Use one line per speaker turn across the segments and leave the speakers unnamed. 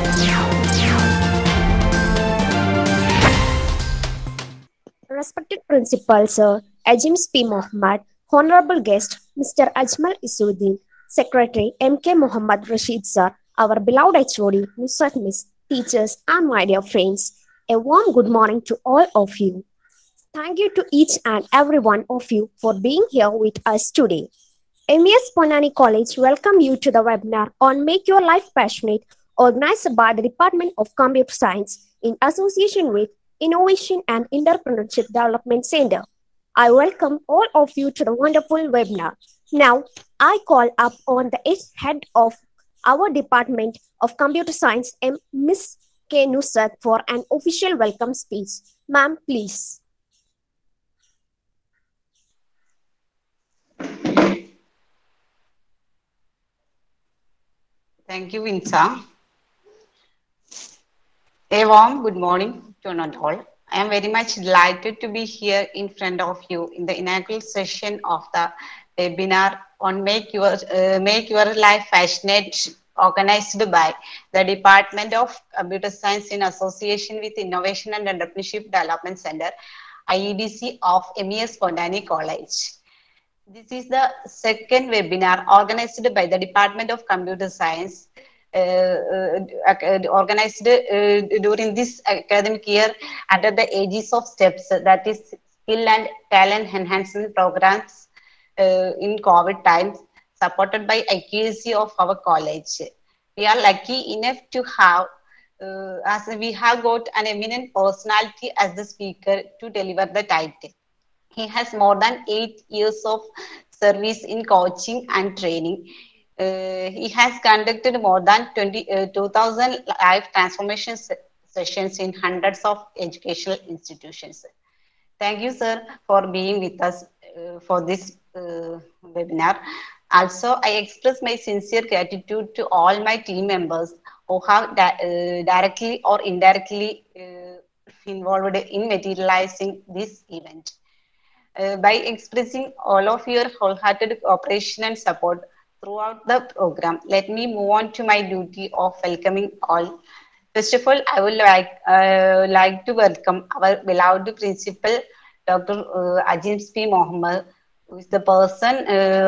Respected Principal Sir Ajims P. Mohammed, Honorable Guest Mr. Ajmal Isuddin, Secretary M.K. Muhammad Rashid Sir, our beloved HOD, Nusrat Miss, teachers, and my dear friends, a warm good morning to all of you. Thank you to each and every one of you for being here with us today. MES Ponani College welcome you to the webinar on Make Your Life Passionate organized by the Department of Computer Science in association with Innovation and Entrepreneurship Development Center. I welcome all of you to the wonderful webinar. Now, I call up on the head of our Department of Computer Science, M. Miss K. Nusrat, for an official welcome speech. Ma'am, please.
Thank you, Vinsa. A warm good morning to not all. I am very much delighted to be here in front of you in the inaugural session of the webinar on Make Your, uh, Make Your Life Passionate organized by the Department of Computer Science in association with Innovation and Entrepreneurship Development Center, IEDC of MES Pondani College. This is the second webinar organized by the Department of Computer Science, uh, uh, organized uh, during this academic year under the aegis of STEPS, that is Skill and Talent Enhancement Programs in COVID times, supported by accuracy of our college. We are lucky enough to have, as we have got an eminent personality as the speaker to deliver the title. He has more than eight years of service in coaching and training. Uh, he has conducted more than 20, uh, 2000 live transformation se sessions in hundreds of educational institutions. Thank you, sir, for being with us uh, for this webinar. Also, I express my sincere gratitude to all my team members who have di directly or indirectly involved in materializing this event. Uh, by expressing all of your wholehearted cooperation and support throughout the program. Let me move on to my duty of welcoming all. First of all, I would like, uh, like to welcome our beloved principal, Dr. Uh, Ajims P. Mohammed, who is the person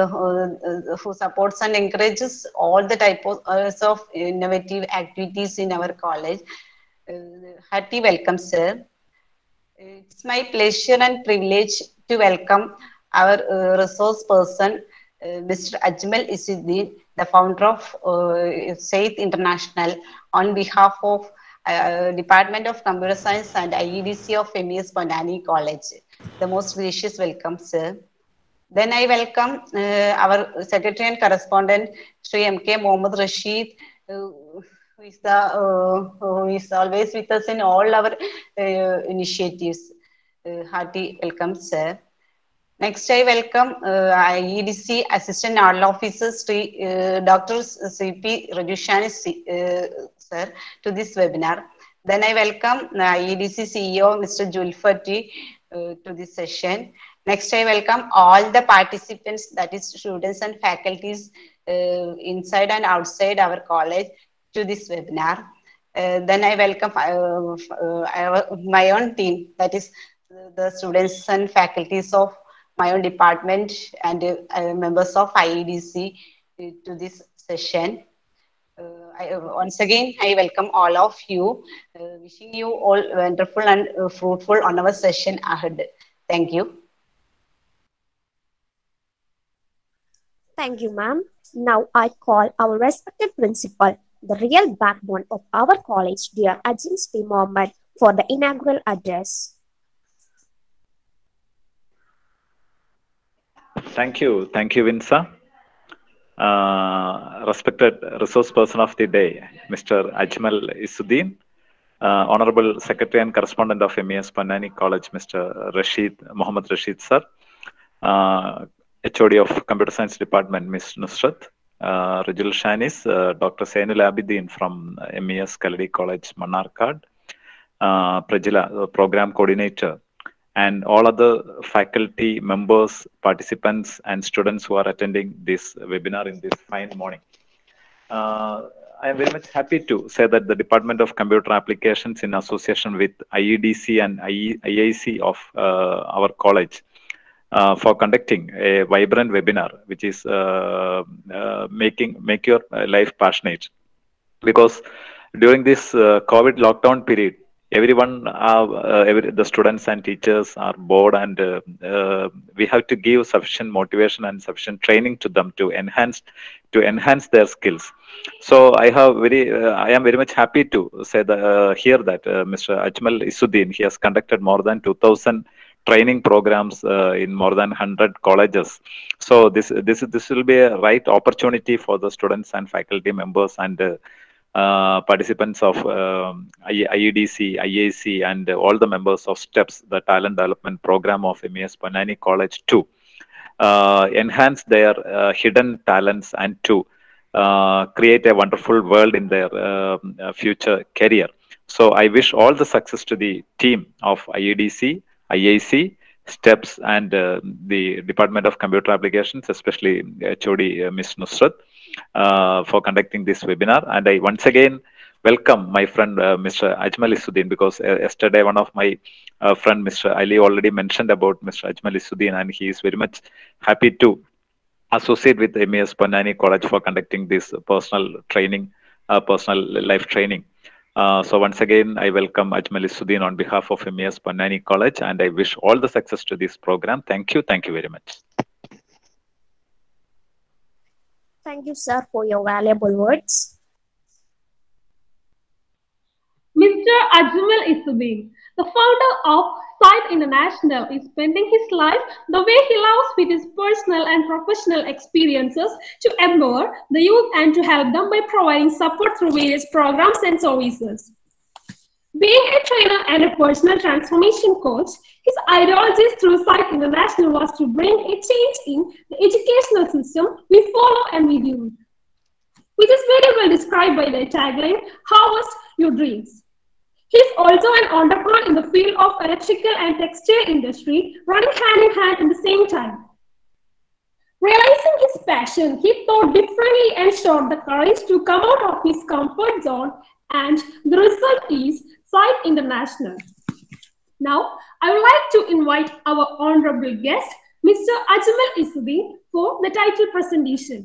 who, who, supports and encourages all the types of innovative activities in our college. hearty welcome, sir. It's my pleasure and privilege to welcome our uh, resource person, uh, Mr. Ajmal Isuddin, the founder of uh, Saith International, on behalf of Department of Computer Science and IEDC of MES Ponani College. The most gracious welcome, sir. Then I welcome our secretary and correspondent, Sri M.K. Mohammad Rashid, who is the who is always with us in all our initiatives. Uh, hearty welcome, sir. Next, I welcome uh, IEDC Assistant Nodal Officer, Sri, uh, Dr. C.P. Rajushani, sir, to this webinar. Then I welcome the IEDC CEO, Mr. Julfati, to this session. Next, I welcome all the participants, that is students and faculties inside and outside our college to this webinar. then I welcome my own team, that is the students and faculties of my own department and uh, members of IEDC to this session. Uh, I, once again, I welcome all of you, uh, wishing you all wonderful and fruitful on our session ahead. Thank you.
Thank you, ma'am. Now I call our respected principal, the real backbone of our college, dear Ajin P. Mohammed, for the inaugural address.
Thank you. Thank you, Vinsa. Uh, respected resource person of the day, Mr. Ajmal Isuddin, uh, Honorable Secretary and Correspondent of MES Panani College, Mr. Rashid, Muhammad Rashid sir, uh, HOD of Computer Science Department, Ms. Nusrat, uh, Rajul Shanis, uh, Dr. Sainul Abidin from MES Kaladi College, Manarkad, uh, Prajila, Program Coordinator, and all other faculty members, participants, and students who are attending this webinar in this fine morning. Uh, I am very much happy to say that the Department of Computer Applications, in association with IEDC and IE, IIC of uh, our college, uh, for conducting a vibrant webinar, which is uh, uh, making make your uh, life passionate. Because during this uh, COVID lockdown period, everyone, uh, uh, every, the students and teachers are bored, and uh, uh, we have to give sufficient motivation and sufficient training to them to enhance to enhance their skills. So I have very, uh, I am very much happy to say that uh, here that uh, Mr. Ajmal Isuddin he has conducted more than 2,000 training programs uh, in more than 100 colleges. So this this this will be a right opportunity for the students and faculty members and uh, uh, participants of um, I- IEDC, IAC, and all the members of STEPS, the talent development program of MES Panani College, to uh, enhance their uh, hidden talents and to uh, create a wonderful world in their um, uh, future career. So I wish all the success to the team of IEDC, IAC, STEPS, and uh, the Department of Computer Applications, especially HOD uh, Ms. Nusrat, uh, for conducting this webinar. And I once again welcome my friend uh, Mr. Ajmal Isuddin because uh, yesterday one of my uh, friend Mr. Ali already mentioned about Mr. Ajmal Isuddin and he is very much happy to associate with MES Panani College for conducting this personal training, uh, personal life training. Uh, so once again, I welcome Ajmal Isuddin on behalf of MES Panani College and I wish all the success to this program. Thank you. Thank you very much.
Thank you, sir, for your valuable words.
Mr. Ajmal Isuddin, the founder of Sight International, is spending his life the way he loves with his personal and professional experiences to empower the youth and to help them by providing support through various programs and services. Being a trainer and a personal transformation coach, his ideology through Sight International was to bring a change in the educational system we follow and we do, which is very well described by the tagline, Harvest Your Dreams. He is also an entrepreneur in the field of electrical and textile industry, running hand in hand at the same time. Realizing his passion, he thought differently and showed the courage to come out of his comfort zone, and the result is Sight International. Now, I would like to invite our honorable guest, Mr. Ajmal Isuddin, for the title presentation.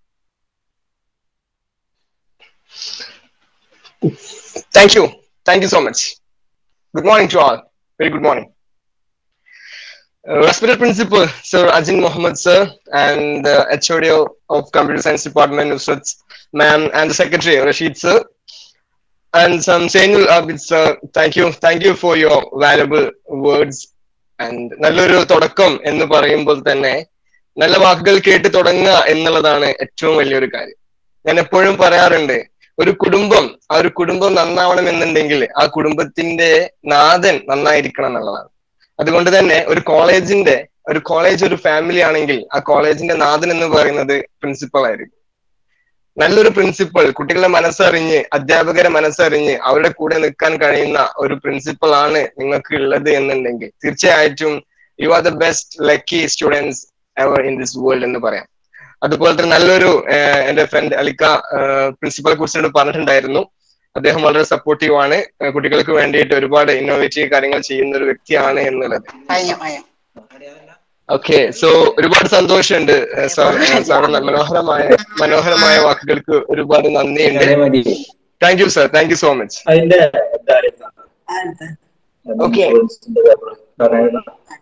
Thank you. Thank you so much. Good morning to all. Very good morning. Uh, respected Principal, Sir Ajin Mohammed, sir, and the HOD of Computer Science Department, Nusrat ma'am, and the Secretary, Rashid, sir, and some Sainul Abid, sir. Thank you. Thank you for your valuable words. And നല്ലൊരു തുടക്കം എന്ന് പറയുമ്പോൾ തന്നെ നല്ല വാക്കുകൾ കേട്ട് തുടങ്ങുക എന്നുള്ളതാണ് ഏറ്റവും വലിയൊരു കാര്യം ഞാൻ എപ്പോഴും പറയാറുണ്ട് ഒരു കുടുംബം ആ ഒരു കുടുംബം നന്നാവണം എന്നുണ്ടെങ്കിൽ ആ കുടുംബത്തിന്റെ നാഥൻ നന്നായിരിക്കണം എന്നുള്ളതാണ് അതുകൊണ്ട് തന്നെ ഒരു കോളേജിന്റെ ഒരു കോളേജ് ഒരു ഫാമിലി ആണെങ്കിൽ ആ കോളേജിന്റെ നാഥൻ എന്ന് പറയുന്നത് പ്രിൻസിപ്പൾ ആയിരിക്കും നല്ലൊരു പ്രിൻസിപ്പൾ കുട്ടികളെ മനസ്സറിഞ്ഞ് അധ്യാപകരെ മനസ്സറിഞ്ഞ് അവരുടെ കൂടെ നിൽക്കാൻ കഴിയുന്ന ഒരു പ്രിൻസിപ്പൾ ആണ് നിങ്ങൾക്ക് ഉള്ളത് എന്നുണ്ടെങ്കിൽ തീർച്ചയായിട്ടും you are the best lucky students ever in this world എന്ന് പറയാം അതുപോലെ തന്നെ നല്ലൊരു ഏഹ്, എന്റെ ഫ്രണ്ട് അലിക്ക പ്രിൻസിപ്പളെ കുറിച്ചിട്ട് പറഞ്ഞിട്ടുണ്ടായിരുന്നു അദ്ദേഹം വളരെ സപ്പോർട്ടീവ് ആണ് ഏഹ്, കുട്ടികൾക്ക് വേണ്ടിയിട്ട് ഒരുപാട് ഇന്നോവേറ്റീവ് കാര്യങ്ങൾ ചെയ്യുന്ന ഒരു വ്യക്തിയാണ് എന്നുള്ളത്
കഴിഞ്ഞു കഴിഞ്ഞു
ഓക്കെ സോ ഒരുപാട് സന്തോഷമുണ്ട് ഏഹ്, സാർ ഏഹ്, സാറിന്റെ മനോഹരമായ മനോഹരമായ വാക്കുകൾക്ക് ഒരുപാട് നന്ദിയുണ്ട്
അങ്ങനെ മതി
thank you sir thank you so much
അതിന്റെ ഇതായിരുന്നു.
Okay.
ഇൻഷുറൻസിന്റെ പേപ്പർ. പറയുന്ന.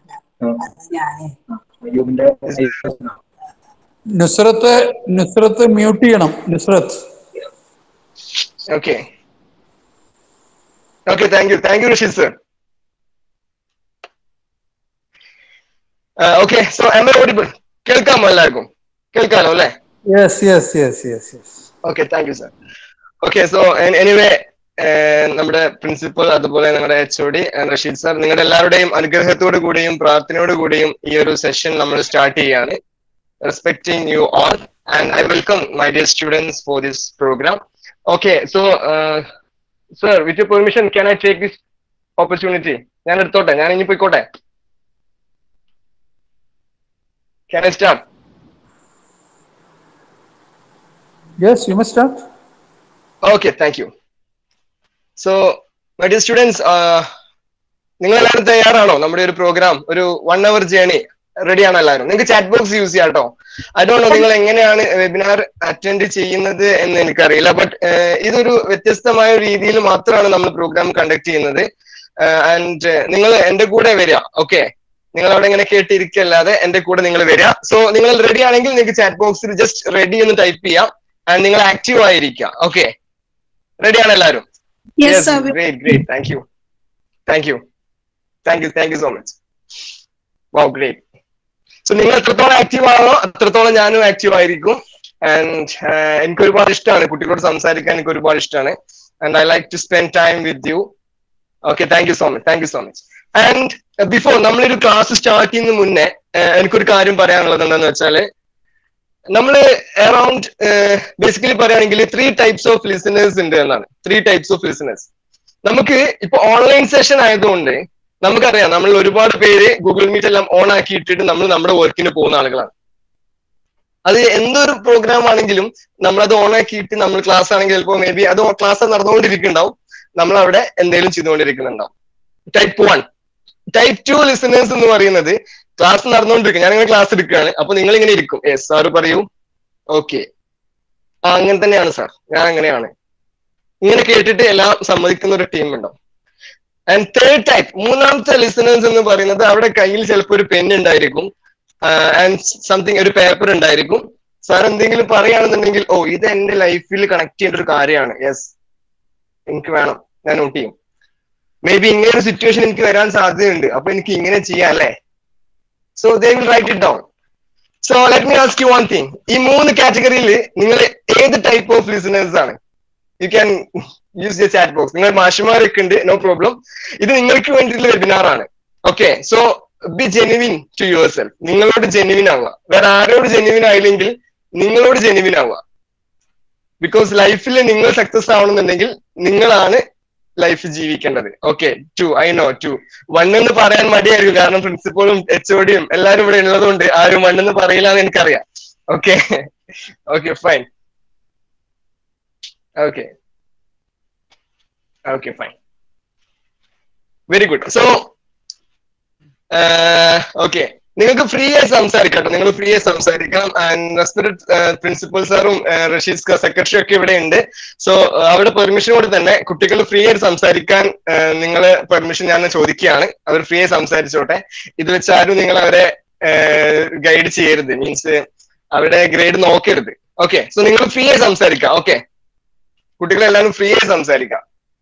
ആ. അയ്യൂബിന്റെ
നുസ്രത്ത് നുസ്രത്ത് മ്യൂട്ട് ചെയ്യണം Nusrat
okay okay thank you thank you Rishith sir okay so am audible കേൾക്കാമോ എല്ലാവർക്കും കേൾക്കാമോ അല്ലേ
yes yes yes yes yes
okay thank you sir okay so anyway നമ്മുടെ പ്രിൻസിപ്പൽ അതുപോലെ നമ്മുടെ H O D Rasheed sir നിങ്ങളുടെ എല്ലാവരുടെയും അനുഗ്രഹത്തോടു കൂടിയും പ്രാർത്ഥനയോടു കൂടിയും ഈ ഒരു സെഷൻ നമ്മൾ സ്റ്റാർട്ട് ചെയ്യാണ് respecting you all and I welcome my dear students for this programme okay so sir with you permission can I take this opportunity ഞാൻ എടുത്തോട്ടെ ഞാൻ ഇനി പോയിക്കോട്ടെ can I start
yes you must start
okay thank you so my dear students നിങ്ങൾ എല്ലാവരും തയ്യാറാണോ നമ്മുടെ ഒരു പ്രോഗ്രാം ഒരു വൺ അവർ ജേണി റെഡി ആണോ എല്ലാവരും നിങ്ങൾക്ക് ചാറ്റ് ബോക്സ് യൂസ് ചെയ്യാം കേട്ടോ ഐ ഡോണ്ട് നോ നിങ്ങൾ എങ്ങനെയാണ് വെബിനാർ അറ്റൻഡ് ചെയ്യുന്നത് എന്ന് എനിക്കറിയില്ല ബട്ട് ഇതൊരു വ്യത്യസ്തമായ ഒരു രീതിയിൽ മാത്രമാണ് നമ്മൾ പ്രോഗ്രാം കണ്ടക്ട് ചെയ്യുന്നത് ആൻഡ് നിങ്ങൾ എന്റെ കൂടെ വരിക ഓക്കെ നിങ്ങൾ അവിടെ ഇങ്ങനെ കേട്ടിരിക്കല്ലാതെ എന്റെ കൂടെ നിങ്ങൾ വരിക സോ നിങ്ങൾ റെഡി ആണെങ്കിൽ നിങ്ങൾക്ക് ചാറ്റ് ബോക്സിൽ ജസ്റ്റ് റെഡി എന്ന് ടൈപ്പ് ചെയ്യാം ആൻഡ് നിങ്ങൾ ആക്റ്റീവ് ആയിരിക്കുക ഓക്കെ റെഡി ആണ് എല്ലാവരും
Yes, sir.
Great great thank you thank you thank you thank you so much wow great so നിങ്ങൾ എത്രത്തോളം ആക്റ്റീവ് ആണോ അത്രത്തോളം ഞാനും ആക്റ്റീവ് ആയിരിക്കും ആൻഡ് എനിക്ക് ഒരുപാട് ഇഷ്ടമാണ് കുട്ടികളോട് സംസാരിക്കാൻ എനിക്ക് ഒരുപാട് ഇഷ്ടമാണ് and I like to spend time with you okay thank you so much thank you so much and before നമ്മളൊരു ക്ലാസ് സ്റ്റാർട്ട് ചെയ്യുന്ന മുന്നേ uh, എനിക്കൊരു കാര്യം പറയാനുള്ളത് എന്താണെന്ന് വെച്ചാല് നമ്മൾ അറൌണ്ട് ബേസിക്കലി പറയുകയാണെങ്കിൽ ത്രീ ടൈപ്സ് ഓഫ് ലിസണേഴ്സ് ഉണ്ട് എന്നാണ് ത്രീ ടൈപ്സ് ഓഫ് ലിസണേഴ്സ് നമുക്ക് ഇപ്പൊ ഓൺലൈൻ സെഷൻ ആയതുകൊണ്ട് നമുക്കറിയാം നമ്മൾ ഒരുപാട് പേര് ഗൂഗിൾ മീറ്റ് എല്ലാം ഓൺ ആക്കി ഇട്ടിട്ട് നമ്മൾ നമ്മുടെ വർക്കിന് പോകുന്ന ആളുകളാണ് അത് എന്തൊരു പ്രോഗ്രാം ആണെങ്കിലും നമ്മൾ അത് ഓൺ ആക്കിയിട്ട് നമ്മൾ ക്ലാസ് ആണെങ്കിൽ ചിലപ്പോൾ മേ ബി അത് ക്ലാസ് നടന്നുകൊണ്ടിരിക്കുന്നുണ്ടാവും നമ്മൾ അവിടെ എന്തെങ്കിലും ചെയ്തുകൊണ്ടിരിക്കുന്നുണ്ടാവും type one type two listeners എന്ന് പറയുന്നത് ക്ലാസ് നടന്നുകൊണ്ടിരിക്കും ഞാൻ ഇങ്ങനെ ക്ലാസ് എടുക്കുകയാണ് അപ്പൊ നിങ്ങൾ ഇങ്ങനെ ഇരിക്കും യെസ് സാറ് പറയൂ ഓക്കെ ആ അങ്ങനെ തന്നെയാണ് സാർ ഞാൻ അങ്ങനെയാണ് ഇങ്ങനെ കേട്ടിട്ട് എല്ലാം സമ്മതിക്കുന്ന ഒരു ടീം ഉണ്ടാവും ആൻഡ് തേർഡ് ടൈപ്പ് മൂന്നാമത്തെ ലിസണേഴ്സ് എന്ന് പറയുന്നത് അവിടെ കയ്യിൽ ചിലപ്പോൾ ഒരു പെൻ ഉണ്ടായിരിക്കും ആൻഡ് സംതിങ് ഒരു പേപ്പർ ഉണ്ടായിരിക്കും സാർ എന്തെങ്കിലും പറയുകയാണെന്നുണ്ടെങ്കിൽ ഓ ഇത് എന്റെ ലൈഫിൽ കണക്ട് ചെയ്യേണ്ട ഒരു കാര്യമാണ് യെസ് എനിക്ക് വേണം ഞാൻ നോട്ട് ചെയ്യും മേ ബി ഇങ്ങനെ ഒരു സിറ്റുവേഷൻ എനിക്ക് വരാൻ സാധ്യതയുണ്ട് അപ്പൊ എനിക്ക് ഇങ്ങനെ ചെയ്യാം അല്ലേ so they will write it down so let me ask you one thing ഈ മൂന്ന് കാറ്റഗറിയിൽ നിങ്ങൾ ഏത് ടൈപ്പ് ഓഫ് ലിസണേഴ്സ് ആണ് you can use your chat box നിങ്ങൾ മാഷുമാരൊക്കെ ഉണ്ട് നോ പ്രോബ്ലം ഇത് നിങ്ങൾക്ക് വേണ്ടിയിട്ടുള്ള വെബിനാർ ആണ് okay so be genuine to yourself നിങ്ങളോട് ജെനുവിൻ ആവുക വേറെ ആരോട് ജെനുവിൻ ആയില്ലെങ്കിൽ നിങ്ങളോട് ജെനുവിൻ ആവുക ബിക്കോസ് ലൈഫിൽ നിങ്ങൾ സക്സസ് ആവണമെന്നുണ്ടെങ്കിൽ നിങ്ങളാണ് ലൈഫ് ജീവിക്കേണ്ടത് okay to I know to one എന്ന് പറയാൻ മടിയായിരിക്കും കാരണം പ്രിൻസിപ്പളും എച്ച് ഒടിയും എല്ലാവരും ഇവിടെ ഉള്ളതുകൊണ്ട് ആരും വൺ എന്ന് പറയില്ല എന്ന് എനിക്കറിയാം okay okay fine okay okay fine very good so okay നിങ്ങൾക്ക് ഫ്രീ ആയി സംസാരിക്കാം നിങ്ങൾ ഫ്രീ ആയി സംസാരിക്കാം റെസ്പെക്ടഡ് പ്രിൻസിപ്പൽ സാറും റഷീദ് സെക്രട്ടറി ഒക്കെ ഇവിടെ ഉണ്ട് സോ അവിടെ പെർമിഷനോട് തന്നെ കുട്ടികൾ ഫ്രീ ആയിട്ട് സംസാരിക്കാൻ നിങ്ങൾ പെർമിഷൻ ഞാൻ ചോദിക്കുകയാണ് അവർ ഫ്രീ ആയി സംസാരിച്ചോട്ടെ ഇത് വെച്ച് ആരും നിങ്ങൾ അവരെ ഗൈഡ് ചെയ്യരുത് മീൻസ് അവരുടെ ഗ്രേഡ് നോക്കരുത് ഓക്കെ സോ നിങ്ങൾ ഫ്രീ ആയി സംസാരിക്കാം ഓക്കെ കുട്ടികളെല്ലാവരും ഫ്രീ ആയി സംസാരിക്കാം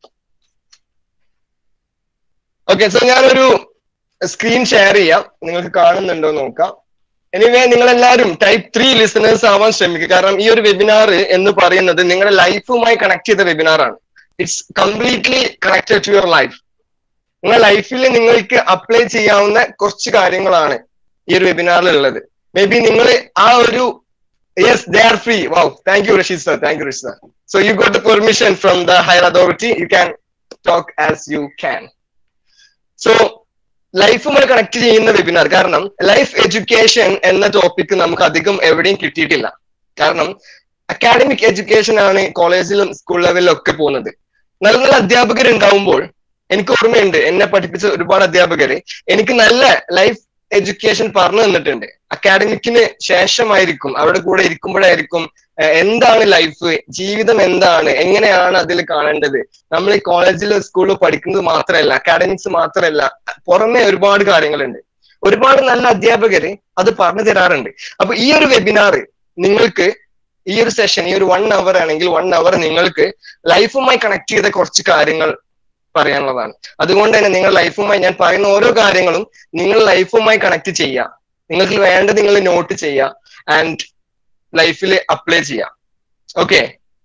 ഓക്കെ സോ ഞാനൊരു സ്ക്രീൻ ഷെയർ ചെയ്യാം നിങ്ങൾക്ക് കാണുന്നുണ്ടോ നോക്കാം എനിവേ നിങ്ങൾ എല്ലാവരും ടൈപ്പ് ത്രീ ലിസണേഴ്സ് ആവാൻ ശ്രമിക്കുക കാരണം ഈ ഒരു വെബിനാർ എന്ന് പറയുന്നത് നിങ്ങളുടെ ലൈഫുമായി കണക്ട് ചെയ്ത വെബിനാർ ആണ് it's completely connected to your life നിങ്ങളുടെ ലൈഫിൽ നിങ്ങൾക്ക് അപ്ലൈ ചെയ്യാവുന്ന കുറച്ച് കാര്യങ്ങളാണ് ഈ ഒരു വെബിനാറിൽ ഉള്ളത് മേ ബി നിങ്ങൾ ആ ഒരു yes they are free wow thank you Rasheed sir thank you Rasheed sir so you got the permission from the higher authority you can talk as you can so ലൈഫുമായി കണക്ട് ചെയ്യുന്ന വെബിനാർ കാരണം life education എന്ന topic നമുക്ക് അധികം എവിടെയും കിട്ടിയിട്ടില്ല കാരണം academic education ആണ് കോളേജിലും സ്കൂൾ ലെവലിലും ഒക്കെ പോകുന്നത് നല്ല നല്ല അധ്യാപകർ ഉണ്ടാവുമ്പോൾ എനിക്ക് ഓർമ്മയുണ്ട് എന്നെ പഠിപ്പിച്ച ഒരുപാട് അധ്യാപകര് എനിക്ക് നല്ല ലൈഫ് എഡ്യൂക്കേഷൻ പറഞ്ഞു തന്നിട്ടുണ്ട് അക്കാഡമിക്കിന് ശേഷമായിരിക്കും അവിടെ കൂടെ ഇരിക്കുമ്പോഴായിരിക്കും എന്താണ് ലൈഫ് ജീവിതം എന്താണ് എങ്ങനെയാണ് അതിൽ കാണേണ്ടത് നമ്മൾ ഈ കോളേജിലോ സ്കൂളിലോ പഠിക്കുന്നത് മാത്രമല്ല അക്കാഡമിക്സ് മാത്രമല്ല പുറമെ ഒരുപാട് കാര്യങ്ങളുണ്ട് ഒരുപാട് നല്ല അധ്യാപകര് അത് പറഞ്ഞു തരാറുണ്ട് അപ്പൊ ഈ ഒരു വെബിനാർ നിങ്ങൾക്ക് ഈ ഒരു സെഷൻ ഈ ഒരു വൺ അവർ ആണെങ്കിൽ വൺ അവർ നിങ്ങൾക്ക് ലൈഫുമായി കണക്ട് ചെയ്ത കുറച്ച് കാര്യങ്ങൾ പറയാനുള്ളതാണ് അതുകൊണ്ട് തന്നെ നിങ്ങൾ ലൈഫുമായി ഞാൻ പറയുന്ന ഓരോ കാര്യങ്ങളും നിങ്ങൾ ലൈഫുമായി കണക്ട് ചെയ്യുക നിങ്ങൾക്ക് വേണ്ടത് നിങ്ങൾ നോട്ട് ചെയ്യുക ആൻഡ് ലൈഫിൽ അപ്ലൈ ചെയ്യാം ഓക്കെ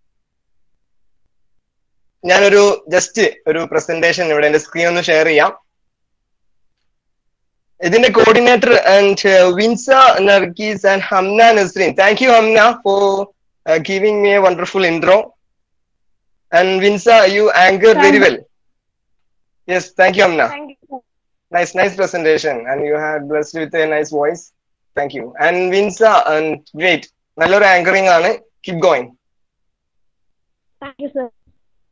ഞാനൊരു ജസ്റ്റ് ഒരു പ്രസന്റേഷൻ ഇവിടെ എന്റെ സ്ക്രീൻ ഒന്ന് ഷെയർ ചെയ്യാം ഇതിന്റെ coordinator and Vinsa Nargis and Hamna Nasreen thank you Hamna for giving me a wonderful intro and Vinsa you anchor very well yes thank you Hamna nice nice presentation and you had blessed with a nice voice thank you and vinsa and great നല്ലൊരു anchoring ആണ് keep going
thank you sir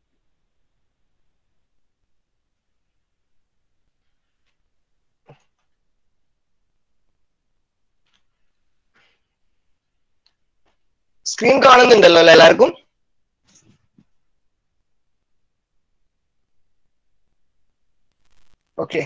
screen കാണുന്നുണ്ടല്ലോ അല്ലേ എല്ലാവർക്കും okay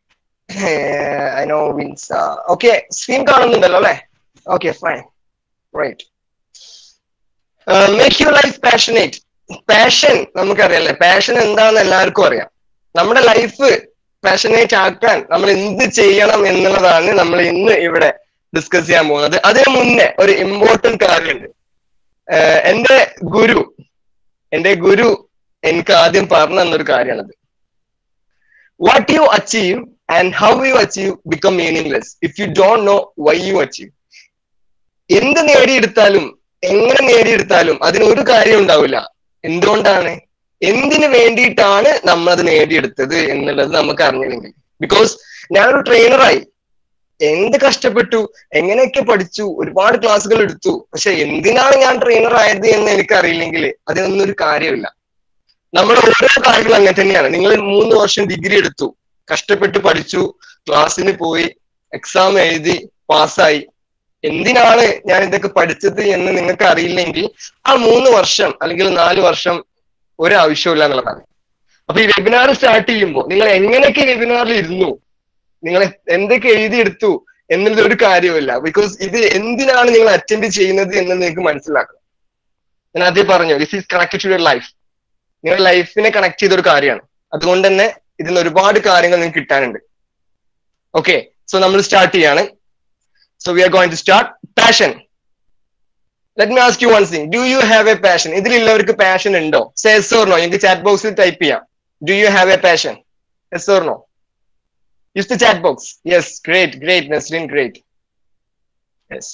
I know means okay screen കാണുന്നുണ്ടല്ലോ അല്ലേ okay fine right make your life passionate passion നമുക്കറിയാലേ passion എന്താണെന്ന് എല്ലാവർക്കും അറിയാം നമ്മുടെ ലൈഫ് പാഷനേറ്റ് ആക്കാൻ നമ്മൾ എന്ത് ചെയ്യണം എന്നുള്ളതാണ് നമ്മൾ ഇന്ന് ഇവിടെ ഡിസ്കസ് ചെയ്യാൻ പോകുന്നത് അതിനു മുന്നേ ഒരു ഇമ്പോർട്ടന്റ് കാര്യമുണ്ട് ആഹ് എന്റെ ഗുരു എന്റെ ഗുരു എനിക്ക് ആദ്യം പറഞ്ഞു തന്നൊരു കാര്യമാണത് what you achieve and how you achieve become meaningless if you don't know why you achieve എന്ത് നേടിയെടുത്താലും എങ്ങനെ നേടിയെടുത്താലും അതിന് ഒരു കാര്യം ഉണ്ടാവില്ല എന്തുകൊണ്ടാണ് എന്തിനു വേണ്ടിയിട്ടാണ് നമ്മൾ അത് നേടിയെടുത്തത് എന്നുള്ളത് നമുക്ക് അറിഞ്ഞില്ലെങ്കിൽ ബിക്കോസ് ഞാനൊരു ട്രെയിനറായി എന്ത് കഷ്ടപ്പെട്ടു എങ്ങനെയൊക്കെ പഠിച്ചു ഒരുപാട് ക്ലാസ്സുകൾ എടുത്തു പക്ഷെ എന്തിനാണ് ഞാൻ ട്രെയിനർ ആയത് എന്ന് എനിക്ക് അറിയില്ലെങ്കിൽ അതിനൊന്നും ഒരു കാര്യമില്ല നമ്മുടെ ഓരോ കാര്യങ്ങളും അങ്ങനെ തന്നെയാണ് നിങ്ങൾ മൂന്ന് വർഷം ഡിഗ്രി എടുത്തു കഷ്ടപ്പെട്ട് പഠിച്ചു ക്ലാസ്സിന് പോയി എക്സാം എഴുതി പാസ്സായി എന്തിനാണ് ഞാൻ ഇതൊക്കെ പഠിച്ചത് എന്ന് നിങ്ങൾക്ക് അറിയില്ലെങ്കിൽ ആ മൂന്ന് വർഷം അല്ലെങ്കിൽ നാല് വർഷം ഒരാവശ്യമില്ല എന്നുള്ളതാണ് അപ്പൊ ഈ വെബിനാർ സ്റ്റാർട്ട് ചെയ്യുമ്പോൾ നിങ്ങൾ എങ്ങനെയൊക്കെ വെബിനാറിൽ ഇരുന്നു നിങ്ങൾ എന്തൊക്കെ എഴുതിയെടുത്തു എന്നുള്ളത് ഒരു കാര്യമില്ല ബിക്കോസ് ഇത് എന്തിനാണ് നിങ്ങൾ അറ്റൻഡ് ചെയ്യുന്നത് എന്ന് നിങ്ങൾക്ക് മനസ്സിലാക്കണം ഞാൻ ആദ്യം പറഞ്ഞു this is connected to your life നിങ്ങളുടെ ലൈഫിനെ കണക്ട് ചെയ്ത ഒരു കാര്യമാണ് അതുകൊണ്ട് തന്നെ ഇതിൽ നിന്ന് ഒരുപാട് കാര്യങ്ങൾ നിങ്ങൾക്ക് കിട്ടാനുണ്ട് ഓക്കെ സോ നമ്മൾ സ്റ്റാർട്ട് ചെയ്യാണ് so we are going to start passion let me ask you one thing do you have a passion ഇതിലുള്ളവർക്ക് പാഷൻ ഉണ്ടോ സെസ് ഓർണോ എനിക്ക് ചാറ്റ് ബോക്സിൽ ടൈപ്പ് ചെയ്യാം do you have a passion yes or no use the chat box yes great great Nasreen great yes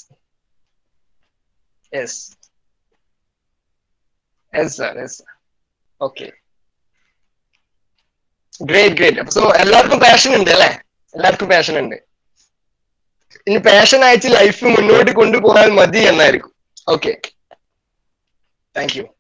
yes yes sir yes sir okay great great so എല്ലാവർക്കും passion ഉണ്ട് അല്ലെ എല്ലാവർക്കും passion ഉണ്ട് ഇനി passion അയച്ച് ലൈഫ് മുന്നോട്ട് കൊണ്ടുപോയാൽ മതി എന്നായിരിക്കും ഓക്കെ താങ്ക് യു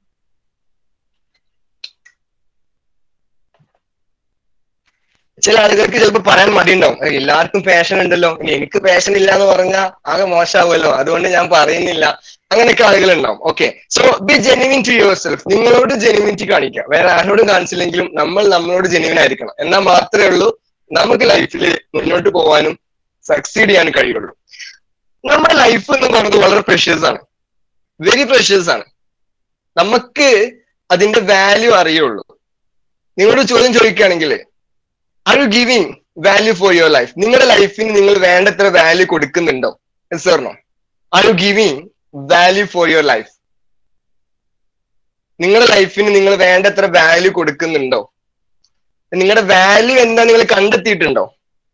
ചില ആളുകൾക്ക് ചിലപ്പോൾ പറയാൻ മടിയുണ്ടാവും "ഏയ് എല്ലാവർക്കും പാഷൻ ഉണ്ടല്ലോ ഇനി എനിക്ക് പാഷൻ ഇല്ല എന്ന് പറഞ്ഞാൽ ആകെ മോശമാവുമല്ലോ അതുകൊണ്ട് ഞാൻ പറയുന്നില്ല അങ്ങനെയൊക്കെ ആളുകൾ ഉണ്ടാവും okay so be genuine to yourself നിങ്ങളോട് ജെനുവിനിറ്റി കാണിക്കുക വേറെ ആരോടും കാണിച്ചില്ലെങ്കിലും നമ്മൾ നമ്മളോട് ജെനുവിൻ ആയിരിക്കണം എന്നാൽ മാത്രമേ ഉള്ളൂ നമുക്ക് ലൈഫിൽ മുന്നോട്ട് പോകാനും സക്സീഡ് ചെയ്യാനും കഴിയുള്ളൂ നമ്മുടെ ലൈഫ് എന്ന് പറയുന്നത് വളരെ പ്രഷ്യസ് ആണ് വെരി പ്രഷ്യസ് ആണ് നമുക്ക് അതിന്റെ വാല്യൂ അറിയുള്ളൂ നിങ്ങളോട് ചോദ്യം ചോദിക്കുകയാണെങ്കിൽ are you giving value for your life നിങ്ങളുടെ ലൈഫിന് നിങ്ങൾ വേണ്ടത്ര വാല്യൂ കൊടുക്കുന്നുണ്ടോ സാറിനോ are you giving value for your life നിങ്ങളുടെ ലൈഫിന് നിങ്ങൾ വേണ്ടത്ര വാല്യൂ കൊടുക്കുന്നുണ്ടോ നിങ്ങളുടെ വാല്യൂ എന്താ നിങ്ങൾ കണ്ടെത്തിയിട്ടുണ്ടോ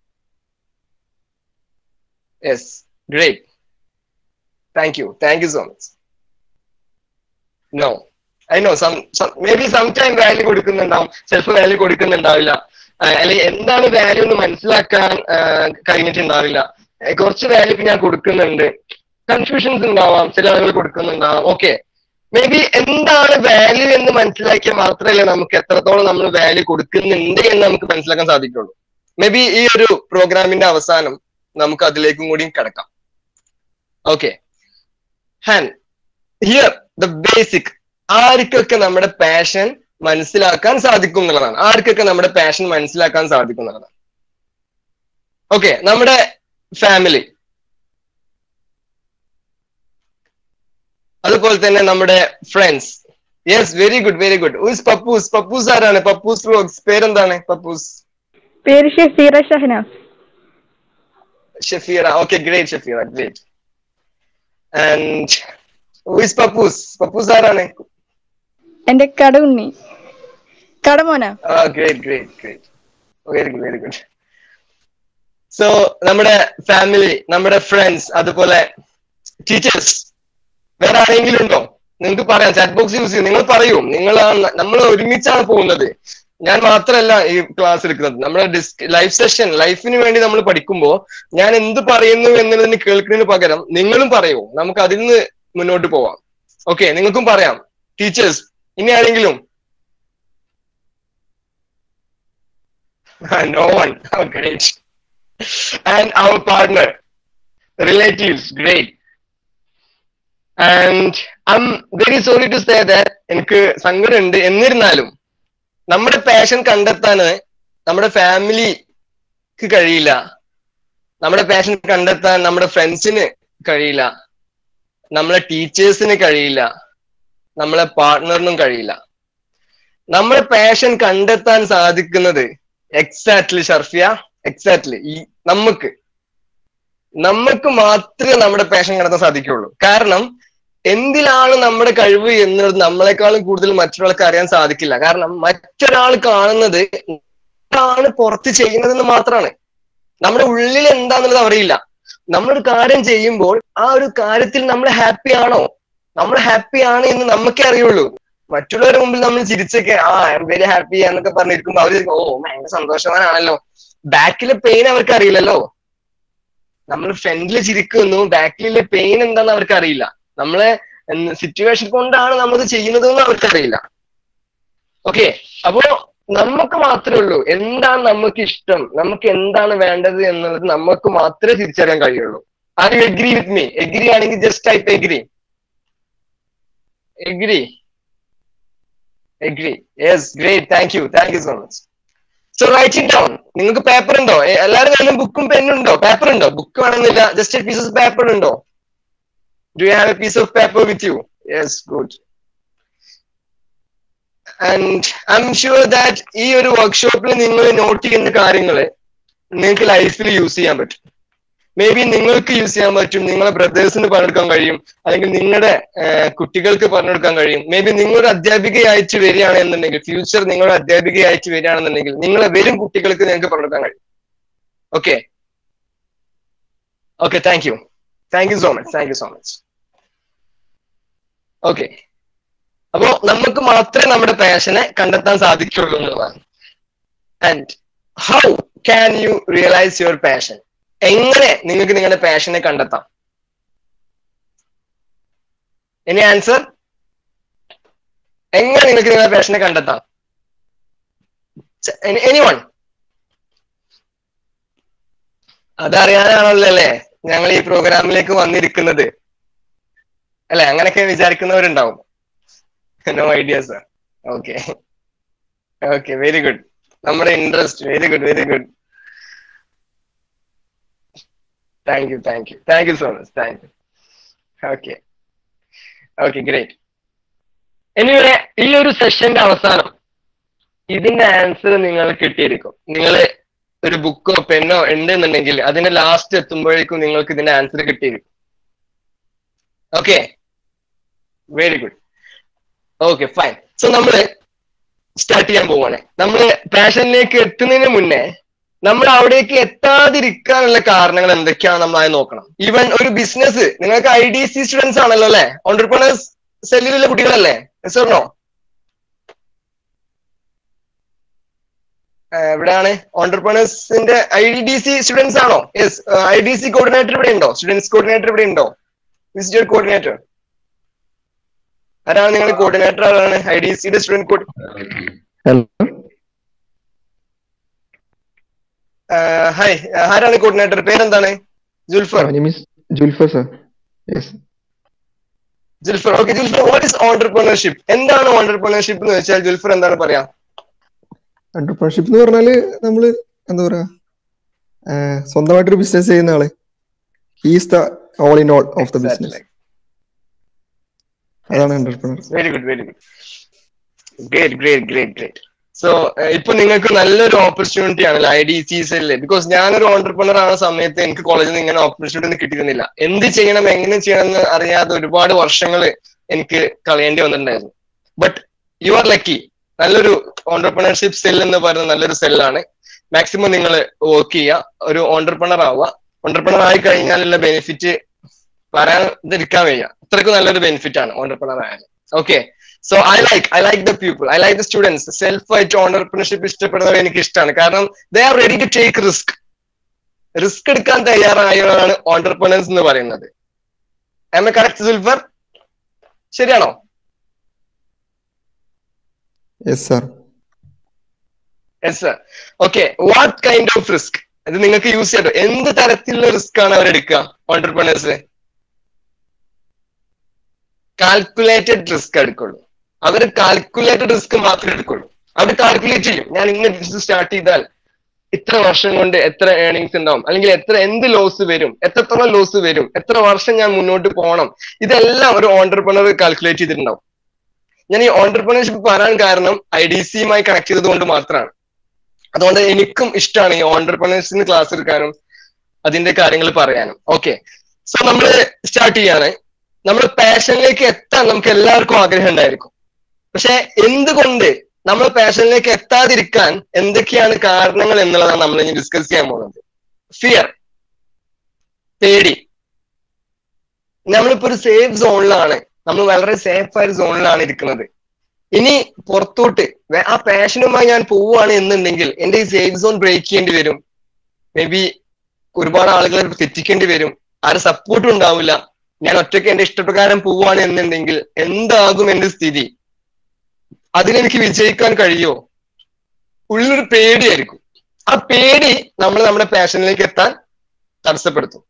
yes great thank you thank you so much no I know some maybe some time value കൊടുക്കുന്നുണ്ടാവും സെൽഫ് വാല്യൂ കൊടുക്കുന്നുണ്ടാവില്ല അല്ലെങ്കിൽ എന്താണ് വാല്യൂ എന്ന് മനസ്സിലാക്കാൻ കഴിഞ്ഞിട്ടുണ്ടാവില്ല ഏഹ് കുറച്ച് വാല്യൂ ഞാൻ കൊടുക്കുന്നുണ്ട് കൺഫ്യൂഷൻസ് ഉണ്ടാവാം ചില ആളുകൾ കൊടുക്കുന്നുണ്ടാവാം ഓക്കെ മേ ബി എന്താണ് വാല്യൂ എന്ന് മനസ്സിലാക്കിയാൽ മാത്രമല്ലേ നമുക്ക് എത്രത്തോളം നമ്മൾ വാല്യൂ കൊടുക്കുന്നുണ്ട് എന്ന് നമുക്ക് മനസ്സിലാക്കാൻ സാധിക്കുള്ളൂ മേ ബി ഈ ഒരു പ്രോഗ്രാമിന്റെ അവസാനം നമുക്ക് അതിലേക്കും കൂടി കിടക്കാം ഓക്കെ ഹാൻ ഹിയർ ദ ബേസിക് ആർക്കൊക്കെ നമ്മുടെ പാഷൻ മനസ്സിലാക്കാൻ സാധിക്കും എന്നുള്ളതാണ് ആർക്കൊക്കെ നമ്മുടെ പാഷൻ മനസ്സിലാക്കാൻ സാധിക്കും എന്നുള്ളതാണ് ഓക്കെ നമ്മുടെ ഫാമിലി അതുപോലെ തന്നെ നമ്മുടെ friends yes very good very good ഉസ് പപ്പൂസ് പപ്പൂസ് ആരാണ് പപ്പൂസ് വ്ലോഗ്സ് പേരെന്താണ് പപ്പൂസ്
പേര് Shefeera Shahanas
Shafeera okay great Shafeera great and ഉസ് പപ്പൂസ് പപ്പൂസ് ആരാണ്
എന്റെ കട ഉണ്ണി കടമോന
great great great very good very good so നമ്മുടെ ഫാമിലി നമ്മുടെ ഫ്രണ്ട്സ് അതുപോലെ ടീച്ചേഴ്സ് വേറെ ആരെങ്കിലും ഉണ്ടോ നിങ്ങൾക്ക് പറയാം ചാറ്റ് ബോക്സ് യൂസ് ചെയ്യും നിങ്ങൾ പറയൂ നിങ്ങൾ നമ്മൾ ഒരുമിച്ചാണ് പോകുന്നത് ഞാൻ മാത്രമല്ല ഈ ക്ലാസ് എടുക്കുന്നത് നമ്മുടെ ഡിസ്ക് ലൈഫ് സെഷൻ ലൈഫിന് വേണ്ടി നമ്മൾ പഠിക്കുമ്പോൾ ഞാൻ എന്ത് പറയുന്നു എന്നുള്ളതിന് കേൾക്കുന്നതിന് പകരം നിങ്ങളും പറയൂ നമുക്ക് അതിൽ നിന്ന് മുന്നോട്ട് പോവാം ഓക്കെ നിങ്ങൾക്കും പറയാം ടീച്ചേഴ്സ് ഇനി ആരെങ്കിലും no one oh, great and our partner relatives great and i'm very sorry to say that എനിക്ക് സങ്കടമുണ്ട് എന്നിരുന്നാലും നമ്മുടെ പാഷൻ കണ്ടെത്താന് നമ്മുടെ ഫാമിലിക്ക് കഴിയില്ല നമ്മുടെ പാഷൻ കണ്ടെത്താൻ നമ്മുടെ ഫ്രണ്ട്സിന് കഴിയില്ല നമ്മളെ ടീച്ചേഴ്സിന് കഴിയില്ല നമ്മളെ പാർട്ട്ണറിനും കഴിയില്ല നമ്മുടെ പാഷൻ കണ്ടെത്താൻ സാധിക്കുന്നത് എക്സാക്ട്ലി ഷർഫിയ എക്സാക്ട്ലി ഈ നമുക്ക് നമുക്ക് മാത്രമേ നമ്മുടെ പാഷൻ കണ്ടെത്താൻ സാധിക്കുള്ളൂ കാരണം എന്തിലാണ് നമ്മുടെ കഴിവ് എന്നുള്ളത് നമ്മളെക്കാളും കൂടുതൽ മറ്റൊരാൾക്ക് അറിയാൻ സാധിക്കില്ല കാരണം മറ്റൊരാൾ കാണുന്നത് എന്താണ് പുറത്ത് ചെയ്യുന്നതെന്ന് മാത്രമാണ് നമ്മുടെ ഉള്ളിൽ എന്താന്നുള്ളത് അറിയില്ല നമ്മളൊരു കാര്യം ചെയ്യുമ്പോൾ ആ ഒരു കാര്യത്തിൽ നമ്മൾ ഹാപ്പി ആണോ നമ്മൾ ഹാപ്പി ആണ് എന്ന് നമുക്കേ അറിയുള്ളൂ മറ്റുള്ളവരുടെ മുമ്പിൽ നമ്മൾ ചിരിച്ചൊക്കെ ആ ഐ എം വെരി ഹാപ്പി എന്നൊക്കെ പറഞ്ഞിരിക്കുമ്പോൾ അവർ ഓ ഭയങ്കര സന്തോഷവാനാണല്ലോ ബാക്കിലെ പെയിൻ അവർക്ക് അറിയില്ലല്ലോ നമ്മൾ ഫ്രണ്ടിൽ ചിരിക്കുന്നു ബാക്കിലെ പെയിൻ എന്താന്ന് അവർക്ക് അറിയില്ല നമ്മളെ സിറ്റുവേഷൻ കൊണ്ടാണ് നമ്മൾ ചെയ്യുന്നതെന്ന് അവർക്കറിയില്ല ഓക്കെ അപ്പോ നമുക്ക് മാത്രമേ ഉള്ളൂ എന്താണ് നമുക്ക് ഇഷ്ടം നമുക്ക് എന്താണ് വേണ്ടത് എന്നുള്ളത് നമുക്ക് മാത്രമേ തിരിച്ചറിയാൻ കഴിയുള്ളൂ are you agree with me agree ആണെങ്കിൽ just type agree agree agree yes great thank you thank you so much so write it down നിങ്ങൾക്ക് പേപ്പർ ഉണ്ടോ എ- എല്ലാവരും കയ്യിലും ബുക്കും പെന്നും ഉണ്ടോ പേപ്പർ ഉണ്ടോ ബുക്ക് വേണമെന്നില്ല ജസ്റ്റ് പീസസ് പേപ്പർ ഉണ്ടോ do you have a piece of paper with you yes good and I am sure that ഈ ഒരു വർക്ക്ഷോപ്പിൽ നിങ്ങൾ നോട്ട് ചെയ്യുന്ന കാര്യങ്ങൾ നിങ്ങൾക്ക് ലൈഫിൽ യൂസ് ചെയ്യാൻ പറ്റും മേ ബി നിങ്ങൾക്ക് യൂസ് ചെയ്യാൻ പറ്റും നിങ്ങളെ ബ്രദേഴ്സിന് പറഞ്ഞെടുക്കാൻ കഴിയും അല്ലെങ്കിൽ നിങ്ങളുടെ കുട്ടികൾക്ക് പറഞ്ഞെടുക്കാൻ കഴിയും മേ ബി നിങ്ങളൊരു അധ്യാപികയായിട്ട് വരികയാണ് എന്നുണ്ടെങ്കിൽ ഫ്യൂച്ചർ നിങ്ങളുടെ അധ്യാപികയായിട്ട് വരികയാണെന്നുണ്ടെങ്കിൽ നിങ്ങളെ വരും കുട്ടികൾക്ക് നിങ്ങൾക്ക് പറഞ്ഞെടുക്കാൻ കഴിയും okay okay thank you thank you so much thank you so much okay അപ്പോ നമുക്ക് മാത്രമേ നമ്മുടെ പാഷനെ കണ്ടെത്താൻ സാധിക്കുള്ളൂ എന്നുള്ളതാണ് and how can you realise your passion എങ്ങനെ നിങ്ങൾക്ക് നിങ്ങളുടെ പാഷനെ കണ്ടെത്താം എനി ആൻസർ എങ്ങനെ നിങ്ങൾക്ക് നിങ്ങളുടെ പാഷനെ കണ്ടെത്താം എനി വൺ അതറിയാനാണല്ലോ അല്ലേ ഞങ്ങൾ ഈ പ്രോഗ്രാമിലേക്ക് വന്നിരിക്കുന്നത് അല്ലെ അങ്ങനെയൊക്കെ വിചാരിക്കുന്നവരുണ്ടാവും no idea sir okay okay very good നമ്മുടെ interest very good very good thank you thank you thank you so much thank you okay okay great anyway ഈ ഒരു സെഷന്റെ അവസാനം ഇതിന്റെ ആൻസർ നിങ്ങൾ കിട്ടിയിരിക്കും നിങ്ങൾ ഒരു ബുക്കോ പെന്നോ ഉണ്ടെന്നുണ്ടെങ്കിൽ അതിന്റെ ലാസ്റ്റ് എത്തുമ്പോഴേക്കും നിങ്ങൾക്ക് ഇതിന്റെ ആൻസർ കിട്ടിയിരിക്കും okay very good okay fine so നമ്മള് സ്റ്റാർട്ട് ചെയ്യാൻ പോവാണ് നമ്മള് പാഷനിലേക്ക് എത്തുന്നതിന് മുന്നേ നമ്മൾ അവിടേക്ക് എത്താതിരിക്കാനുള്ള കാരണങ്ങൾ എന്തൊക്കെയാണ് നമ്മൾ അത് നോക്കണം ഈവൻ ഒരു ബിസിനസ് നിങ്ങൾക്ക് ഐ ഡി സി സ്റ്റുഡൻസ് ആണല്ലോ അല്ലെ ഓണ്ടർപ്രണേഴ്സ് സെല്ലിലുള്ള കുട്ടികളല്ലേ സാറിനോ എവിടെയാണ് ഓണ്ടർപ്രണേഴ്സിന്റെ ഐ ഡി സി സ്റ്റുഡൻസ് ആണോ yes I D C coordinator ഇവിടെ ഉണ്ടോ സ്റ്റുഡൻസ് കോർഡിനേറ്റർ ഇവിടെ ഉണ്ടോ വിസിറ്റർ കോർഡിനേറ്റർ ആരാണ് നിങ്ങളുടെ കോർഡിനേറ്റർ ആരാണ് ഐ ഡി സിയുടെ സ്റ്റുഡന്റ് കോഡ്
ഹലോ
ഹായ് ആരാണ് കോർഡിനേറ്റർ പേരെന്താണ് Julfar
miss Julfar sir yes
Julfar okay Julfar what is entrepreneurship എന്താണ് ഓണ്ടർപ്രണർഷിപ്പ് എന്ന് വെച്ചാൽ ജുൽഫർ എന്താണ് പറയാ
എന്റർപ്രണർഷിപ്പ് എന്ന് പറഞ്ഞാല് നമ്മള് എന്താ പറയാ ആഹ് സ്വന്തമായിട്ടൊരു ബിസിനസ് ചെയ്യുന്ന ആള് he's the all in all of the business അതാണ് entrepreneur
very good very good great great great great so ഇപ്പൊ നിങ്ങൾക്ക് നല്ലൊരു ഓപ്പർച്യൂണിറ്റി ആണ് I D C cell because ഞാനൊരു ഓണ്ടർപ്രണർ ആവുന്ന സമയത്ത് എനിക്ക് കോളേജിൽ നിന്ന് ഇങ്ങനെ ഓപ്പർച്യൂണിറ്റി ഒന്നും കിട്ടിയിരുന്നില്ല എന്ത് ചെയ്യണം എങ്ങനെ ചെയ്യണം എന്ന് അറിയാതെ ഒരുപാട് വർഷങ്ങൾ എനിക്ക് കളയേണ്ടി വന്നിട്ടുണ്ടായിരുന്നു ബട്ട് യു ആർ ലക്കി നല്ലൊരു ഓണ്ടർപ്രണർഷിപ്പ് സെൽ എന്ന് പറയുന്ന നല്ലൊരു സെല്ലാണ് മാക്സിമം നിങ്ങൾ വർക്ക് ചെയ്യുക ഒരു ഓണ്ടർപ്രണർ ആവുക ഓണ്ടർപ്രണർ ആയി കഴിഞ്ഞാലുള്ള ബെനിഫിറ്റ് പറയാതിരിക്കാൻ വയ്യ അത്രയ്ക്ക് നല്ലൊരു ബെനിഫിറ്റ് ആണ് ഓണ്ടർപ്രണർ ആയാലും okay so I like I like the people I like the students self ആയിട്ട് ഓണ്ടർപ്രണർഷിപ്പ് ഇഷ്ടപ്പെടുന്നവർ എനിക്ക് ഇഷ്ടമാണ് കാരണം they are ready to take risk risk എടുക്കാൻ തയ്യാറായവരാണ് ഓണ്ടർപ്രണേഴ്സ് എന്ന് പറയുന്നത് എം എ കറക്റ്റ് സുൽഫർ ശരിയാണോ
yes sir
yes sir okay what kind of risk ഇത് നിങ്ങൾക്ക് യൂസ് ചെയ്യാം എന്ത് തരത്തിലുള്ള റിസ്ക് ആണ് അവരെടുക്കുക ഓണ്ടർപ്രണേഴ്സ് കാൽക്കുലേറ്റഡ് റിസ്ക് എടുക്കുള്ളൂ അവർ കാൽക്കുലേറ്റഡ് റിസ്ക് മാത്രമേ എടുക്കുള്ളൂ അവർ കാൽക്കുലേറ്റ് ചെയ്യും ഞാൻ ഇന്ന് ബിസിനസ് സ്റ്റാർട്ട് ചെയ്താൽ ഇത്ര വർഷം കൊണ്ട് എത്ര ഏർണിങ്സ് ഉണ്ടാവും അല്ലെങ്കിൽ എത്ര എന്ത് ലോസ് വരും എത്രത്തോളം ലോസ് വരും എത്ര വർഷം ഞാൻ മുന്നോട്ട് പോകണം ഇതെല്ലാം ഒരു ഓണ്ടർപ്രണർ കാൽക്കുലേറ്റ് ചെയ്തിട്ടുണ്ടാവും ഞാൻ ഈ ഓണ്ടർപ്രണർഷിപ്പ് പറയാൻ കാരണം ഐ ഡി സിയുമായി കണക്ട് ചെയ്തത് കൊണ്ട് മാത്രമാണ് അതുകൊണ്ട് എനിക്കും ഇഷ്ടമാണ് ഈ ഓണ്ടർപ്രണേഴ്സിന് ക്ലാസ് എടുക്കാനും അതിന്റെ കാര്യങ്ങൾ പറയാനും ഓക്കെ സോ നമ്മൾ സ്റ്റാർട്ട് ചെയ്യാണ് നമ്മുടെ പാഷനിലേക്ക് എത്താൻ നമുക്ക് എല്ലാവർക്കും ആഗ്രഹം ഉണ്ടായിരിക്കും പക്ഷെ എന്തുകൊണ്ട് നമ്മൾ പാഷനിലേക്ക് എത്താതിരിക്കാൻ എന്തൊക്കെയാണ് കാരണങ്ങൾ എന്നുള്ളതാണ് നമ്മൾ ഇനി ഡിസ്കസ് ചെയ്യാൻ പോകുന്നത് ഫിയർ പേടി നമ്മളിപ്പോ ഒരു സേഫ് സോണിലാണ് നമ്മൾ വളരെ സേഫ് ആയ സോണിലാണ് ഇരിക്കുന്നത് ഇനി പുറത്തോട്ട് വേ- ആ പാഷനുമായി ഞാൻ പോവുകയാണ് എന്നുണ്ടെങ്കിൽ എന്റെ ഈ സേഫ് സോൺ ബ്രേക്ക് ചെയ്യേണ്ടി വരും മേ ബി ഒരുപാട് ആളുകളെ തെറ്റിക്കേണ്ടി വരും ആരും സപ്പോർട്ടും ഉണ്ടാവില്ല ഞാൻ ഒറ്റയ്ക്ക് എന്റെ ഇഷ്ടപ്രകാരം പോവുകയാണ് എന്നുണ്ടെങ്കിൽ എന്താകും എന്റെ സ്ഥിതി അതിനെനിക്ക് വിജയിക്കാൻ കഴിയോ ഉള്ളൊരു പേടിയായിരിക്കും ആ പേടി നമ്മൾ നമ്മുടെ പാഷനിലേക്ക് എത്താൻ തടസ്സപ്പെടുത്തും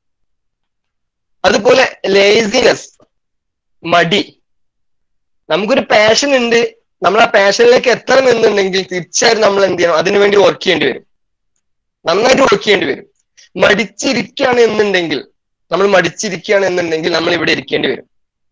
അതുപോലെ ലേസിനെസ് മടി നമുക്കൊരു പാഷൻ ഉണ്ട് നമ്മൾ ആ പാഷനിലേക്ക് എത്തണം എന്നുണ്ടെങ്കിൽ തീർച്ചയായും നമ്മൾ എന്ത് ചെയ്യണം അതിനുവേണ്ടി വർക്ക് ചെയ്യേണ്ടി വരും നന്നായിട്ട് വർക്ക് ചെയ്യേണ്ടി വരും മടിച്ചിരിക്കുകയാണ് എന്നുണ്ടെങ്കിൽ നമ്മൾ മടിച്ചിരിക്കുകയാണ് എന്നുണ്ടെങ്കിൽ നമ്മൾ ഇവിടെ ഇരിക്കേണ്ടി വരും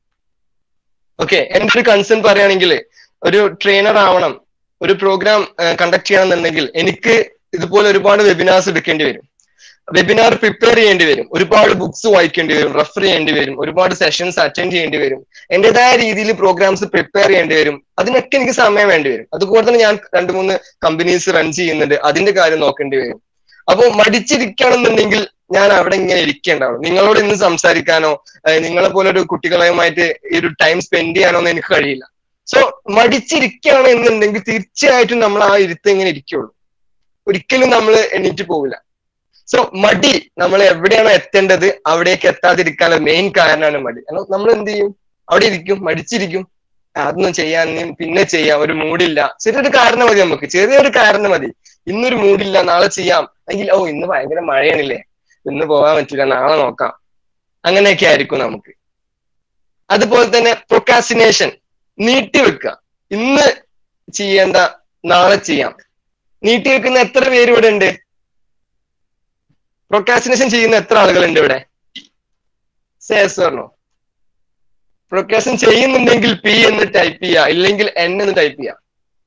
ഓക്കെ എന്റെ ഒരു കൺസേൺ പറയുകയാണെങ്കിൽ ഒരു ട്രെയിനർ ആവണം ഒരു പ്രോഗ്രാം കണ്ടക്ട് ചെയ്യണമെന്നുണ്ടെങ്കിൽ എനിക്ക് ഇതുപോലെ ഒരുപാട് വെബിനാർസ് എടുക്കേണ്ടി വരും വെബിനാർ പ്രിപ്പയർ ചെയ്യേണ്ടി വരും ഒരുപാട് ബുക്സ് വായിക്കേണ്ടി വരും റെഫർ ചെയ്യേണ്ടി വരും ഒരുപാട് സെഷൻസ് അറ്റൻഡ് ചെയ്യേണ്ടി വരും എന്റേതായ രീതിയിൽ പ്രോഗ്രാംസ് പ്രിപ്പയർ ചെയ്യേണ്ടി വരും അതിനൊക്കെ എനിക്ക് സമയം വേണ്ടി വരും അതുപോലെ തന്നെ ഞാൻ രണ്ട് മൂന്ന് കമ്പനീസ് റൺ ചെയ്യുന്നുണ്ട് അതിന്റെ കാര്യം നോക്കേണ്ടി വരും അപ്പൊ മടിച്ചിരിക്കണമെന്നുണ്ടെങ്കിൽ ഞാൻ അവിടെ ഇങ്ങനെ ഇരിക്കേണ്ടാവും നിങ്ങളോട് ഇന്ന് സംസാരിക്കാനോ ഏഹ് നിങ്ങളെ പോലെ ഒരു കുട്ടികളുമായിട്ട് ഈ ഒരു ടൈം സ്പെൻഡ് ചെയ്യാനോ ഒന്നും എനിക്ക് കഴിയില്ല സോ മടിച്ചിരിക്കുകയാണ് എന്നുണ്ടെങ്കിൽ തീർച്ചയായിട്ടും നമ്മൾ ആ ഇരുത്ത് ഇങ്ങനെ ഇരിക്കുള്ളൂ ഒരിക്കലും നമ്മൾ എണീറ്റ് പോവില്ല സോ മടി നമ്മൾ എവിടെയാണോ എത്തേണ്ടത് അവിടേക്ക് എത്താതിരിക്കാനുള്ള മെയിൻ കാരണമാണ് മടി കാരണം നമ്മൾ എന്ത് ചെയ്യും അവിടെ ഇരിക്കും മടിച്ചിരിക്കും അതൊന്നും ചെയ്യാൻ ഇനി പിന്നെ ചെയ്യാം ഒരു മൂഡില്ല ചെറിയൊരു കാരണം മതി നമുക്ക് ചെറിയൊരു കാരണം മതി ഇന്നൊരു മൂഡില്ല നാളെ ചെയ്യാം അല്ലെങ്കിൽ ഓ ഇന്ന് ഭയങ്കര മഴയാണില്ലേ ഇന്ന് പോകാൻ പറ്റില്ല നാളെ നോക്കാം അങ്ങനെയൊക്കെ ആയിരിക്കും നമുക്ക് അതുപോലെ തന്നെ പ്രൊക്കാസിനേഷൻ നീട്ടിവെക്കുക ഇന്ന് ചെയ്യേണ്ട നാളെ ചെയ്യാം നീട്ടിവെക്കുന്ന എത്ര പേര് ഇവിടെ ഉണ്ട് പ്രൊക്കാസിനേഷൻ ചെയ്യുന്ന എത്ര ആളുകളുണ്ട് ഇവിടെ സേസ് പറഞ്ഞോ പ്രൊക്കാഷൻ ചെയ്യുന്നുണ്ടെങ്കിൽ പി എന്ന് ടൈപ്പ് ചെയ്യുക ഇല്ലെങ്കിൽ എൻ എന്ന് ടൈപ്പ് ചെയ്യുക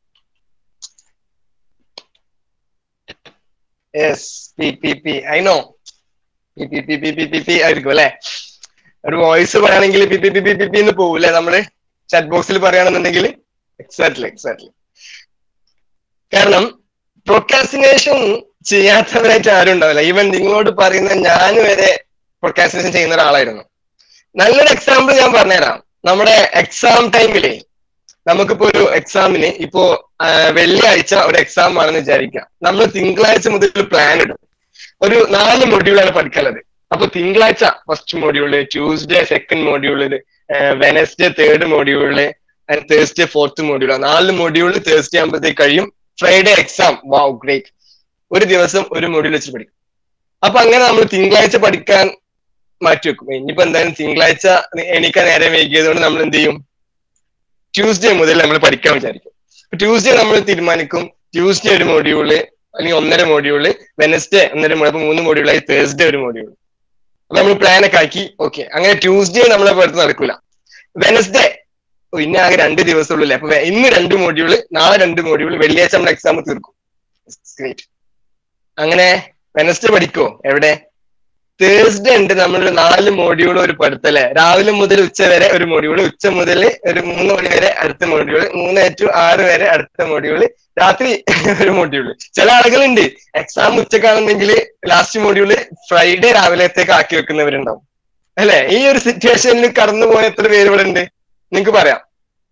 yes P P P I know P P P P P P P ആയിരിക്കും അല്ലെ ഒരു വോയിസ് പറയുകയാണെങ്കിൽ P P P P P P എന്ന് പോകൂലേ നമ്മള് ചാറ്റ് ബോക്സിൽ പറയുകയാണെന്നുണ്ടെങ്കിൽ എക്സാക്ട്ലി എക്സാക്ട്ലി കാരണം പ്രൊക്കാസിനേഷൻ ചെയ്യാത്തവരായിട്ട് ആരും ഉണ്ടാവില്ല ഈവൻ നിങ്ങളോട് പറയുന്ന ഞാൻ വരെ പ്രൊക്കാസിനേഷൻ ചെയ്യുന്ന ഒരാളായിരുന്നു നല്ലൊരു എക്സാമ്പിൾ ഞാൻ പറഞ്ഞുതരാം നമ്മുടെ എക്സാം ടൈമില് നമുക്കിപ്പോ ഒരു എക്സാമിന് ഇപ്പോ ആ, വെള്ളിയാഴ്ച ഒരു എക്സാം ആണെന്ന് വിചാരിക്കാം നമ്മൾ തിങ്കളാഴ്ച മുതൽ പ്ലാൻ ഇടും ഒരു നാല് മൊഡ്യൂളാണ് പഠിക്കാനുള്ളത് അപ്പൊ തിങ്കളാഴ്ച first module Tuesday second module Wednesday third module and Thursday fourth module നാല് മൊഡ്യൂള് തേഴ്സ്ഡേ ആകുമ്പോഴത്തേക്ക് കഴിയും ഫ്രൈഡേ എക്സാം വാവ് ഗ്രേറ്റ് ഒരു ദിവസം ഒരു മൊഡ്യൂൾ വെച്ച് പഠിക്കും അപ്പൊ അങ്ങനെ നമ്മൾ തിങ്കളാഴ്ച പഠിക്കാൻ മാറ്റി വെക്കും ഇനിയിപ്പോ എന്തായാലും തിങ്കളാഴ്ച എണീക്കാൻ നേരെ വൈകിയതുകൊണ്ട് നമ്മൾ എന്ത് ചെയ്യും ട്യൂസ്ഡേ മുതൽ നമ്മൾ പഠിക്കാൻ വിചാരിക്കും ട്യൂസ്ഡേ നമ്മൾ തീരുമാനിക്കും ട്യൂസ്ഡേ ഒരു മൊഡ്യൂള് അല്ലെങ്കിൽ ഒന്നര മൊഡ്യൂള് വെനസ്ഡേ ഒന്നര മൊഡ്യൂൾ അപ്പൊ മൂന്ന് മൊഡ്യൂളായി തേഴ്സ്ഡേ ഒരു മൊഡ്യൂൾ അപ്പൊ നമ്മൾ പ്ലാൻ ഒക്കെ ആക്കി ഓക്കെ അങ്ങനെ ട്യൂസ്ഡേ നമ്മളെ പുറത്ത് നടക്കൂല വെനസ്ഡേ ഓ ഇന്ന് ആകെ രണ്ട് ദിവസമുള്ളൂ അപ്പൊ വെ- ഇന്ന് രണ്ട് മൊഡ്യൂള് നാളെ രണ്ട് മൊഡ്യൂള് വെള്ളിയാഴ്ച നമ്മൾ എക്സാം തീർക്കും ഗ്രേറ്റ് അങ്ങനെ വെനസ്ഡേ പഠിക്കോ എവിടെ തേഴ്സ്ഡേ ഉണ്ട് നമ്മൾ നാല് മോഡ്യൂൾ ഒരു പഠിത്തല്ലേ രാവിലെ മുതൽ ഉച്ച വരെ ഒരു മോഡ്യൂൾ ഉച്ച മുതൽ ഒരു മൂന്ന് മണി വരെ അടുത്ത മോഡ്യൂൾ മൂന്ന് ടു ആറ് വരെ അടുത്ത മോഡ്യൂൾ രാത്രി ഒരു മോഡ്യൂൾ ചില ആളുകളുണ്ട് എക്സാം ഉച്ചക്കാണെന്നെങ്കിൽ ലാസ്റ്റ് മോഡ്യൂള് ഫ്രൈഡേ രാവിലത്തേക്ക് ആക്കി വെക്കുന്നവരുണ്ടാവും അല്ലെ ഈ ഒരു സിറ്റുവേഷനിൽ കടന്നു പോയ എത്ര പേര് ഇവിടെ ഉണ്ട് നിങ്ങക്ക് പറയാം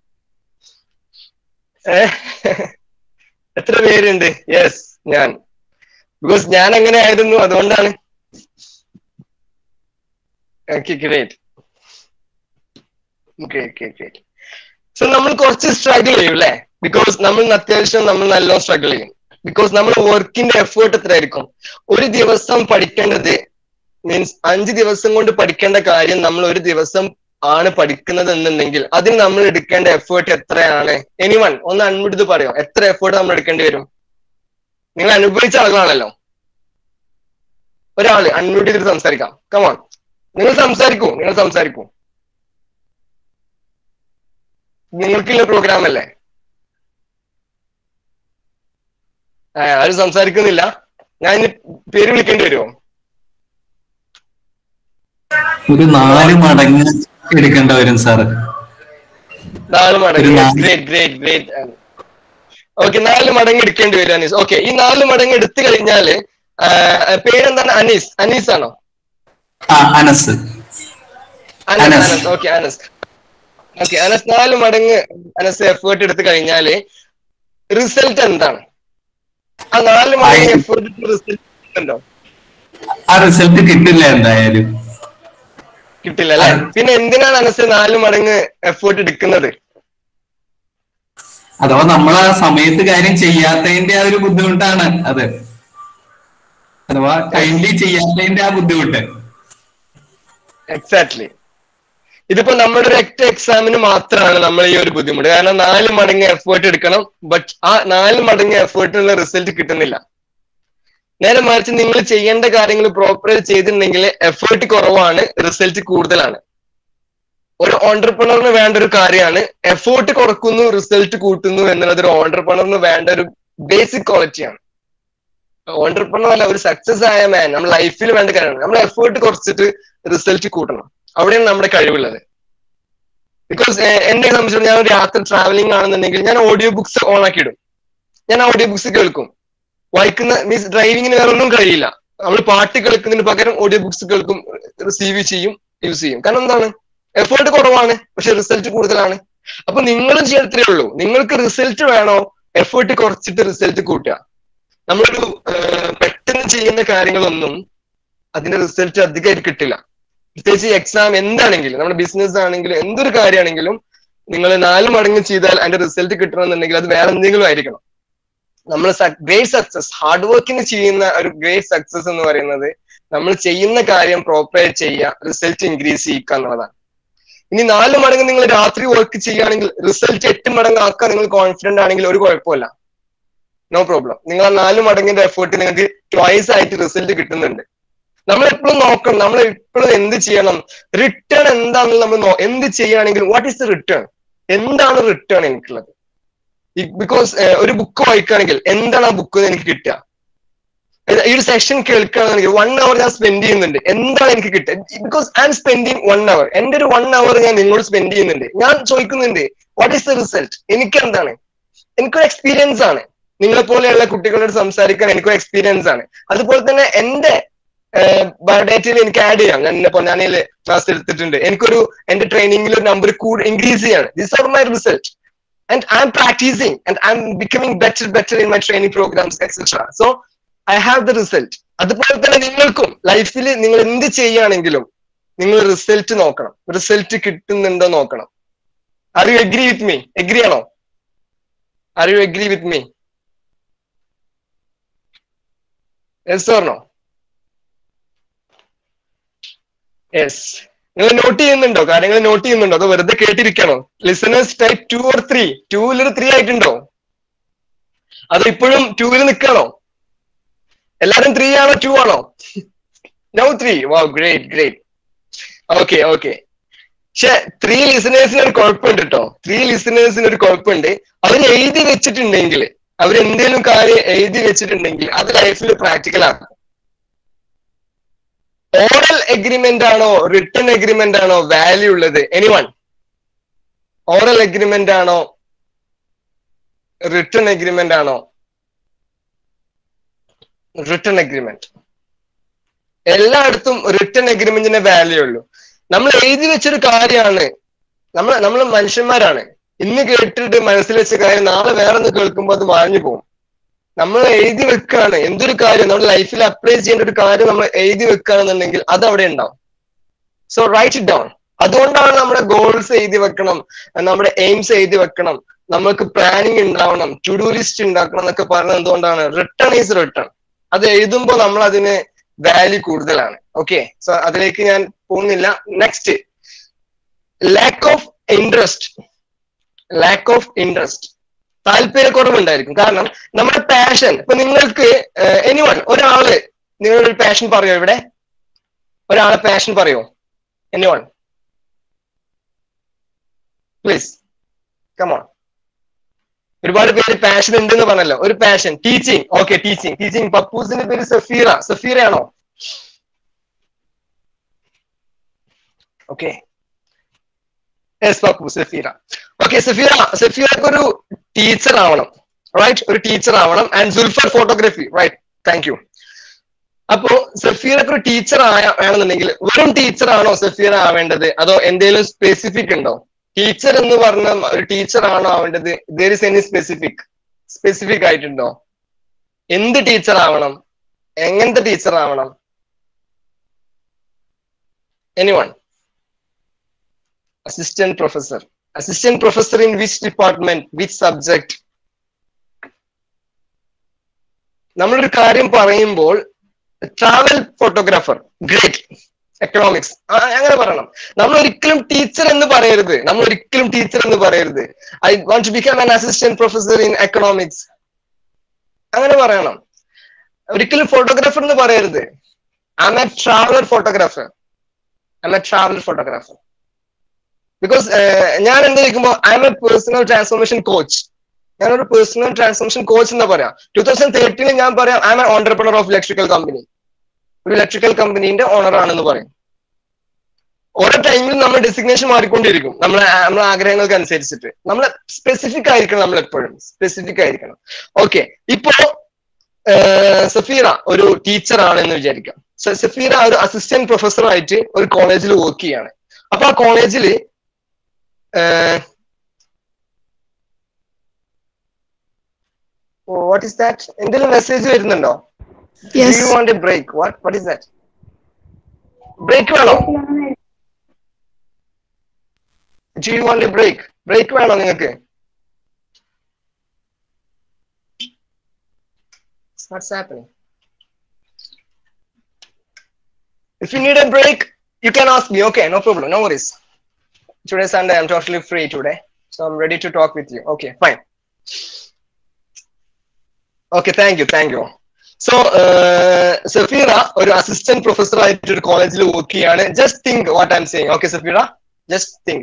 ഏ? എത്ര പേരുണ്ട് യെസ് ഞാൻ ബിക്കോസ് ഞാൻ അങ്ങനെ ആയിരുന്നു അതുകൊണ്ടാണ് okay great okay okay great so നമ്മൾ കുറച്ച് സ്ട്രഗിൾ ചെയ്യും അല്ലേ ബിക്കോസ് നമ്മൾ ഇന്ന് അത്യാവശ്യം നമ്മൾ നല്ലോണം സ്ട്രഗിൾ ചെയ്യും ബിക്കോസ് നമ്മൾ വർക്കിന്റെ എഫേർട്ട് എത്രയായിരിക്കും ഒരു ദിവസം പഠിക്കേണ്ടത് മീൻസ് അഞ്ച് ദിവസം കൊണ്ട് പഠിക്കേണ്ട കാര്യം നമ്മൾ ഒരു ദിവസം ആണ് പഠിക്കുന്നത് എന്നുണ്ടെങ്കിൽ അതിന് നമ്മൾ എടുക്കേണ്ട എഫേർട്ട് എത്രയാണ് എനിവൺ ഒന്ന് അൺമിട്ട് പറയോ എത്ര എഫേർട്ട് നമ്മൾ എടുക്കേണ്ടി വരും നിങ്ങൾ അനുഭവിച്ച ആളുകളാണല്ലോ ഒരാള് അൺമ്യൂട്ട് ചെയ്തിട്ട് സംസാരിക്കാം കമോൺ നിങ്ങൾ സംസാരിക്കൂ നിങ്ങൾ സംസാരിക്കൂ നിങ്ങൾക്കുള്ള പ്രോഗ്രാം അല്ലേ ആ, ആരും സംസാരിക്കുന്നില്ല ഞാൻ ഇനി പേര് വിളിക്കേണ്ടി വരുമോ
ഒരു നാല് മടങ്ങ് എടുക്കേണ്ട വരും സാറ്
നാല് മടങ്ങ്
ഒരു നാല്-
ഗ്രേറ്റ് ഗ്രേറ്റ് ഗ്രേറ്റ് ഓക്കെ നാല് മടങ്ങ് എടുക്കേണ്ടി വരും അനീസ് ഓക്കെ ഈ നാല് മടങ്ങ് എടുത്തു കഴിഞ്ഞാല് ആ, പേരെന്താണ് അനീസ് അനീസ് ആണോ
ആ അനസ്
അനസ്
അനസ്.
അനസ് ഓക്കെ അനസ് ഓക്കെ അനസ് നാല് മടങ്ങ് അനസ് എഫേർട്ട് എടുത്തു കഴിഞ്ഞാല് റിസൾട്ട് എന്താണ് ആ നാല് മടങ്ങ്
ആയി-
എഫേർട്ട് റിസൾട്ട് ഉണ്ടോ
ആ റിസൾട്ട് കിട്ടില്ല എന്തായാലും
കിട്ടില്ല അല്ലെ പിന്നെ എന്തിനാണ് അനസ് നാല് മടങ്ങ് എഫേർട്ട് എടുക്കുന്നത്
അഥവാ നമ്മൾ ആ സമയത്ത് കാര്യം ചെയ്യാത്തതിന്റെ ആ ഒരു ബുദ്ധിമുട്ടാണ് അത് അഥവാ ടൈംലി ചെയ്യാത്തതിന്റെ ആ ബുദ്ധിമുട്ട്
എക്സാക്ട്ലി ഇതിപ്പോ നമ്മുടെ ഒരു ഒറ്റ എക്സാമിന് മാത്രമാണ് നമ്മൾ ഈ ഒരു ബുദ്ധിമുട്ട് കാരണം നാല് മടങ്ങ് എഫേർട്ട് എടുക്കണം ബട്ട് ആ നാല് മടങ്ങ് എഫേർട്ടിനുള്ള റിസൾട്ട് കിട്ടുന്നില്ല നേരെ മറിച്ച് നിങ്ങൾ ചെയ്യേണ്ട കാര്യങ്ങൾ പ്രോപ്പറായി ചെയ്തിട്ടുണ്ടെങ്കിൽ എഫേർട്ട് കുറവാണ് റിസൾട്ട് കൂടുതലാണ് ഒരു ഓണ്ടർപ്രണറിന് വേണ്ട ഒരു കാര്യമാണ് എഫേർട്ട് കുറക്കുന്നു റിസൾട്ട് കൂട്ടുന്നു എന്നുള്ളത് ഒരു ഓണ്ടർപ്രണറിന് വേണ്ട ഒരു ബേസിക് ക്വാളിറ്റിയാണ് ഓണ്ടർപ്രണർ അല്ല ഒരു സക്സസ് ആയ മാൻ നമ്മുടെ ലൈഫിൽ വേണ്ട കാര്യമാണ് നമ്മൾ എഫേർട്ട് കുറച്ചിട്ട് റിസൾട്ട് കൂട്ടണം അവിടെയാണ് നമ്മുടെ കഴിവുള്ളത് ബിക്കോസ് എന്നെ സംബന്ധിച്ചിടത്തോളം ഞാൻ ഒരു യാത്ര ട്രാവലിംഗ് ആണെന്നുണ്ടെങ്കിൽ ഞാൻ ഓഡിയോ ബുക്സ് ഓൺ ആക്കി ഇടും ഞാൻ ഓഡിയോ ബുക്സ് കേൾക്കും വായിക്കുന്ന മീൻസ് ഡ്രൈവിങ്ങിന് വേറെ ഒന്നും കഴിയില്ല നമ്മൾ പാട്ട് കേൾക്കുന്നതിന് പകരം ഓഡിയോ ബുക്സ് കേൾക്കും റിസീവ് ചെയ്യും യൂസ് ചെയ്യും കാരണം എന്താണ് എഫേർട്ട് കുറവാണ് പക്ഷെ റിസൾട്ട് കൂടുതലാണ് അപ്പൊ നിങ്ങളും ചെയ്യത്തേ ഉള്ളൂ നിങ്ങൾക്ക് റിസൾട്ട് വേണോ എഫേർട്ട് കുറച്ചിട്ട് റിസൾട്ട് കൂട്ടുക നമ്മളൊരു ഏഹ്, പെട്ടെന്ന് ചെയ്യുന്ന കാര്യങ്ങളൊന്നും അതിന്റെ റിസൾട്ട് അധികമായിട്ട് കിട്ടില്ല പ്രത്യേകിച്ച് എക്സാം എന്താണെങ്കിലും നമ്മുടെ ബിസിനസ് ആണെങ്കിലും എന്തൊരു കാര്യമാണെങ്കിലും നിങ്ങൾ നാല് മടങ്ങ് ചെയ്താൽ അതിന്റെ റിസൾട്ട് കിട്ടണമെന്നുണ്ടെങ്കിൽ അത് വേറെ എന്തെങ്കിലും ആയിരിക്കണം നമ്മൾ ഗ്രേറ്റ് സക്സസ് ഹാർഡ് വർക്കിന് ചെയ്യുന്ന ഒരു ഗ്രേറ്റ് സക്സസ് എന്ന് പറയുന്നത് നമ്മൾ ചെയ്യുന്ന കാര്യം പ്രോപ്പറായി ചെയ്യുക റിസൾട്ട് ഇൻക്രീസ് ചെയ്യുക എന്നുള്ളതാണ് ഇനി നാല് മടങ്ങ് നിങ്ങൾ രാത്രി വർക്ക് ചെയ്യുകയാണെങ്കിൽ റിസൾട്ട് എട്ട് മടങ്ങ് ആക്കാൻ നിങ്ങൾ കോൺഫിഡന്റ് ആണെങ്കിൽ ഒരു കുഴപ്പമില്ല നോ പ്രോബ്ലം നിങ്ങൾ ആ നാല് മടങ്ങിന്റെ എഫേർട്ട് നിങ്ങൾക്ക് ട്വൈസ് ആയിട്ട് റിസൾട്ട് കിട്ടുന്നുണ്ട് നമ്മൾ എപ്പോഴും നോക്കണം നമ്മൾ എപ്പോഴും എന്ത് ചെയ്യണം റിട്ടേൺ എന്താണെന്ന് നമ്മൾ നോ- എന്ത് ചെയ്യുകയാണെങ്കിൽ വാട്ട് ഈസ് ദ റിട്ടേൺ എന്താണ് റിട്ടേൺ എനിക്കുള്ളത് ബിക്കോസ് ഒരു ബുക്ക് വായിക്കുകയാണെങ്കിൽ എന്താണ് ആ ബുക്ക് എനിക്ക് കിട്ടുക ഏത് ഈ ഒരു സെഷൻ കേൾക്കുകയാണെങ്കിൽ വൺ അവർ ഞാൻ സ്പെൻഡ് ചെയ്യുന്നുണ്ട് എന്താണ് എനിക്ക് കിട്ടുക because I I'm spending one hour എന്റെ ഒരു വൺ അവർ ഞാൻ നിങ്ങളോട് സ്പെൻഡ് ചെയ്യുന്നുണ്ട് ഞാൻ ചോദിക്കുന്നുണ്ട് വാട്ട് ഈസ് ദ റിസൾട്ട് എനിക്ക് എന്താണ് എനിക്കൊരു എക്സ്പീരിയൻസ് ആണ് നിങ്ങളെ പോലെയുള്ള കുട്ടികളോട് സംസാരിക്കാൻ എനിക്കൊരു എക്സ്പീരിയൻസ് ആണ് അതുപോലെ തന്നെ എന്റെ ബയോഡേറ്റയിൽ എനിക്ക് ആഡ് ചെയ്യാം ഞാൻ ഇപ്പൊ ഞാൻ ക്ലാസ് എടുത്തിട്ടുണ്ട് എനിക്കൊരു എന്റെ ട്രെയിനിങ്ങിൽ ഒരു നമ്പർ കൂടി ഇൻക്രീസ് ചെയ്യാണ് this are my result and I I'm practising and I I'm becoming better better in my training programmes etcetera so I have the result അതുപോലെ തന്നെ നിങ്ങൾക്കും ലൈഫിൽ നിങ്ങൾ എന്ത് ചെയ്യുകയാണെങ്കിലും നിങ്ങൾ റിസൾട്ട് നോക്കണം റിസൾട്ട് കിട്ടുന്നുണ്ടോ നോക്കണം are you agree with me agree ആണോ are you agree with me yes or no yes നിങ്ങൾ നോട്ട് ചെയ്യുന്നുണ്ടോ കാര്യങ്ങൾ നോട്ട് ചെയ്യുന്നുണ്ടോ അതോ വെറുതെ കേട്ടിരിക്കണോ listeners type two or three ടൂവിൽ ഒരു ത്രീ ആയിട്ടുണ്ടോ അതോ ഇപ്പോഴും ടൂവിൽ നിൽക്കണോ എല്ലാരും ത്രീ ആണോ ടു ആണോ നോ ത്രീ വാ ഗ്രേറ്റ് ഗ്രേറ്റ് ഓക്കെ ഓക്കെ പക്ഷെ ത്രീ ലിസണേഴ്സിന് ഒരു കുഴപ്പമുണ്ട് കേട്ടോ ത്രീ ലിസണേഴ്സിന് ഒരു കുഴപ്പമുണ്ട് അവർ എഴുതി വെച്ചിട്ടുണ്ടെങ്കിൽ അവർ എന്തെങ്കിലും കാര്യം എഴുതി വെച്ചിട്ടുണ്ടെങ്കിൽ അത് ലൈഫിൽ പ്രാക്ടിക്കൽ ആക്കും ഓറൽ എഗ്രിമെന്റ് ആണോ റിട്ടേൺ എഗ്രിമെന്റ് ആണോ വാല്യൂ ഉള്ളത് എനിവൺ ഓറൽ എഗ്രിമെന്റ് ആണോ റിട്ടേൺ എഗ്രിമെന്റ് ആണോ റിട്ടേൺ എഗ്രിമെന്റ് എല്ലായിടത്തും റിട്ടേൺ എഗ്രിമെന്റിന്റെ വാല്യൂ ഉള്ളൂ നമ്മൾ എഴുതി വെച്ചൊരു കാര്യമാണ് നമ്മൾ നമ്മൾ മനുഷ്യന്മാരാണ് ഇന്ന് കേട്ടിട്ട് മനസ്സിൽ വെച്ച കാര്യം നാളെ വേറെ ഒന്ന് കേൾക്കുമ്പോൾ അത് മാഞ്ഞു പോകും നമ്മൾ എഴുതി വെക്കുകയാണ് എന്തൊരു കാര്യം നമ്മുടെ ലൈഫിൽ അപ്ലൈ ചെയ്യേണ്ട ഒരു കാര്യം നമ്മൾ എഴുതി വെക്കുകയാണെന്നുണ്ടെങ്കിൽ അത് അവിടെ ഉണ്ടാവും സോ റൈറ്റ് ഇറ്റ് ഡൗൺ അതുകൊണ്ടാണ് നമ്മുടെ ഗോൾസ് എഴുതി വെക്കണം നമ്മുടെ എയിംസ് എഴുതി വെക്കണം നമുക്ക് പ്ലാനിങ് ഉണ്ടാവണം ടു ഡു ലിസ്റ്റ് ഉണ്ടാക്കണം എന്നൊക്കെ പറയുന്നത് എന്തുകൊണ്ടാണ് റിട്ടേൺ ഈസ് റിട്ടേൺ അത് എഴുതുമ്പോൾ നമ്മൾ അതിന് വാല്യൂ കൂടുതലാണ് ഓക്കെ സോ അതിലേക്ക് ഞാൻ പോകുന്നില്ല next lack of interest lack of interest താല്പര്യക്കുറവുണ്ടായിരിക്കും കാരണം നമ്മുടെ പാഷൻ ഇപ്പൊ നിങ്ങൾക്ക് എനി വൺ ഒരാള് നിങ്ങളുടെ ഒരു പാഷൻ പറയോ ഇവിടെ ഒരാളെ പാഷൻ പറയോ എനി വൺ പ്ലീസ് കമോൺ ഒരുപാട് പേര് പാഷൻ ഉണ്ടെന്ന് പറഞ്ഞല്ലോ ഒരു passion teaching okay teaching teaching പപ്പൂസിന്റെ പേര് സഫീറ സഫീറ ആണോ okay yes Pappu Safeera okay Safeera സഫീറക്ക് ഒരു ടീച്ചർ ആവണം റൈറ്റ് ഒരു ടീച്ചർ ആവണം and Sulfar photography right thank you അപ്പോ സഫീറക്ക് ഒരു ടീച്ചർ ആയ വേണമെന്നുണ്ടെങ്കിൽ വെറും ടീച്ചർ ആണോ സഫീറ ആവേണ്ടത് അതോ എന്തെങ്കിലും സ്പെസിഫിക് ഉണ്ടോ ടീച്ചർ എന്ന് പറഞ്ഞ ഒരു ടീച്ചർ ആണോ ആവേണ്ടത് there is any specific specific ആയിട്ടുണ്ടോ എന്ത് ടീച്ചർ ആവണം എങ്ങനത്തെ ടീച്ചർ ആവണം anyone assistant professor assistant professor in which department which subject നമ്മളൊരു കാര്യം പറയുമ്പോൾ ട്രാവൽ ഫോട്ടോഗ്രാഫർ ഗ്രേറ്റ് എക്കണോമിക്സ് അങ്ങനെ പറയണം നമ്മൾ ഒരിക്കലും ടീച്ചർ എന്ന് പറയരുത് നമ്മൾ ഒരിക്കലും ടീച്ചർ എന്ന് പറയരുത് I want to become an assistant professor in economics അങ്ങനെ പറയണം ഒരിക്കലും ഫോട്ടോഗ്രാഫർ എന്ന് പറയരുത് I'm a traveller photographer I'm a traveller photographer because ഞാൻ എന്ത് ചോദിക്കുമ്പോൾ I'm a personal transformation coach ഞാനൊരു പേഴ്സണൽ ട്രാൻസ്ഫോർമേഷൻ കോച്ച് എന്ന് പറയാം ടൂ തൗസൻഡ് തേർട്ടീനിൽ ഞാൻ പറയാം I'm a entrepreneur of electrical company ഒരു ഇലക്ട്രിക്കൽ കമ്പനീന്റെ ഓണർ ആണെന്ന് പറയും ഓരോ ടൈമിൽ നമ്മൾ ഡെസിഗ്നേഷൻ മാറിക്കൊണ്ടിരിക്കും നമ്മളെ നമ്മളെ ആഗ്രഹങ്ങൾക്ക് അനുസരിച്ചിട്ട് നമ്മൾ സ്പെസിഫിക് ആയിരിക്കണം നമ്മൾ എപ്പോഴും സ്പെസിഫിക് ആയിരിക്കണം ഓക്കെ ഇപ്പോ സഫീറ ഒരു ടീച്ചർ ആണെന്ന് വിചാരിക്കാം സഫീറ ഒരു അസിസ്റ്റന്റ് പ്രൊഫസർ ആയിട്ട് ഒരു കോളേജിൽ വർക്ക് ചെയ്യാണ് അപ്പൊ ആ കോളേജിൽ വാട്ട് ഇസ് ദാറ്റ് എന്തെങ്കിലും മെസ്സേജ് വരുന്നുണ്ടോ
Yes.
Do you want a break? What? What is that? Break വേണോ? Do you want a break? Break വേണോ നിങ്ങൾക്ക്? What's happening? If you need a break, you can ask me. Okay, no problem. No worries. Today Sunday, I'm totally free today. So I'm ready to talk with you. Okay, fine. Okay, thank you. Thank you. So Safeera ഒരു assistant professor ആയിട്ട് ഒരു കോളേജിൽ work ചെയ്യാണ് just think what I'm saying okay Safeera just think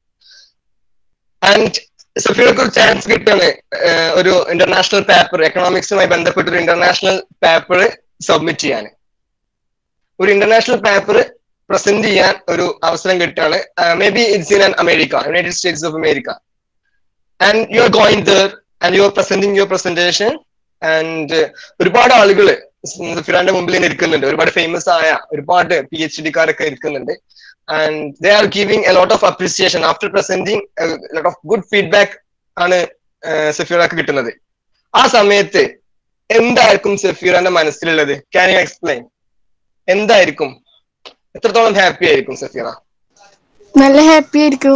and സഫീറക്ക് ഒരു chance കിട്ടാണ് ഒരു international paper എക്കണോമിക്സുമായി ബന്ധപ്പെട്ട ഒരു ഇന്റർനാഷണൽ പേപ്പർ സബ്മിറ്റ് ചെയ്യാൻ ഒരു ഇന്റർനാഷണൽ പേപ്പർ പ്രസന്റ് ചെയ്യാൻ ഒരു അവസരം കിട്ടുകയാണ് maybe it's in America United States of America and you are going there and you are presenting your presentation and ഒരുപാട് ആളുകൾ ഫിറാന്റെ മുമ്പിൽ ഇങ്ങനെ ഇരിക്കുന്നുണ്ട് ഒരുപാട് ഫേമസ് ആയ ഒരുപാട് പി എച്ച് ഡിക്കാരൊക്കെ ഇരിക്കുന്നുണ്ട് and they are giving a lot of appreciation after presenting lot of good feedback ആണ് സഫീറക്ക് കിട്ടുന്നത് ആ സമയത്ത് എന്തായിരിക്കും സഫീറാന്റെ മനസ്സിലുള്ളത് ക്യാൻ യു എക്സ്പ്ലെയിൻ എന്തായിരിക്കും എത്രത്തോളം ഹാപ്പി ആയിരിക്കും സഫീറ
നല്ല ഹാപ്പി ആയിരിക്കും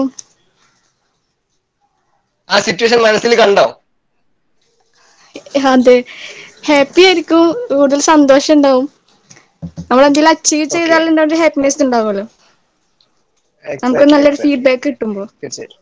ആ സിറ്റുവേഷൻ മനസ്സിൽ കണ്ടോ
അതെ ഹാപ്പി ആയിരിക്കും കൂടുതൽ സന്തോഷം ഉണ്ടാവും നമ്മൾ എന്തെങ്കിലും അച്ചീവ് ചെയ്താൽ ഉണ്ടാവും ഹാപ്പിനെസ് ഉണ്ടാവുമല്ലോ നമുക്ക് നല്ലൊരു ഫീഡ്ബാക്ക് കിട്ടുമ്പോ
തീർച്ചയായിട്ടും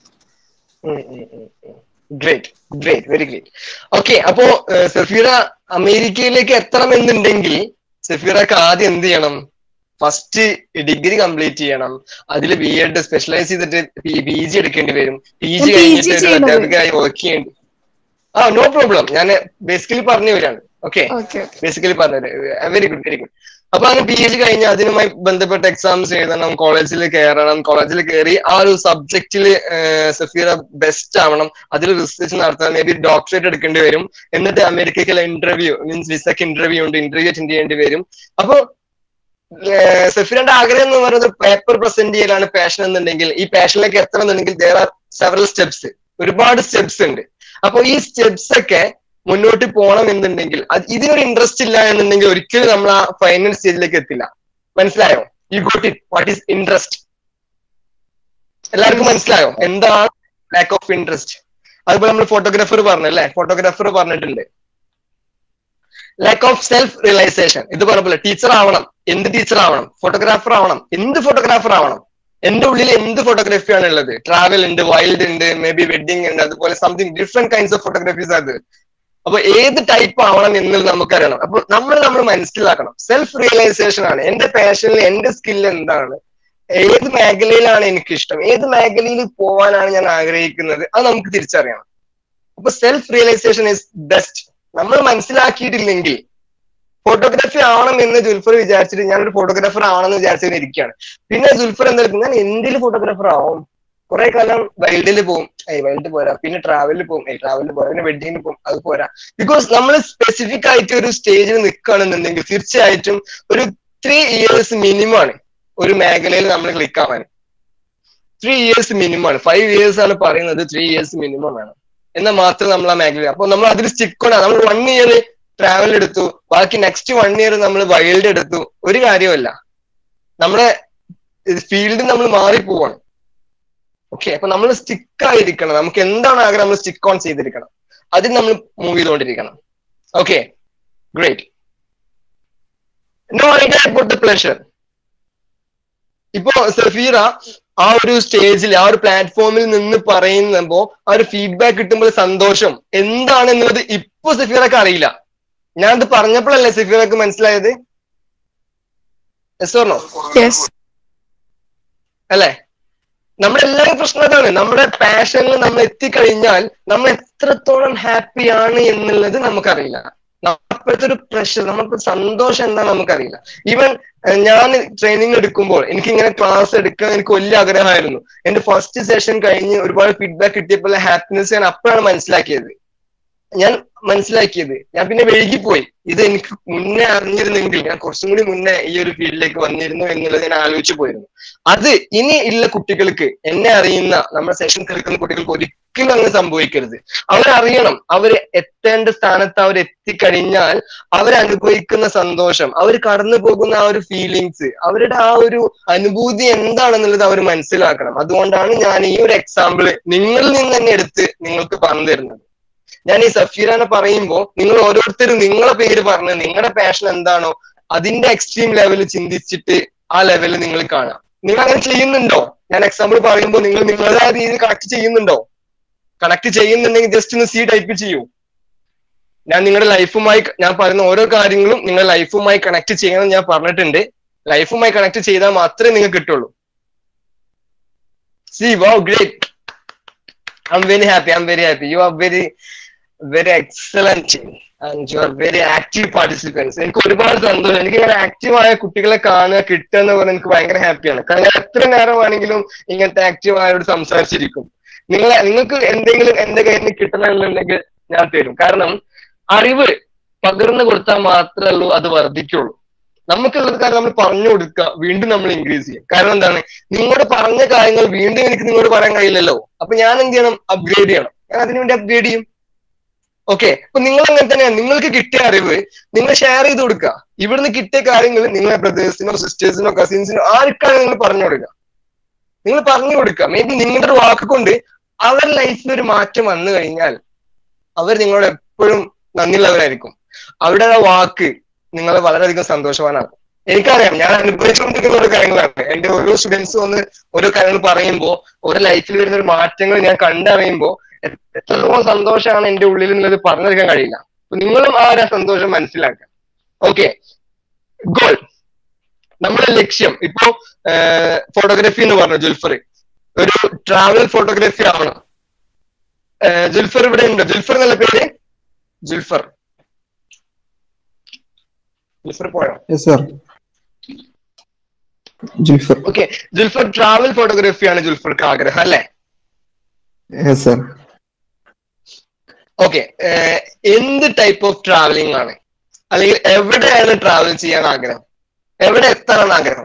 great great very great okay അപ്പോ ഏഹ്, സഫീറ അമേരിക്കയിലേക്ക് എത്തണമെന്നുണ്ടെങ്കിൽ സഫീറക്ക് ആദ്യം എന്ത് ചെയ്യണം ഫസ്റ്റ് ഡിഗ്രി കംപ്ലീറ്റ് ചെയ്യണം അതിൽ ബി എഡ് സ്പെഷ്യലൈസ് ചെയ്തിട്ട് പി ജി എടുക്കേണ്ടി വരും പി ജി
ഞാൻ PG
കഴിഞ്ഞിട്ട് ഒരു
ചെയ്യുന്നത്.
അധ്യാപികയായി വർക്ക് ചെയ്യേണ്ടി ആ നോ പ്രോബ്ലം ഞാൻ ബേസിക്കലി പറഞ്ഞു വരാണ് ഓക്കെ
ഓക്കെ ഓക്കെ
ബേസിക്കലി പറഞ്ഞത് വെരി ഗുഡ് വെരി ഗുഡ് അപ്പൊ അങ്ങനെ പി എച്ച് കഴിഞ്ഞ് അതിനുമായി ബന്ധപ്പെട്ട എക്സാംസ് എഴുതണം കോളേജിൽ കയറണം കോളേജിൽ കയറി ആ ഒരു സബ്ജക്റ്റിൽ സഫീറ ബെസ്റ്റ് ആവണം അതിൽ റിസർച്ച് നടത്താൻ മേ ബി ഡോക്ടറേറ്റ് എടുക്കേണ്ടി വരും എന്നിട്ട് അമേരിക്കയ്ക്കുള്ള ഇന്റർവ്യൂ മീൻസ് വിസക്ക് ഇന്റർവ്യൂ ഉണ്ട് ഇന്റർവ്യൂ അറ്റൻഡ് ചെയ്യേണ്ടി വരും അപ്പൊ സഫീറിന്റെ ആഗ്രഹം എന്ന് പറയുന്നത് പേപ്പർ പ്രസന്റ് ചെയ്യലാണ് പാഷൻ എന്നുണ്ടെങ്കിൽ ഈ പാഷനിലേക്ക് എത്തണമെന്നുണ്ടെങ്കിൽ ദർ ആർ സെവറൽ സ്റ്റെപ്സ് ഒരുപാട് സ്റ്റെപ്സ് ഉണ്ട് അപ്പൊ ഈ സ്റ്റെപ്സ് ഒക്കെ മുന്നോട്ട് പോകണം എന്നുണ്ടെങ്കിൽ അത് ഇതിനൊരു ഇൻട്രസ്റ്റ് ഇല്ല എന്നുണ്ടെങ്കിൽ ഒരിക്കലും നമ്മൾ ആ ഫൈനൽ സ്റ്റേജിലേക്ക് എത്തില്ല മനസ്സിലായോ you got it what is interest എല്ലാവർക്കും മനസ്സിലായോ എന്താണ് ലാക്ക് ഓഫ് ഇൻട്രസ്റ്റ് അതുപോലെ നമ്മൾ ഫോട്ടോഗ്രാഫർ പറഞ്ഞു അല്ലെ ഫോട്ടോഗ്രാഫർ പറഞ്ഞിട്ടുണ്ട് ലാക്ക് ഓഫ് സെൽഫ് റിയലൈസേഷൻ ഇത് പറഞ്ഞ ടീച്ചർ ആവണം എന്ത് ടീച്ചർ ആവണം ഫോട്ടോഗ്രാഫർ ആവണം എന്ത് ഫോട്ടോഗ്രാഫർ ആവണം എന്റെ ഉള്ളിൽ എന്ത് ഫോട്ടോഗ്രാഫി ആണ് ഉള്ളത് ട്രാവൽ ഉണ്ട് വൈൽഡ് ഉണ്ട് മേ ബി വെഡിങ് ഉണ്ട് അതുപോലെ something different kinds of photographies അത് അപ്പൊ ഏത് ടൈപ്പ് ആവണം എന്നുള്ളത് നമുക്കറിയണം അപ്പൊ നമ്മൾ നമ്മൾ മനസ്സിലാക്കണം സെൽഫ് റിയലൈസേഷൻ ആണ് എന്റെ പാഷനിൽ എന്റെ സ്കിൽ എന്താണ് ഏത് മേഖലയിലാണ് എനിക്ക് ഇഷ്ടം ഏത് മേഖലയിൽ പോകാനാണ് ഞാൻ ആഗ്രഹിക്കുന്നത് അത് നമുക്ക് തിരിച്ചറിയണം അപ്പൊ സെൽഫ് റിയലൈസേഷൻ ഇസ് ബെസ്റ്റ് നമ്മൾ മനസ്സിലാക്കിയിട്ടില്ലെങ്കിൽ ഫോട്ടോഗ്രാഫി ആവണം എന്ന് ജുൽഫർ വിചാരിച്ചിട്ട് ഞാനൊരു ഫോട്ടോഗ്രാഫർ ആവണമെന്ന് വിചാരിച്ചിട്ട് ഇരിക്കുകയാണ് പിന്നെ ജുൽഫർ എന്തായാലും ഞാൻ എന്തിൽ ഫോട്ടോഗ്രാഫർ ആവും കുറെ കാലം വൈൽഡിൽ പോകും ഏയ് വൈൽഡ് പോരാ പിന്നെ ട്രാവലിൽ പോകും ഏയ് ട്രാവലിൽ പോരാ പിന്നെ വെഡിങ്ങിന് പോകും അത് പോരാ ബിക്കോസ് നമ്മൾ സ്പെസിഫിക് ആയിട്ട് ഒരു സ്റ്റേജിൽ നിൽക്കുകയാണെന്നുണ്ടെങ്കിൽ തീർച്ചയായിട്ടും ഒരു ത്രീ ഇയേഴ്സ് മിനിമം ആണ് ഒരു മേഖലയിൽ നമ്മൾ ക്ലിക്ക് ആവാൻ ത്രീ ഇയേഴ്സ് മിനിമം ആണ് ഫൈവ് ഇയേഴ്സ് ആണ് പറയുന്നത് ത്രീ ഇയേഴ്സ് മിനിമം വേണം എന്നാൽ മാത്രം നമ്മൾ ആ മേഖല അപ്പൊ നമ്മൾ അതിൽ സ്റ്റിക്ക് ആണ് നമ്മൾ വൺ ഇയർ ട്രാവൽ എടുത്തു ബാക്കി നെക്സ്റ്റ് വൺ ഇയർ നമ്മൾ വൈൽഡ് എടുത്തു ഒരു കാര്യമല്ല നമ്മുടെ ഫീൽഡ് നമ്മൾ മാറിപ്പോവാണ് ഓക്കെ അപ്പൊ നമ്മൾ സ്റ്റിക്ക് ആയിരിക്കണം നമുക്ക് എന്താണ് ആഗ്രഹം നമ്മൾ സ്റ്റിക്ക് ഓൺ ചെയ്തിരിക്കണം അതിൽ നമ്മൾ മൂവ് ചെയ്തുകൊണ്ടിരിക്കണം okay great no idea about the pleasure ഇപ്പോ സഫീറ ആ ഒരു സ്റ്റേജിൽ ആ ഒരു പ്ലാറ്റ്ഫോമിൽ നിന്ന് പറയുമ്പോ ആ ഒരു ഫീഡ്ബാക്ക് കിട്ടുമ്പോൾ സന്തോഷം എന്താണെന്നുള്ളത് ഇപ്പൊ സഫീറക്ക് അറിയില്ല ഞാൻ ഇത് പറഞ്ഞപ്പോഴല്ലേ സഫീറക്ക് മനസ്സിലായത് എസ് ഓർണോ
യെസ്
അല്ലേ നമ്മുടെ എല്ലാവരും പ്രശ്നം അതാണ് നമ്മുടെ പാഷനിൽ നമ്മൾ എത്തിക്കഴിഞ്ഞാൽ നമ്മൾ എത്രത്തോളം ഹാപ്പി ആണ് എന്നുള്ളത് നമുക്കറിയില്ല അപ്പോഴത്തെ ഒരു പ്രഷർ നമ്മൾക്ക് സന്തോഷം എന്താ നമുക്കറിയില്ല ഈവൻ ഞാൻ ട്രെയിനിങ് എടുക്കുമ്പോൾ എനിക്ക് ഇങ്ങനെ ക്ലാസ് എടുക്കാൻ എനിക്ക് വലിയ ആഗ്രഹമായിരുന്നു എന്റെ ഫസ്റ്റ് സെഷൻ കഴിഞ്ഞ് ഒരുപാട് ഫീഡ്ബാക്ക് കിട്ടിയപ്പോൾ ഹാപ്പിനെസ് ഞാൻ അപ്പോഴാണ് മനസ്സിലാക്കിയത് ഞാൻ മനസ്സിലാക്കിയത് ഞാൻ പിന്നെ വൈകിപ്പോയി ഇത് എനിക്ക് മുന്നേ അറിഞ്ഞിരുന്നെങ്കിൽ ഞാൻ കുറച്ചും കൂടി മുന്നേ ഈ ഒരു ഫീൽഡിലേക്ക് വന്നിരുന്നു എന്നുള്ളത് ഞാൻ ആലോചിച്ചു പോയിരുന്നു അത് ഇനി ഉള്ള കുട്ടികൾക്ക് എന്നെ അറിയുന്ന നമ്മുടെ സെഷൻ കേൾക്കുന്ന കുട്ടികൾക്ക് ഒരിക്കലും അങ്ങനെ സംഭവിക്കരുത് അവരറിയണം അവർ എത്തേണ്ട സ്ഥാനത്ത് അവർ എത്തിക്കഴിഞ്ഞാൽ അവരനുഭവിക്കുന്ന സന്തോഷം അവർ കടന്നു പോകുന്ന ആ ഒരു ഫീലിങ്സ് അവരുടെ ആ ഒരു അനുഭൂതി എന്താണെന്നുള്ളത് അവർ മനസ്സിലാക്കണം അതുകൊണ്ടാണ് ഞാൻ ഈ ഒരു എക്സാമ്പിള് നിങ്ങളിൽ നിന്ന് തന്നെ എടുത്ത് നിങ്ങൾക്ക് പറഞ്ഞു തരുന്നത് ഞാൻ ഈ സഫീറാനെ പറയുമ്പോൾ നിങ്ങൾ ഓരോരുത്തരും നിങ്ങളെ പേര് പറഞ്ഞ് നിങ്ങളുടെ പാഷൻ എന്താണോ അതിന്റെ എക്സ്ട്രീം ലെവലിൽ ചിന്തിച്ചിട്ട് ആ ലെവലിൽ നിങ്ങൾ കാണാം നിങ്ങൾ അങ്ങനെ ചെയ്യുന്നുണ്ടോ ഞാൻ എക്സാമ്പിൾ പറയുമ്പോൾ നിങ്ങൾ നിങ്ങളുടേതായ രീതിയിൽ കണക്ട് ചെയ്യുന്നുണ്ടോ കണക്ട് ചെയ്യുന്നുണ്ടെങ്കിൽ ജസ്റ്റ് ഒന്ന് സി ടൈപ്പ് ചെയ്യൂ ഞാൻ നിങ്ങളുടെ ലൈഫുമായി ഞാൻ പറയുന്ന ഓരോ കാര്യങ്ങളും നിങ്ങളുടെ ലൈഫുമായി കണക്ട് ചെയ്യണം ഞാൻ പറഞ്ഞിട്ടുണ്ട് ലൈഫുമായി കണക്ട് ചെയ്താൽ മാത്രമേ നിങ്ങൾക്ക് കിട്ടുള്ളൂ see wow great I'm very happy I'm very happy you are very very excellent and you are very active participants എനിക്ക് ഒരുപാട് സന്തോഷം എനിക്ക് ഇങ്ങനെ ആക്റ്റീവായ കുട്ടികളെ കാണുക കിട്ടുക എന്ന് പറഞ്ഞാൽ എനിക്ക് ഭയങ്കര ഹാപ്പിയാണ് കാരണം ഞാൻ എത്ര നേരം വേണമെങ്കിലും ഇങ്ങനത്തെ ആക്റ്റീവ് ആയവരോട് സംസാരിച്ചിരിക്കും നിങ്ങളെ നിങ്ങൾക്ക് എന്തെങ്കിലും എന്റെ കയ്യിൽ നിന്ന് കിട്ടണമെന്നുണ്ടെങ്കിൽ ഞാൻ തരും കാരണം അറിവ് പകർന്നു കൊടുത്താൽ മാത്രമേ ഉള്ളൂ അത് വർദ്ധിക്കുള്ളൂ നമുക്കുള്ളത് കാരണം നമ്മൾ പറഞ്ഞു കൊടുക്കുക വീണ്ടും നമ്മൾ ഇൻക്രീസ് ചെയ്യും കാരണം എന്താണ് നിങ്ങളോട് പറഞ്ഞ കാര്യങ്ങൾ വീണ്ടും എനിക്ക് നിങ്ങളോട് പറയാൻ കഴിയില്ലല്ലോ അപ്പൊ ഞാൻ എന്ത് ചെയ്യണം അപ്ഗ്രേഡ് ചെയ്യണം ഞാൻ അതിനുവേണ്ടി അപ്ഗ്രേഡ് ചെയ്യും ഓക്കെ അപ്പൊ നിങ്ങൾ അങ്ങനെ തന്നെയാണ് നിങ്ങൾക്ക് കിട്ടിയ അറിവ് നിങ്ങൾ ഷെയർ ചെയ്ത് കൊടുക്കുക ഇവിടുന്ന് കിട്ടിയ കാര്യങ്ങൾ നിങ്ങളെ ബ്രദേഴ്സിനോ സിസ്റ്റേഴ്സിനോ കസിൻസിനോ ആർക്കാണ് നിങ്ങൾ പറഞ്ഞു കൊടുക്കുക നിങ്ങൾ പറഞ്ഞു കൊടുക്കുക മേ ബി നിങ്ങളുടെ ഒരു വാക്ക് കൊണ്ട് അവരുടെ ലൈഫിൽ ഒരു മാറ്റം വന്നു കഴിഞ്ഞാൽ അവർ നിങ്ങളോട് എപ്പോഴും നന്ദിയുള്ളവരായിരിക്കും അവരുടെ ആ വാക്ക് നിങ്ങളെ വളരെയധികം സന്തോഷവാനാക്കും എനിക്കറിയാം ഞാൻ അനുഭവിച്ചുകൊണ്ടിരിക്കുന്ന ഓരോ കാര്യങ്ങളാണ് എന്റെ ഓരോ സ്റ്റുഡൻസ് വന്ന് ഓരോ കാര്യങ്ങൾ പറയുമ്പോൾ ഓരോ ലൈഫിൽ വരുന്ന ഒരു മാറ്റങ്ങൾ ഞാൻ കണ്ടറിയുമ്പോൾ എത്രത്തോളം സന്തോഷമാണ് എന്റെ ഉള്ളിൽ എന്നുള്ളത് പറഞ്ഞെടുക്കാൻ കഴിയില്ല അപ്പൊ നിങ്ങളും ആ ഒരു സന്തോഷം മനസ്സിലാക്കുക ഓക്കെ ഗോൾ നമ്മുടെ ലക്ഷ്യം ഇപ്പോ ഫോട്ടോഗ്രാഫി എന്ന് പറഞ്ഞു ജുൽഫർ ഒരു ട്രാവൽ ഫോട്ടോഗ്രാഫി ആവണം ജുൽഫർ ഇവിടെ ഉണ്ട് ജുൽഫർ എന്നുള്ള പേര് ജുൽഫർ ജുൽഫർ പോയോ
yes sir Julfar
okay Julfar travel ഫോട്ടോഗ്രാഫിയാണ് ജുൽഫർക്ക് ആഗ്രഹം അല്ലെ
യെസ് സാർ
ഓക്കെ എന്ത് ടൈപ്പ് ഓഫ് ട്രാവലിംഗ് ആണ് അല്ലെങ്കിൽ എവിടെയാണ് ട്രാവൽ ചെയ്യാൻ ആഗ്രഹം എവിടെ എത്താനാണ് ആഗ്രഹം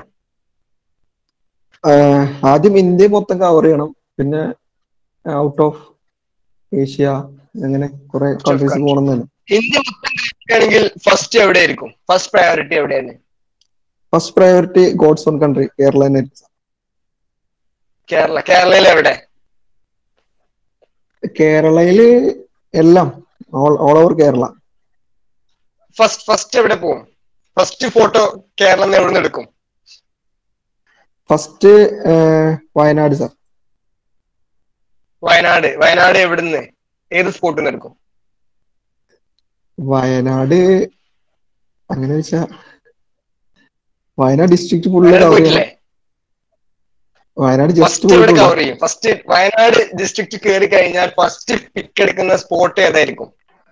ആദ്യം ഇന്ത്യ മൊത്തം കവർ ചെയ്യണം പിന്നെ ഔട്ട് ഓഫ് ഏഷ്യ അങ്ങനെ കുറെ കൺട്രീസ് പോകണമെന്നാണ്
ഇന്ത്യ മൊത്തം കഴിക്കുകയാണെങ്കിൽ ഫസ്റ്റ് എവിടെയായിരിക്കും ഫസ്റ്റ് പ്രയോറിറ്റി എവിടെയാണ്
first priority God's own country Kerala തന്നെ
കേരള കേരളയിൽ എവിടെ
കേരളയില് എല്ലാം all over Kerala
first first എവിടെ പോകും ഫസ്റ്റ് ഫോട്ടോ കേരളം എവിടെ നിന്ന് എടുക്കും
ഫസ്റ്റ് വയനാട് സാർ
വയനാട് വയനാട് എവിടുന്ന് ഏത് സ്പോട്ടിൽ നിന്ന് എടുക്കും
വയനാട് അങ്ങനെ വെച്ചാ Wayanad district full
Wayanad
cover
പോയിട്ടില്ലേ
ചെയ്യണം വയനാട് ജസ്റ്റ്
ഫസ്റ്റ് എവിടെ
പോയിട്ടുള്ളൂ
കവർ ചെയ്യും ഫസ്റ്റ് വയനാട് ഡിസ്ട്രിക്ട് കയറി കഴിഞ്ഞാൽ ഫസ്റ്റ് പിക്ക് എടുക്കുന്ന സ്പോട്ട് ഏതായിരിക്കും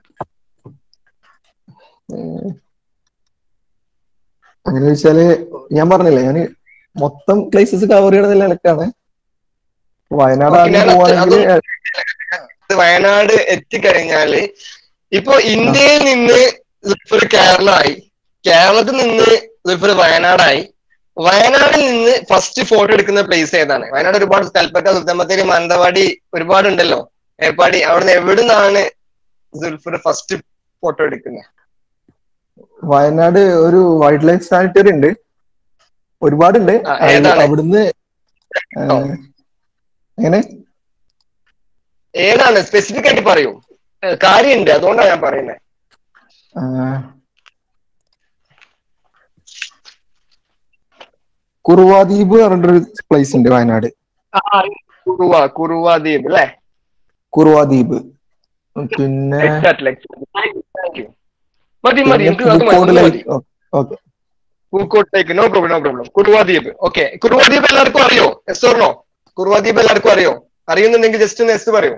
ഏഹ് അങ്ങനെ വെച്ചാല് ഞാൻ പറഞ്ഞില്ലേ ഞാന് മൊത്തം പ്ലേസസ് കവർ ചെയ്യണ നിലക്കാണ് വയനാട്
ഓക്കെ
ആദ്യം
ഞാൻ അത്
പോവാണെങ്കിൽ
അതൊന്നും വയനാട് എത്തിക്കഴിഞ്ഞാല് ഇപ്പൊ ഇന്ത്യയിൽ നിന്ന് സുൽഫർ കേരളമായി കേരളത്തിൽ നിന്ന് സുൽഫർ വയനാടായി വയനാടിൽ നിന്ന് ഫസ്റ്റ് ഫോട്ടോ എടുക്കുന്ന പ്ലേസ് ഏതാണ് വയനാട് ഒരുപാട് കൽപ്പറ്റ സുൽത്താൻ മാനന്തവാടി ഒരുപാടുണ്ടല്ലോ ഏർപ്പാടി അവിടുന്ന് എവിടുന്നാണ് സുൽഫർ ഫസ്റ്റ് ഫോട്ടോ എടുക്കുന്നത്
വയനാട് ഒരു വൈൽഡ് ലൈഫ് സാനിറ്ററി ഉണ്ട് ഒരുപാടുണ്ട്
ആ,
അത്
ഏതാണ്?
അവിടുന്ന് ഏഹ്, എങ്ങനെ
ഏതാണ് സ്പെസിഫിക് ആയിട്ട് പറയൂ ഏഹ് കാര്യമുണ്ട് അതുകൊണ്ടാണ് ഞാൻ പറയുന്നത്
ആഹ്, കുറുവാദ്വീപ് പറഞ്ഞിട്ടൊരു പ്ലേസ് ഉണ്ട് വയനാട്
കുറുവ കുറുവ ദ്വീപ് അല്ലേ
കുറുവാദ്വീപ് പിന്നെ
എക്സാക്ട്ലി താങ്ക് യു മതി മതി
പിന്നെ
എനിക്ക് അത് മതി,
പൂക്കോട്
ഒന്ന് മതി
ലൈക്ക് ഓക്കെ
പൂക്കോട്ടേക്ക് no problem no problem Kuruvadweep okay Kuruvadweep എല്ലാവർക്കും അറിയോ എസ് ഓർണോ കുറുവാദ്വീപ് എല്ലാവർക്കും അറിയോ അറിയുന്നുണ്ടെങ്കിൽ ജസ്റ്റ് ഒന്ന് എസ് പറയൂ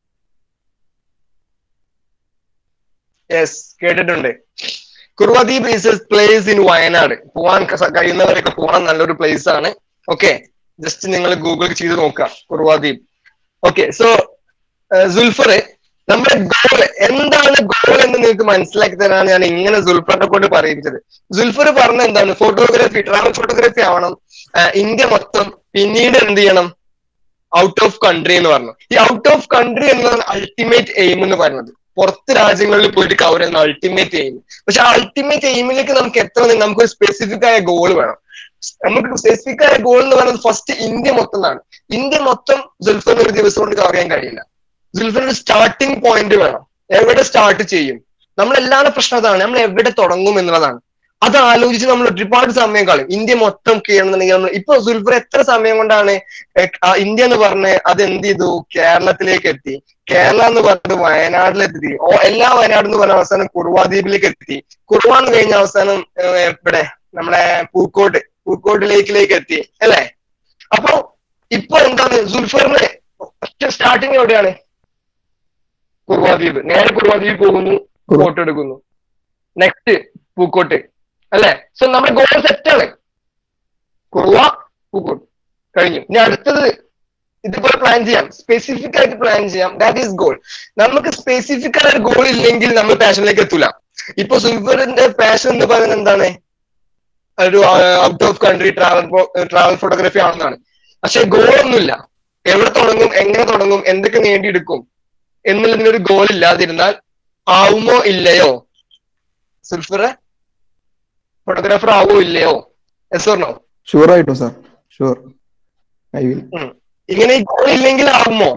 യെസ് കേട്ടിട്ടുണ്ട് Kuruvadweep is a place in Wayanad പോവാൻ ക- കഴിയുന്നവരൊക്കെ പോകാൻ നല്ലൊരു പ്ലേസ് ആണ് ഓക്കെ ജസ്റ്റ് നിങ്ങൾ ഗൂഗിൾ ചെയ്ത് നോക്കുക കുറുവാദ്വീപ് ഓക്കെ സോ സുൽഫർ നമ്മുടെ ഗോൾ എന്താണ് ഗോൾ എന്ന് നിങ്ങൾക്ക് മനസ്സിലാക്കി തരാനാണ് ഞാൻ ഇങ്ങനെ സുൽഫറിനെ കൊണ്ട് പറയിപ്പിച്ചത് സുൽഫർ പറഞ്ഞ എന്താണ് ഫോട്ടോഗ്രാഫി ട്രാവൽ ഫോട്ടോഗ്രാഫി ആവണം ആ, ഇന്ത്യ മൊത്തം പിന്നീട് എന്ത് ചെയ്യണം ഔട്ട് ഓഫ് കൺട്രി എന്ന് പറഞ്ഞു ഈ ഔട്ട് ഓഫ് കൺട്രി എന്നതാണ് അൾട്ടിമേറ്റ് എയിം എന്ന് പറയുന്നത് പുറത്ത് രാജ്യങ്ങളിൽ പോയിട്ട് കവർ ചെയ്യുന്ന അൾട്ടിമേറ്റ് എയിം പക്ഷെ ആ അൾട്ടിമേറ്റ് എയിമിലേക്ക് നമുക്ക് എത്ര നമുക്ക് ഒരു സ്പെസിഫിക് ആയ ഗോൾ വേണം നമുക്ക് സ്പെസിഫിക് ആയ ഗോൾ എന്ന് പറയുന്നത് ഫസ്റ്റ് ഇന്ത്യ മൊത്തം ആണ് ഇന്ത്യ മൊത്തം സുൽഫറിന് ഒരു ദിവസം കൊണ്ട് കവർ ചെയ്യാൻ കഴിയില്ല സുൽഫറിന് സ്റ്റാർട്ടിംഗ് പോയിന്റ് വേണം എവിടെ സ്റ്റാർട്ട് ചെയ്യും നമ്മൾ എല്ലാവരുടെ പ്രശ്നം അതാണ് നമ്മൾ എവിടെ തുടങ്ങും എന്നുള്ളതാണ് അത് ആലോചിച്ച് നമ്മൾ ഒരുപാട് സമയം കളയും ഇന്ത്യ മൊത്തം ചെയ്യണമെന്നുണ്ടെങ്കിൽ നമ്മൾ ഇപ്പൊ സുൽഫർ എത്ര സമയം കൊണ്ടാണ് എ- ആ ഇന്ത്യ എന്ന് പറഞ്ഞ് അത് എന്ത് ചെയ്തു കേരളത്തിലേക്ക് എത്തി കേരള എന്ന് പറഞ്ഞത് വയനാട്ടിലെത്തി ഓ എല്ലാ വയനാട് എന്ന് പറഞ്ഞ അവസാനം കുറുവാദ്വീപിലേക്ക് എത്തി കുറുവ എന്ന് കഴിഞ്ഞ അവസാനം ഏഹ്, ഇവിടെ നമ്മുടെ പൂക്കോട്ട് പൂക്കോട്ട് ലേക്കിലേക്ക് എത്തി അല്ലേ അപ്പൊ ഇപ്പൊ എന്താണ് സുൽഫറിന് സ്റ്റാർട്ടിങ് എവിടെയാണ് കുറുവാദ്വീപ് നേരെ കുറുവാദ്വീപ് പോകുന്നു
കുറു-
ഫോട്ടോ എടുക്കുന്നു നെക്സ്റ്റ് പൂക്കോട്ട് അല്ലെ സോ നമ്മുടെ ഗോൾ സെറ്റ് ആണ് കുറുവ പൂക്കോട്ട് കഴിഞ്ഞു ഇനി അടുത്തത് ഇതുപോലെ പ്ലാൻ ചെയ്യാം സ്പെസിഫിക് ആയിട്ട് പ്ലാൻ ചെയ്യാം ദാറ്റ് ഈസ് ഗോൾ നമുക്ക് സ്പെസിഫിക് ആയ ഗോൾ ഇല്ലെങ്കിൽ നമ്മൾ പാഷനിലേക്ക് എത്തൂല ഇപ്പൊ സുൽഫറിന്റെ പാഷൻ എന്ന് പറയുന്നത് എന്താണ് ഒരു out of country travel travel photography ആണെന്നാണ് പക്ഷെ ഗോൾ ഒന്നുമില്ല എവിടെ തുടങ്ങും എങ്ങനെ തുടങ്ങും എന്തൊക്കെ നേടിയെടുക്കും എന്നുള്ളതിനൊരു ഗോൾ ഇല്ലാതിരുന്നാൽ ആവുമോ ഇല്ലയോ സുൽഫറെ ഫോട്ടോഗ്രാഫർ ആവോ ഇല്ലയോ എസ് ഓർണോ
ഷുവർ ആയിട്ടും സാർ ഷുവർ ഐ വിൽ
ഇങ്ങനെ ഗോൾ ഇല്ലെങ്കിൽ ആവുമോ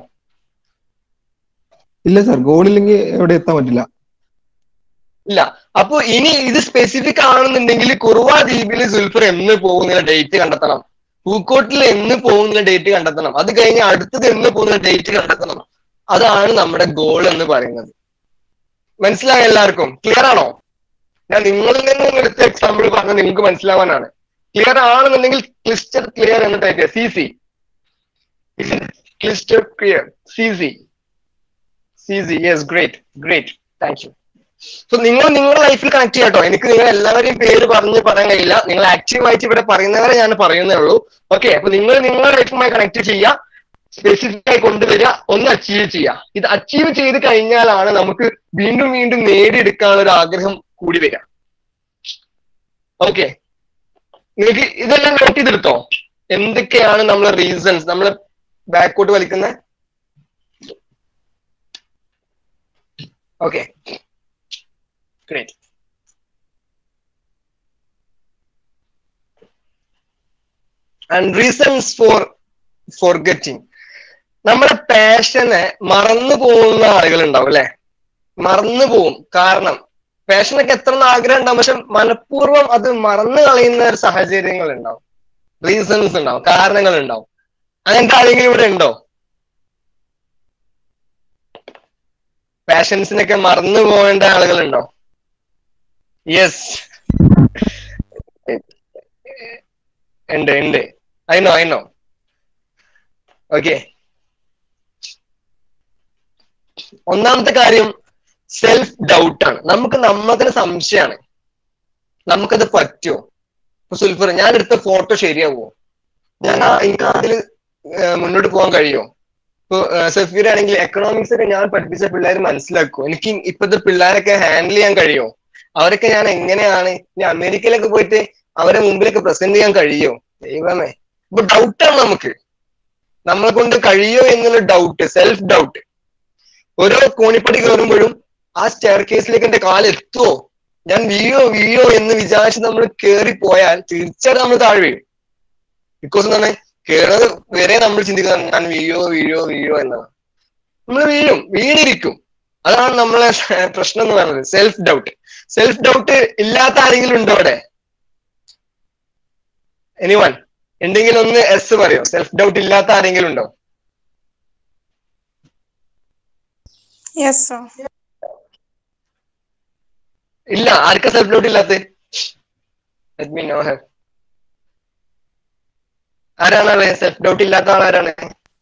ഇല്ല സാർ ഗോളില്ലെങ്കിൽ എവിടെ എത്താൻ പറ്റില്ല
ഇല്ല അപ്പൊ ഇനി ഇത് സ്പെസിഫിക് ആണെന്നുണ്ടെങ്കിൽ കുറുവ ദ്വീപിൽ സുൽഫർ എന്ന് പോകുന്ന ഡേറ്റ് കണ്ടെത്തണം പൂക്കോട്ടിൽ എന്ന് പോകുന്ന ഡേറ്റ് കണ്ടെത്തണം അത് കഴിഞ്ഞ് അടുത്തത് എന്ന് പോകുന്ന ഡേറ്റ് കണ്ടെത്തണം അതാണ് നമ്മുടെ ഗോൾ എന്ന് പറയുന്നത് മനസ്സിലായ എല്ലാവർക്കും ക്ലിയർ ആണോ ഞാൻ നിങ്ങളിൽ നിന്നും എടുത്ത എക്സാമ്പിൾ പറഞ്ഞ നിങ്ങൾക്ക് മനസ്സിലാവാനാണ് ക്ലിയർ ആണെന്നുണ്ടെങ്കിൽ ക്ലിസ്റ്റർ ക്ലിയർ എന്ന് ടൈപ്പ് ചെയ്യാം C C crystal clear C C C C yes great great thank you so നിങ്ങൾ നിങ്ങളുടെ ലൈഫിൽ കണക്ട് ചെയ്യാം കേട്ടോ എനിക്ക് നിങ്ങൾ എല്ലാവരെയും പേര് പറഞ്ഞ് പറയാൻ കഴിയില്ല നിങ്ങൾ ആക്റ്റീവ് ആയിട്ട് ഇവിടെ പറയുന്നവരെ ഞാൻ പറയുന്നേ ഉള്ളൂ ഓക്കെ അപ്പൊ നിങ്ങൾ നിങ്ങളുടെ ലൈഫുമായി കണക്ട് ചെയ്യുക സ്പെസിഫിക് ആയി കൊണ്ടുവരിക ഒന്ന് അച്ചീവ് ചെയ്യുക ഇത് അച്ചീവ് ചെയ്ത് കഴിഞ്ഞാലാണ് നമുക്ക് വീണ്ടും വീണ്ടും നേടിയെടുക്കാനുള്ള ഒരു ആഗ്രഹം കൂടി വരിക ഓക്കെ നിങ്ങൾക്ക് ഇതെല്ലാം നോട്ട് ചെയ്തെടുത്തോ എന്തൊക്കെയാണ് നമ്മളെ റീസൺസ് നമ്മളെ ബാക്കോട്ട് വലിക്കുന്നത് okay Great. And reasons for forgetting. നമ്മുടെ പാഷനെ മറന്നു പോകുന്ന ആളുകൾ ഉണ്ടാവും അല്ലെ മറന്നു പോകും കാരണം പാഷനൊക്കെ എത്ര ആഗ്രഹം ഉണ്ടാവും പക്ഷെ മനഃപൂർവ്വം അത് മറന്നു കളയുന്ന ഒരു സാഹചര്യങ്ങൾ ഉണ്ടാവും റീസൺസ് ഉണ്ടാവും കാരണങ്ങൾ ഉണ്ടാവും അങ്ങനത്തെ ആരെങ്കിലും ഇവിടെ ഉണ്ടോ പാഷൻസിനൊക്കെ മറന്നു പോകേണ്ട ആളുകളുണ്ടോ യെസ് ഉണ്ട് ഉണ്ട് അതിനോ അതിനോ ഓക്കെ ഒന്നാമത്തെ കാര്യം സെൽഫ് ഡൗട്ട് ആണ് നമുക്ക് നമ്മത്തിന് സംശയമാണ് നമുക്കത് പറ്റുമോ ഇപ്പൊ സുൽഫർ ഞാൻ എടുത്ത ഫോട്ടോ ശരിയാവോ ഞാൻ ആ- എനിക്ക് അതിൽ മുന്നോട്ട് പോകാൻ കഴിയുമോ ഇപ്പൊ സഫീർ ആണെങ്കിൽ എക്കണോമിക്സ് ഒക്കെ ഞാൻ പഠിപ്പിച്ച പിള്ളേർ മനസ്സിലാക്കുമോ എനിക്ക് ഇപ്പോഴത്തെ പിള്ളേരൊക്കെ ഹാൻഡിൽ ചെയ്യാൻ കഴിയുമോ അവരൊക്കെ ഞാൻ എങ്ങനെയാണ് ഇനി അമേരിക്കയിലൊക്കെ പോയിട്ട് അവരെ മുമ്പിലൊക്കെ പ്രസന്റ് ചെയ്യാൻ കഴിയുമോ ദൈവമേ ഇപ്പൊ ഡൗട്ടാണ് നമുക്ക് നമ്മളെ കൊണ്ട് കഴിയോ എന്നുള്ള ഡൗട്ട് സെൽഫ് ഡൗട്ട് ഓരോ കോണിപ്പടി കയറുമ്പോഴും ആ സ്റ്റെയർ കേസിലേക്ക് എന്റെ കാലെത്തുവോ ഞാൻ വീഴോ വീഴോ എന്ന് വിചാരിച്ച് നമ്മൾ കയറി പോയാൽ തീർച്ചയായിട്ടും നമ്മൾ താഴെ വീഴും ബിക്കോസ് എന്താണ് കയറുന്നത് വരെ നമ്മൾ ചിന്തിക്കുന്നത് ഞാൻ വീഴോ വീഴോ വീഴോ എന്നാണ് നമ്മൾ വീഴും വീണിരിക്കും അതാണ് നമ്മളെ പ്രശ്നം എന്ന് പറയുന്നത് സെൽഫ് ഡൗട്ട് സെൽഫ് ഡൗട്ട് ഇല്ലാത്ത ആരെങ്കിലും ഉണ്ടോ അവിടെ എനിവൺ ഉണ്ടെങ്കിൽ ഒന്ന് എസ് പറയോ സെൽഫ് ഡൗട്ട് ഇല്ലാത്ത ആരെങ്കിലും ഉണ്ടോ
യെസ് സർ
ഇല്ല ആർക്കാ സെൽഫ് ഡൗട്ട് ഇല്ലാത്ത ലെറ്റ് മീ നോ ഹർ ആരാണ് സെൽഫ് ഡൗട്ട് ഇല്ലാത്ത ആളാരാണ്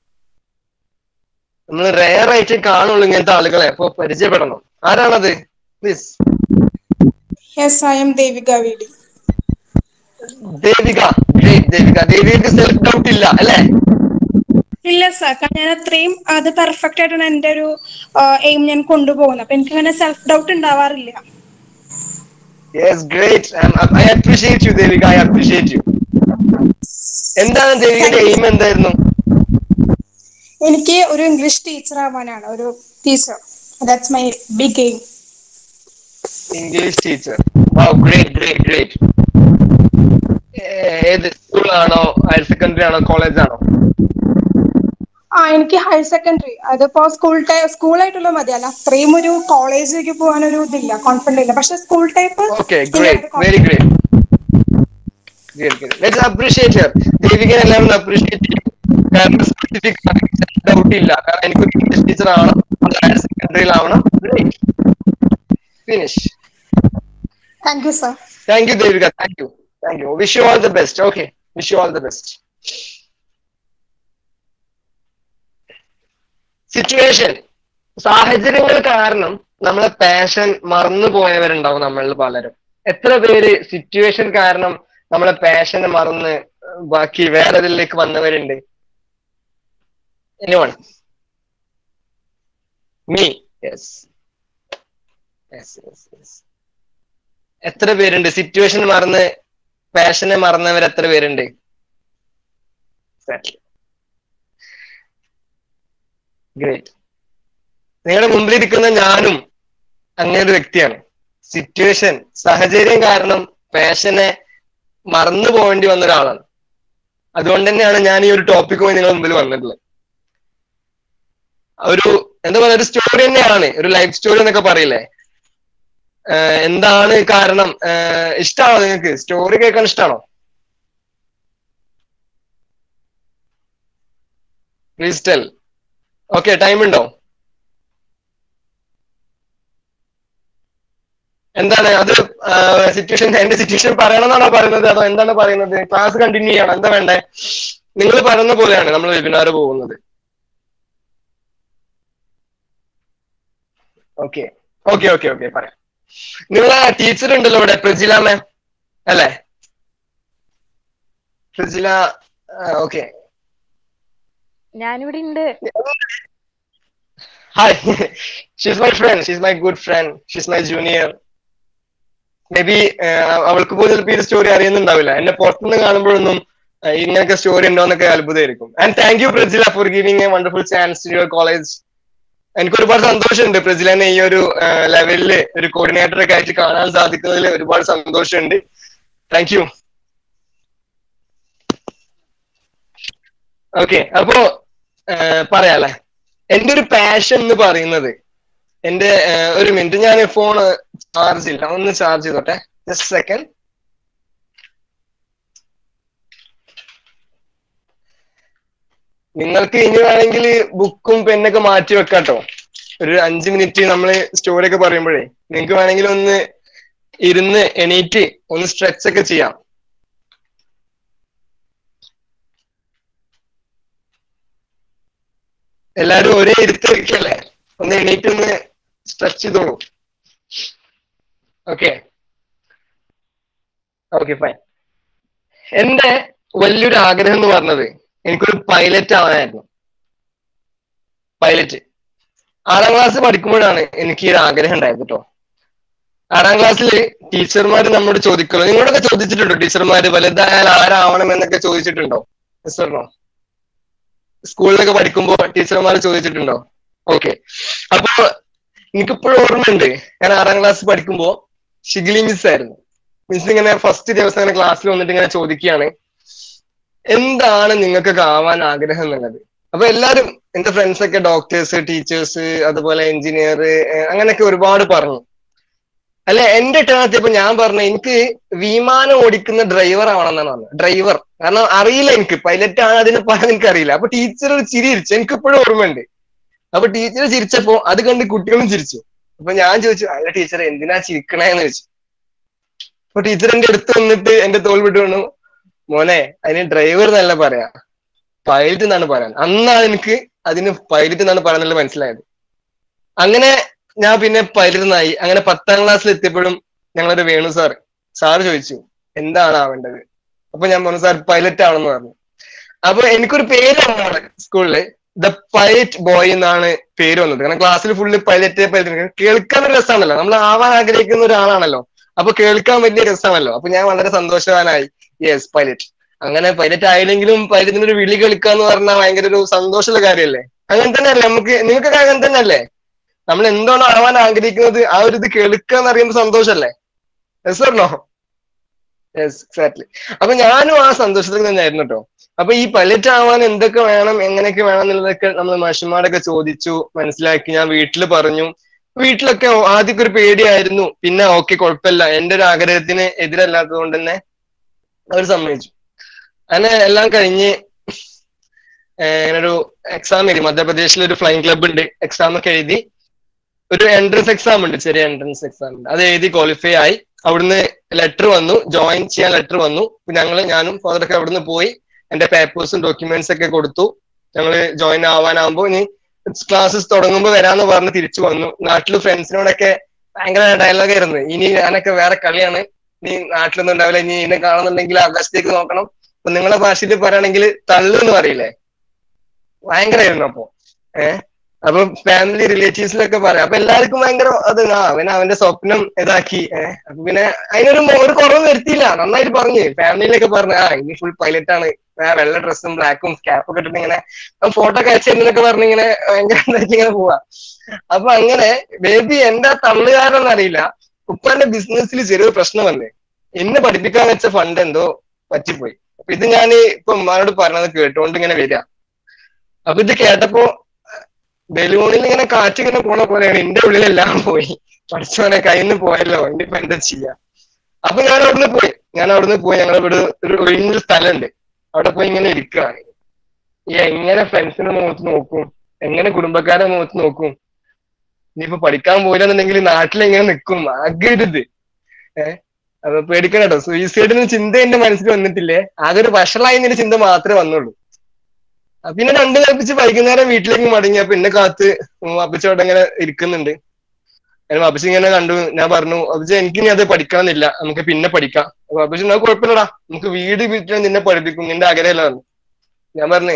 നമ്മൾ റെയർ ആയിട്ട് കാണുള്ളൂ ഇങ്ങനത്തെ ആളുകളെ അപ്പൊ പരിചയപ്പെടണം ആരാണത് please
yes I'm Devika V D
Devika great Devika ദേവികക്ക് സെൽഫ് ഡൗട്ട് ഇല്ല അല്ലേ
ഇല്ല സർ കാരണം ഞാൻ അത്രയും അത് പെർഫെക്റ്റ് ആയിട്ടാണ് എന്റെ ഒരു എയിം ഞാൻ കൊണ്ടുപോകുന്നത് അപ്പൊ എനിക്ക് അങ്ങനെ സെൽഫ് ഡൗട്ട് ഉണ്ടാവാറില്ല
yes great I appreciate you Devika I appreciate you എന്താണ് ദേവികയുടെ എയിം എന്തായിരുന്നു
എനിക്ക് ഒരു ഇംഗ്ലീഷ് ടീച്ചർ ആവാനാണ് ഒരു teacher that's my big aim
English teacher wow great great great ഏത് സ്കൂളാണോ ഹയർ സെക്കൻഡറി ആണോ കോളേജ് ആണോ
ആ എനിക്ക് ഹയർ സെക്കൻഡറി അതിപ്പോ സ്കൂൾ ടൈം സ്കൂളായിട്ടുള്ള മതി അല്ല അത്രയും ഒരു കോളേജിലേക്ക് പോകാൻ ഒരു ഇതില്ല കോൺഫിഡന്റ് ഇല്ല പക്ഷെ school type
okay great very great let's appreciate her ദേവികനെ എല്ലാവരും അപ്രീഷിയേറ്റ് ചെയ്യും കാരണം സ്പെസിഫിക് ഡൗട്ട് ഇല്ല കാരണം എനിക്ക് ഇംഗ്ലീഷ് ടീച്ചർ ആവണം അത് ഹയർ സെക്കൻഡറിയിലാവണം finish
thank you sir
thank you Devika thank you thank you wish you all the best okay wish you all the best situation സാഹചര്യങ്ങൾ കാരണം നമ്മളെ പാഷൻ മറന്നു പോയവരുണ്ടാവും നമ്മളിൽ പലരും എത്ര പേര് സിറ്റുവേഷൻ കാരണം നമ്മളെ പാഷനെ മറന്ന് ബാക്കി വേറെ ഇതിലേക്ക് വന്നവരുണ്ട് anyone me yes yes yes yes എത്ര പേരുണ്ട് സിറ്റുവേഷൻ മറന്ന് പാഷനെ മറന്നവർ എത്ര പേരുണ്ട് ഗ്രേറ്റ് നിങ്ങളുടെ മുമ്പിലിരിക്കുന്ന ഞാനും അങ്ങനെ ഒരു വ്യക്തിയാണ് സിറ്റുവേഷൻ സാഹചര്യം കാരണം പാഷനെ മറന്നു പോകേണ്ടി വന്ന ഒരാളാണ് അതുകൊണ്ട് തന്നെയാണ് ഞാൻ ഈ ഒരു ടോപ്പിക്കുമായി നിങ്ങളുടെ മുമ്പിൽ വന്നിട്ടുള്ളത് ഒരു എന്താ പറയുക ഒരു സ്റ്റോറി തന്നെയാണ് ഒരു ലൈഫ് സ്റ്റോറി എന്നൊക്കെ പറയില്ലേ ആഹ് എന്താണ് കാരണം ആഹ് ഇഷ്ടമാണോ നിങ്ങൾക്ക് സ്റ്റോറി കേൾക്കാൻ ഇഷ്ടമാണോ പ്ലീസ് ടെൽ ഓക്കെ ടൈം ഉണ്ടോ എന്താണ് അത് സിറ്റുവേഷൻ എന്റെ സിറ്റുവേഷൻ പറയണമെന്നാണോ പറയുന്നത് അതോ എന്താണ് പറയുന്നത് ക്ലാസ് കണ്ടിന്യൂ ചെയ്യണം എന്താ വേണ്ടേ നിങ്ങൾ പറയുന്ന പോലെയാണ് നമ്മൾ വെബിനാർ പോകുന്നത് ഓക്കെ ഓക്കെ ഓക്കെ ഓക്കെ പറയാം നിങ്ങളെ ടീച്ചർ ഉണ്ടല്ലോ ഇവിടെ പ്രജില മാം അല്ലേ പ്രജില ഓക്കെ
ഞാനിവിടെ ഉണ്ട്
hi she's my friend she's my good friend she's my junior maybe അവൾക്ക് പോലും ചിലപ്പോൾ ഈ സ്റ്റോറി അറിയുന്നുണ്ടാവില്ല എന്നെ പുറത്തുനിന്ന് കാണുമ്പോഴൊന്നും uh, ഇങ്ങനൊക്കെ സ്റ്റോറി ഉണ്ടോ എന്നൊക്കെ അത്ഭുതമായിരിക്കും and thank you Prajila for giving a wonderful chance to your college എനിക്ക് ഒരുപാട് സന്തോഷമുണ്ട് പ്രജിലനെ ഈ ഒരു ലെവലില് ഒരു കോർഡിനേറ്റർ ഒക്കെ ആയിട്ട് കാണാൻ സാധിക്കുന്നതിൽ ഒരുപാട് സന്തോഷമുണ്ട് താങ്ക് യു ഓക്കെ അപ്പോ പറയാല്ലേ എന്റെ ഒരു പാഷൻ എന്ന് പറയുന്നത് എന്റെ ഏഹ്, ഒരു മിനിറ്റ് ഞാൻ ഫോൺ ചാർജ് ഇല്ല ഒന്ന് ചാർജ് ചെയ്തോട്ടെ ജസ്റ്റ് സെക്കൻഡ് നിങ്ങൾക്ക് ഇനി വേണമെങ്കിൽ ബുക്കും പെന്നൊക്കെ മാറ്റി വെക്കാട്ടോ ഒരു അഞ്ച് മിനിറ്റ് നമ്മൾ സ്റ്റോറി ഒക്കെ പറയുമ്പോഴേ നിങ്ങൾക്ക് വേണമെങ്കിൽ ഒന്ന് ഇരുന്ന് എണീറ്റ് ഒന്ന് സ്ട്രെച്ച് ഒക്കെ ചെയ്യാം എല്ലാരും ഒരേ ഇരുത്തിരിക്കല്ലേ ഒന്ന് എണീറ്റ് ഒന്ന് സ്ട്രെച്ച് ചെയ്തോളൂ ഓക്കെ ഓക്കെ ഫൈൻ എന്റെ വലിയൊരു ആഗ്രഹം എന്ന് പറഞ്ഞത് എനിക്കൊരു പൈലറ്റ് ആവാനായിരുന്നു പൈലറ്റ് ആറാം ക്ലാസ് പഠിക്കുമ്പോഴാണ് എനിക്ക് ഈ ഒരു ആഗ്രഹം ഉണ്ടായത് കേട്ടോ ആറാം ക്ലാസ്സിൽ ടീച്ചർമാർ നമ്മോട് ചോദിക്കുള്ളൂ നിങ്ങളോടൊക്കെ ചോദിച്ചിട്ടുണ്ടോ ടീച്ചർമാര് വലുതായാൽ ആരാവണം എന്നൊക്കെ ചോദിച്ചിട്ടുണ്ടോ മിസ്റ്ററിനോ സ്കൂളിലൊക്കെ പഠിക്കുമ്പോ ടീച്ചർമാർ ചോദിച്ചിട്ടുണ്ടോ ഓക്കെ അപ്പൊ എനിക്കിപ്പോഴും ഓർമ്മയുണ്ട് ഞാൻ ആറാം ക്ലാസ് പഠിക്കുമ്പോ ഷിഗിലി മിസ് ആയിരുന്നു മിസ് ഇങ്ങനെ ഫസ്റ്റ് ദിവസം ഇങ്ങനെ ക്ലാസ്സിൽ വന്നിട്ട് ഇങ്ങനെ ചോദിക്കുകയാണ് എന്താണ് നിങ്ങൾക്കൊക്കെ ആവാൻ ആഗ്രഹം എന്നുള്ളത് അപ്പൊ എല്ലാരും എന്റെ ഫ്രണ്ട്സ് ഒക്കെ ഡോക്ടേഴ്സ് ടീച്ചേഴ്സ് അതുപോലെ എഞ്ചിനീയർ അങ്ങനെയൊക്കെ ഒരുപാട് പറഞ്ഞു അല്ല എന്റെ ടേൺ എത്തിയപ്പോ ഞാൻ പറഞ്ഞു എനിക്ക് വിമാനം ഓടിക്കുന്ന ഡ്രൈവർ ആവണമെന്നാണ് പറഞ്ഞത് ഡ്രൈവർ കാരണം അറിയില്ല എനിക്ക് പൈലറ്റ് ആണ് അതിന് പറയാൻ എനിക്ക് അറിയില്ല അപ്പൊ ടീച്ചർ ഒരു ചിരി ചിരിച്ചു എനിക്ക് ഇപ്പോഴും ഓർമ്മയുണ്ട് അപ്പൊ ടീച്ചർ ചിരിച്ചപ്പോ അത് കണ്ട് കുട്ടികളും ചിരിച്ചു അപ്പൊ ഞാൻ ചോദിച്ചു അല്ല ടീച്ചർ എന്തിനാ ചിരിക്കണേന്ന് ചോദിച്ചു അപ്പൊ ടീച്ചർ എന്റെ അടുത്ത് വന്നിട്ട് എന്റെ തോൾ വിട്ടു വന്നു മോനെ അതിന് ഡ്രൈവർ എന്നല്ല പറയാ പൈലറ്റ് എന്നാണ് പറയാൻ അന്നാണ് എനിക്ക് അതിന് പൈലറ്റ് എന്നാണ് പറയാന്നുള്ളത് മനസ്സിലായത് അങ്ങനെ ഞാൻ പിന്നെ പൈലറ്റിനായി അങ്ങനെ പത്താം ക്ലാസ്സിൽ എത്തിയപ്പോഴും ഞങ്ങളൊരു വേണു സാർ സാർ ചോദിച്ചു എന്താണ് ആവേണ്ടത് അപ്പൊ ഞാൻ പറഞ്ഞു സാർ പൈലറ്റ് ആവണമെന്ന് പറഞ്ഞു അപ്പൊ എനിക്കൊരു പേരാണ് സ്കൂളില് ദ പൈലറ്റ് ബോയ് എന്നാണ് പേര് വന്നത് കാരണം ക്ലാസ്സിൽ ഫുള്ള് പൈലറ്റ് പൈലറ്റ് കേൾക്കാൻ ഒരു രസമാണല്ലോ നമ്മൾ ആവാൻ ആഗ്രഹിക്കുന്ന ഒരാളാണല്ലോ അപ്പൊ കേൾക്കാൻ വലിയ രസമാണല്ലോ അപ്പൊ ഞാൻ വളരെ സന്തോഷവാനായി യെസ് പൈലറ്റ് അങ്ങനെ പൈലറ്റ് ആയില്ലെങ്കിലും പൈലറ്റിന് ഒരു വിളി കേൾക്കാന്ന് പറഞ്ഞാൽ ഭയങ്കര ഒരു സന്തോഷമുള്ള കാര്യമല്ലേ അങ്ങനെ തന്നെയല്ലേ നമുക്ക് നിങ്ങൾക്കൊക്കെ അങ്ങനെ തന്നെയല്ലേ നമ്മൾ എന്താണോ ആവാൻ ആഗ്രഹിക്കുന്നത് ആ ഒരു ഇത് കേൾക്കുക എന്ന് അറിയുമ്പോൾ സന്തോഷല്ലേ യെസ് പറഞ്ഞോ യെസ് എക്സാക്ട്ലി അപ്പൊ ഞാനും ആ സന്തോഷത്തിൽ തന്നെയായിരുന്നു കേട്ടോ അപ്പൊ ഈ പൈലറ്റ് ആവാൻ എന്തൊക്കെ വേണം എങ്ങനെയൊക്കെ വേണം എന്നുള്ളതൊക്കെ നമ്മൾ മാഷന്മാരൊക്കെ ചോദിച്ചു മനസ്സിലാക്കി ഞാൻ വീട്ടിൽ പറഞ്ഞു വീട്ടിലൊക്കെ ആദ്യമൊക്കെ ഒരു പേടിയായിരുന്നു പിന്നെ ഓക്കെ കുഴപ്പമില്ല എന്റെ ഒരു ആഗ്രഹത്തിന് എതിരല്ലാത്തത് കൊണ്ട് തന്നെ അവർ സമ്മതിച്ചു അങ്ങനെ എല്ലാം കഴിഞ്ഞ് ഇങ്ങനെ ഒരു എക്സാം എഴുതി മധ്യപ്രദേശിൽ ഒരു ഫ്ലൈങ് ക്ലബ് ഉണ്ട് എക്സാം ഒക്കെ എഴുതി ഒരു എൻട്രൻസ് എക്സാം ഉണ്ട് ചെറിയ എൻട്രൻസ് എക്സാം ഉണ്ട് അത് എഴുതി ക്വാളിഫൈ ആയി അവിടുന്ന് ലെറ്റർ വന്നു ജോയിൻ ചെയ്യാൻ ലെറ്റർ വന്നു ഞങ്ങൾ ഞാനും ഫാദറൊക്കെ അവിടുന്ന് പോയി എന്റെ പേപ്പേഴ്സും ഡോക്യുമെന്റ്സ് ഒക്കെ കൊടുത്തു ഞങ്ങൾ ജോയിൻ ആവാനാകുമ്പോൾ ഇനി ക്ലാസ്സസ് തുടങ്ങുമ്പോൾ വരാന്ന് പറഞ്ഞ് തിരിച്ചു വന്നു നാട്ടിൽ ഫ്രണ്ട്സിനോടൊക്കെ ഭയങ്കര ഡയലോഗ് ആയിരുന്നു ഇനി ഞാനൊക്കെ വേറെ കളിയാണ് നീ നാട്ടിലൊന്നും ഉണ്ടാവില്ല ഇനി എന്നെ കാണുന്നുണ്ടെങ്കിൽ ആകാശത്തേക്ക് നോക്കണം അപ്പൊ നിങ്ങളെ ഭാഷയിൽ പറയുകയാണെങ്കിൽ തള്ളു എന്ന് പറയില്ലേ ഭയങ്കരമായിരുന്നു അപ്പൊ ഏഹ് അപ്പൊ ഫാമിലി റിലേറ്റീവ്സിലൊക്കെ പറയാം അപ്പൊ എല്ലാവർക്കും ഭയങ്കര അത് ആ അവൻ അവന്റെ സ്വപ്നം ഇതാക്കി ഏഹ് അപ്പൊ പിന്നെ അതിനൊരു ഒരു കുറവ് വരുത്തിയില്ല നന്നായിട്ട് പറഞ്ഞു ഫാമിലിയിലൊക്കെ പറഞ്ഞു ആ ഇനി ഫുൾ പൈലറ്റ് ആണ് ആ വെള്ള ഡ്രസ്സും ബ്ലാക്കും ക്യാപ്പൊക്കെ ഇട്ടിട്ട് ഇങ്ങനെ ഫോട്ടോ ഒക്കെ അയച്ചെന്നൊക്കെ പറഞ്ഞ് ഇങ്ങനെ ഭയങ്കര ഇതാക്കി ഇങ്ങനെ പോവാ അപ്പൊ അങ്ങനെ ബേബി എന്റെ തള്ളുകാരൊന്നും അറിയില്ല ഉപ്പാന്റെ ബിസിനസ്സിൽ ചെറിയൊരു പ്രശ്നം വന്നേ എന്നെ പഠിപ്പിക്കാൻ വെച്ച ഫണ്ട് എന്തോ പറ്റിപ്പോയി അപ്പൊ ഇത് ഞാൻ ഇപ്പൊ ഉമ്മാനോട് പറഞ്ഞത് കേട്ടോണ്ട് ഇങ്ങനെ വരിക അപ്പൊ ഇത് കേട്ടപ്പോ ബലൂണിൽ ഇങ്ങനെ കാറ്റ് ഇങ്ങനെ പോണ പോലെയാണ് എന്റെ ഉള്ളിലെല്ലാം പോയി പഠിച്ചവനെ കയ്യിൽ നിന്ന് പോയല്ലോ ഇനിയിപ്പോ എന്താ ചെയ്യാ അപ്പൊ ഞാൻ അവിടുന്ന് പോയി ഞാൻ അവിടുന്ന് പോയി ഞങ്ങൾ ഇവിടെ ഒരു ഒഴിഞ്ഞ സ്ഥലമുണ്ട് അവിടെ പോയി ഇങ്ങനെ ഇരിക്കുകയാണ് ഈ എങ്ങനെ ഫ്രണ്ട്സിന്റെ മുഖത്ത് നോക്കും എങ്ങനെ കുടുംബക്കാരെ മുഖത്ത് നോക്കും ഇനിയിപ്പോ പഠിക്കാൻ പോയില്ലെന്നുണ്ടെങ്കിൽ നാട്ടിൽ എങ്ങനെ നിൽക്കും ആഗ്രഹരുത് ഏഹ് അപ്പൊ പേടിക്കണം കേട്ടോ സൂയിസൈഡിന് ചിന്ത എന്റെ മനസ്സിൽ വന്നിട്ടില്ലേ ആകെ ഒരു വഷളായി എന്നൊരു ചിന്ത മാത്രമേ വന്നുള്ളൂ പിന്നെ രണ്ടു കൽപ്പിച്ച് വൈകുന്നേരം വീട്ടിലേക്ക് മടങ്ങി അപ്പൊ എന്നെ കാത്ത് അപ്പച്ച അവിടെ ഇങ്ങനെ ഇരിക്കുന്നുണ്ട് ഞാൻ അപ്പച്ച ഇങ്ങനെ കണ്ടു ഞാൻ പറഞ്ഞു അപ്പച്ച എനിക്ക് ഇനി അത് പഠിക്കണമെന്നില്ല നമുക്ക് പിന്നെ പഠിക്കാം അപ്പൊ അപ്പച്ച എന്നാ കുഴപ്പമില്ലടാ നമുക്ക് വീട് വിറ്റിട്ട് നിന്നെ പഠിപ്പിക്കും നിന്റെ ആഗ്രഹമല്ല പറഞ്ഞു ഞാൻ പറഞ്ഞേ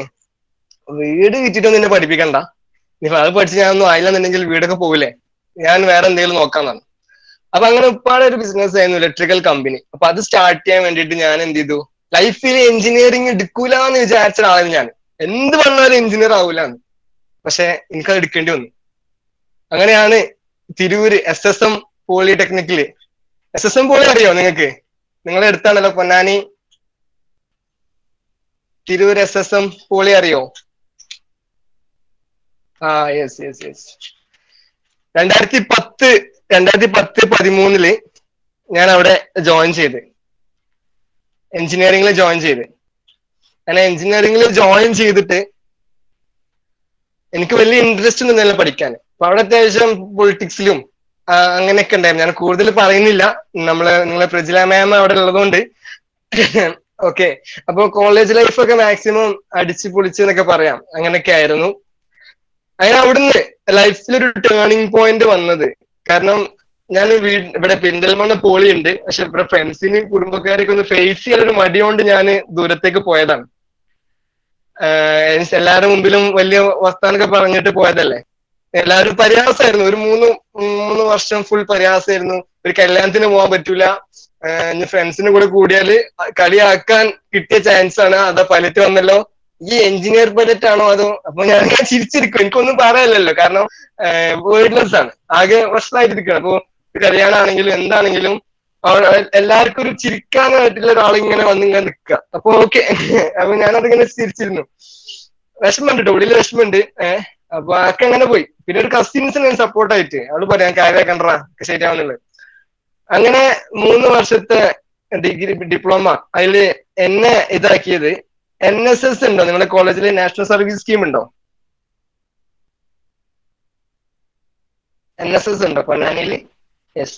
വീട് വിറ്റിട്ട് നിന്നെ പഠിപ്പിക്കണ്ട നീ അത് പഠിച്ച് ഞാനൊന്നും ആയില്ലെന്നുണ്ടെങ്കിൽ വീടൊക്കെ പോകില്ലേ ഞാൻ വേറെ എന്തെങ്കിലും നോക്കാന്നാണ് അപ്പൊ അങ്ങനെ ഉപ്പാടെ ഒരു ബിസിനസ് ആയിരുന്നു ഇലക്ട്രിക്കൽ കമ്പനി അപ്പൊ അത് സ്റ്റാർട്ട് ചെയ്യാൻ വേണ്ടിയിട്ട് ഞാൻ എന്ത് ചെയ്തു ലൈഫിൽ എഞ്ചിനീയറിംഗ് എടുക്കൂല എന്ന് വിചാരിച്ച ആളാണ് ഞാൻ എന്ത് പറഞ്ഞാലും എഞ്ചിനീയർ ആവൂലെന്ന് പക്ഷെ എനിക്കത് എടുക്കേണ്ടി വന്നു അങ്ങനെയാണ് തിരൂര് എസ് എസ് എം പോളിടെക്നിക്കില് എസ് എസ് എം പോളി അറിയോ നിങ്ങൾക്ക് നിങ്ങളെ അടുത്താണല്ലോ Ponnani Tirur S S M poly അറിയോ ആ യെസ് യെസ് യെസ് രണ്ടായിരത്തി പത്ത് രണ്ടായിരത്തി പത്ത് പതിമൂന്നില് ഞാൻ അവിടെ ജോയിൻ ചെയ്ത് എഞ്ചിനീയറിംഗിൽ ജോയിൻ ചെയ്ത് അങ്ങനെ എഞ്ചിനീയറിംഗിൽ ജോയിൻ ചെയ്തിട്ട് എനിക്ക് വലിയ ഇൻട്രസ്റ്റ് ഒന്നും പഠിക്കാൻ അപ്പൊ അവിടെ അത്യാവശ്യം പൊളിറ്റിക്സിലും അങ്ങനെയൊക്കെ ഉണ്ടായിരുന്നു ഞാൻ കൂടുതൽ പറയുന്നില്ല നമ്മള് നിങ്ങളെ പ്രജില മാം അവിടെ ഉള്ളതുകൊണ്ട് ഓക്കെ അപ്പൊ കോളേജ് ലൈഫ് ഒക്കെ മാക്സിമം അടിച്ചു പൊളിച്ച് എന്നൊക്കെ പറയാം അങ്ങനെയൊക്കെ ആയിരുന്നു അങ്ങനെ അവിടുന്ന് ലൈഫിൽ ഒരു ടേണിംഗ് പോയിന്റ് വന്നത് കാരണം ഞാൻ വീട് ഇവിടെ പെരിന്തൽമണ്ണ പോളി ഉണ്ട് പക്ഷെ ഇവിടെ ഫ്രണ്ട്സിനെയും കുടുംബക്കാരെയൊക്കെ ഒന്ന് ഫേസ് ചെയ്യാൻ ഒരു മടി കൊണ്ട് ഞാൻ ദൂരത്തേക്ക് പോയതാണ് ആഹ് എല്ലാവരുടെ മുമ്പിലും വലിയ വസ്താനൊക്കെ പറഞ്ഞിട്ട് പോയതല്ലേ എല്ലാവരും പരിഹാസമായിരുന്നു ഒരു മൂന്ന് മൂന്ന് വർഷം ഫുൾ പരിഹാസമായിരുന്നു ഒരു കല്യാണത്തിന് പോകാൻ പറ്റൂല ഇനി ഫ്രണ്ട്സിന്റെ കൂടെ കൂടിയാല് കളിയാക്കാൻ കിട്ടിയ ചാൻസ് ആണ് അതാ പൈലറ്റ് വന്നല്ലോ ഈ എഞ്ചിനീയർ പൈലറ്റ് ആണോ അതോ അപ്പൊ ഞാൻ ഇങ്ങനെ ചിരിച്ചിരിക്കും എനിക്കൊന്നും പറയാനില്ലല്ലോ കാരണം വേർഡ്ലെസ് ആണ് ആകെ പ്രശ്നമായിട്ടിരിക്കണം അപ്പൊ കല്യാണാണെങ്കിലും എന്താണെങ്കിലും എല്ലാവർക്കും ഒരു ചിരിക്കാനായിട്ടുള്ള ഒരാൾ ഇങ്ങനെ വന്ന് ഇങ്ങനെ നിൽക്കുക അപ്പൊ ഓക്കെ അപ്പൊ ഞാനതിങ്ങനെ ചിരിച്ചിരുന്നു വിഷമമുണ്ട് കേട്ടോ ഉള്ളിൽ വിഷമമുണ്ട് ഏഹ് അപ്പൊ അതൊക്കെ അങ്ങനെ പോയി പിന്നെ ഒരു കസിൻസിന് സപ്പോർട്ടായിട്ട് അവള് പറയാം കാര്യമാക്കണ്ടാ ശരിയാവുന്നുള്ളത് അങ്ങനെ മൂന്ന് വർഷത്തെ ഡിഗ്രി ഡിപ്ലോമ അതില് എന്നെ ഇതാക്കിയത് എൻ എസ് എസ് ഉണ്ടോ നിങ്ങളുടെ കോളേജിൽ നാഷണൽ സർവീസ് സ്കീം ഉണ്ടോ എൻ എസ് എസ് ഉണ്ടോ പൊന്നാനിയില് യെസ്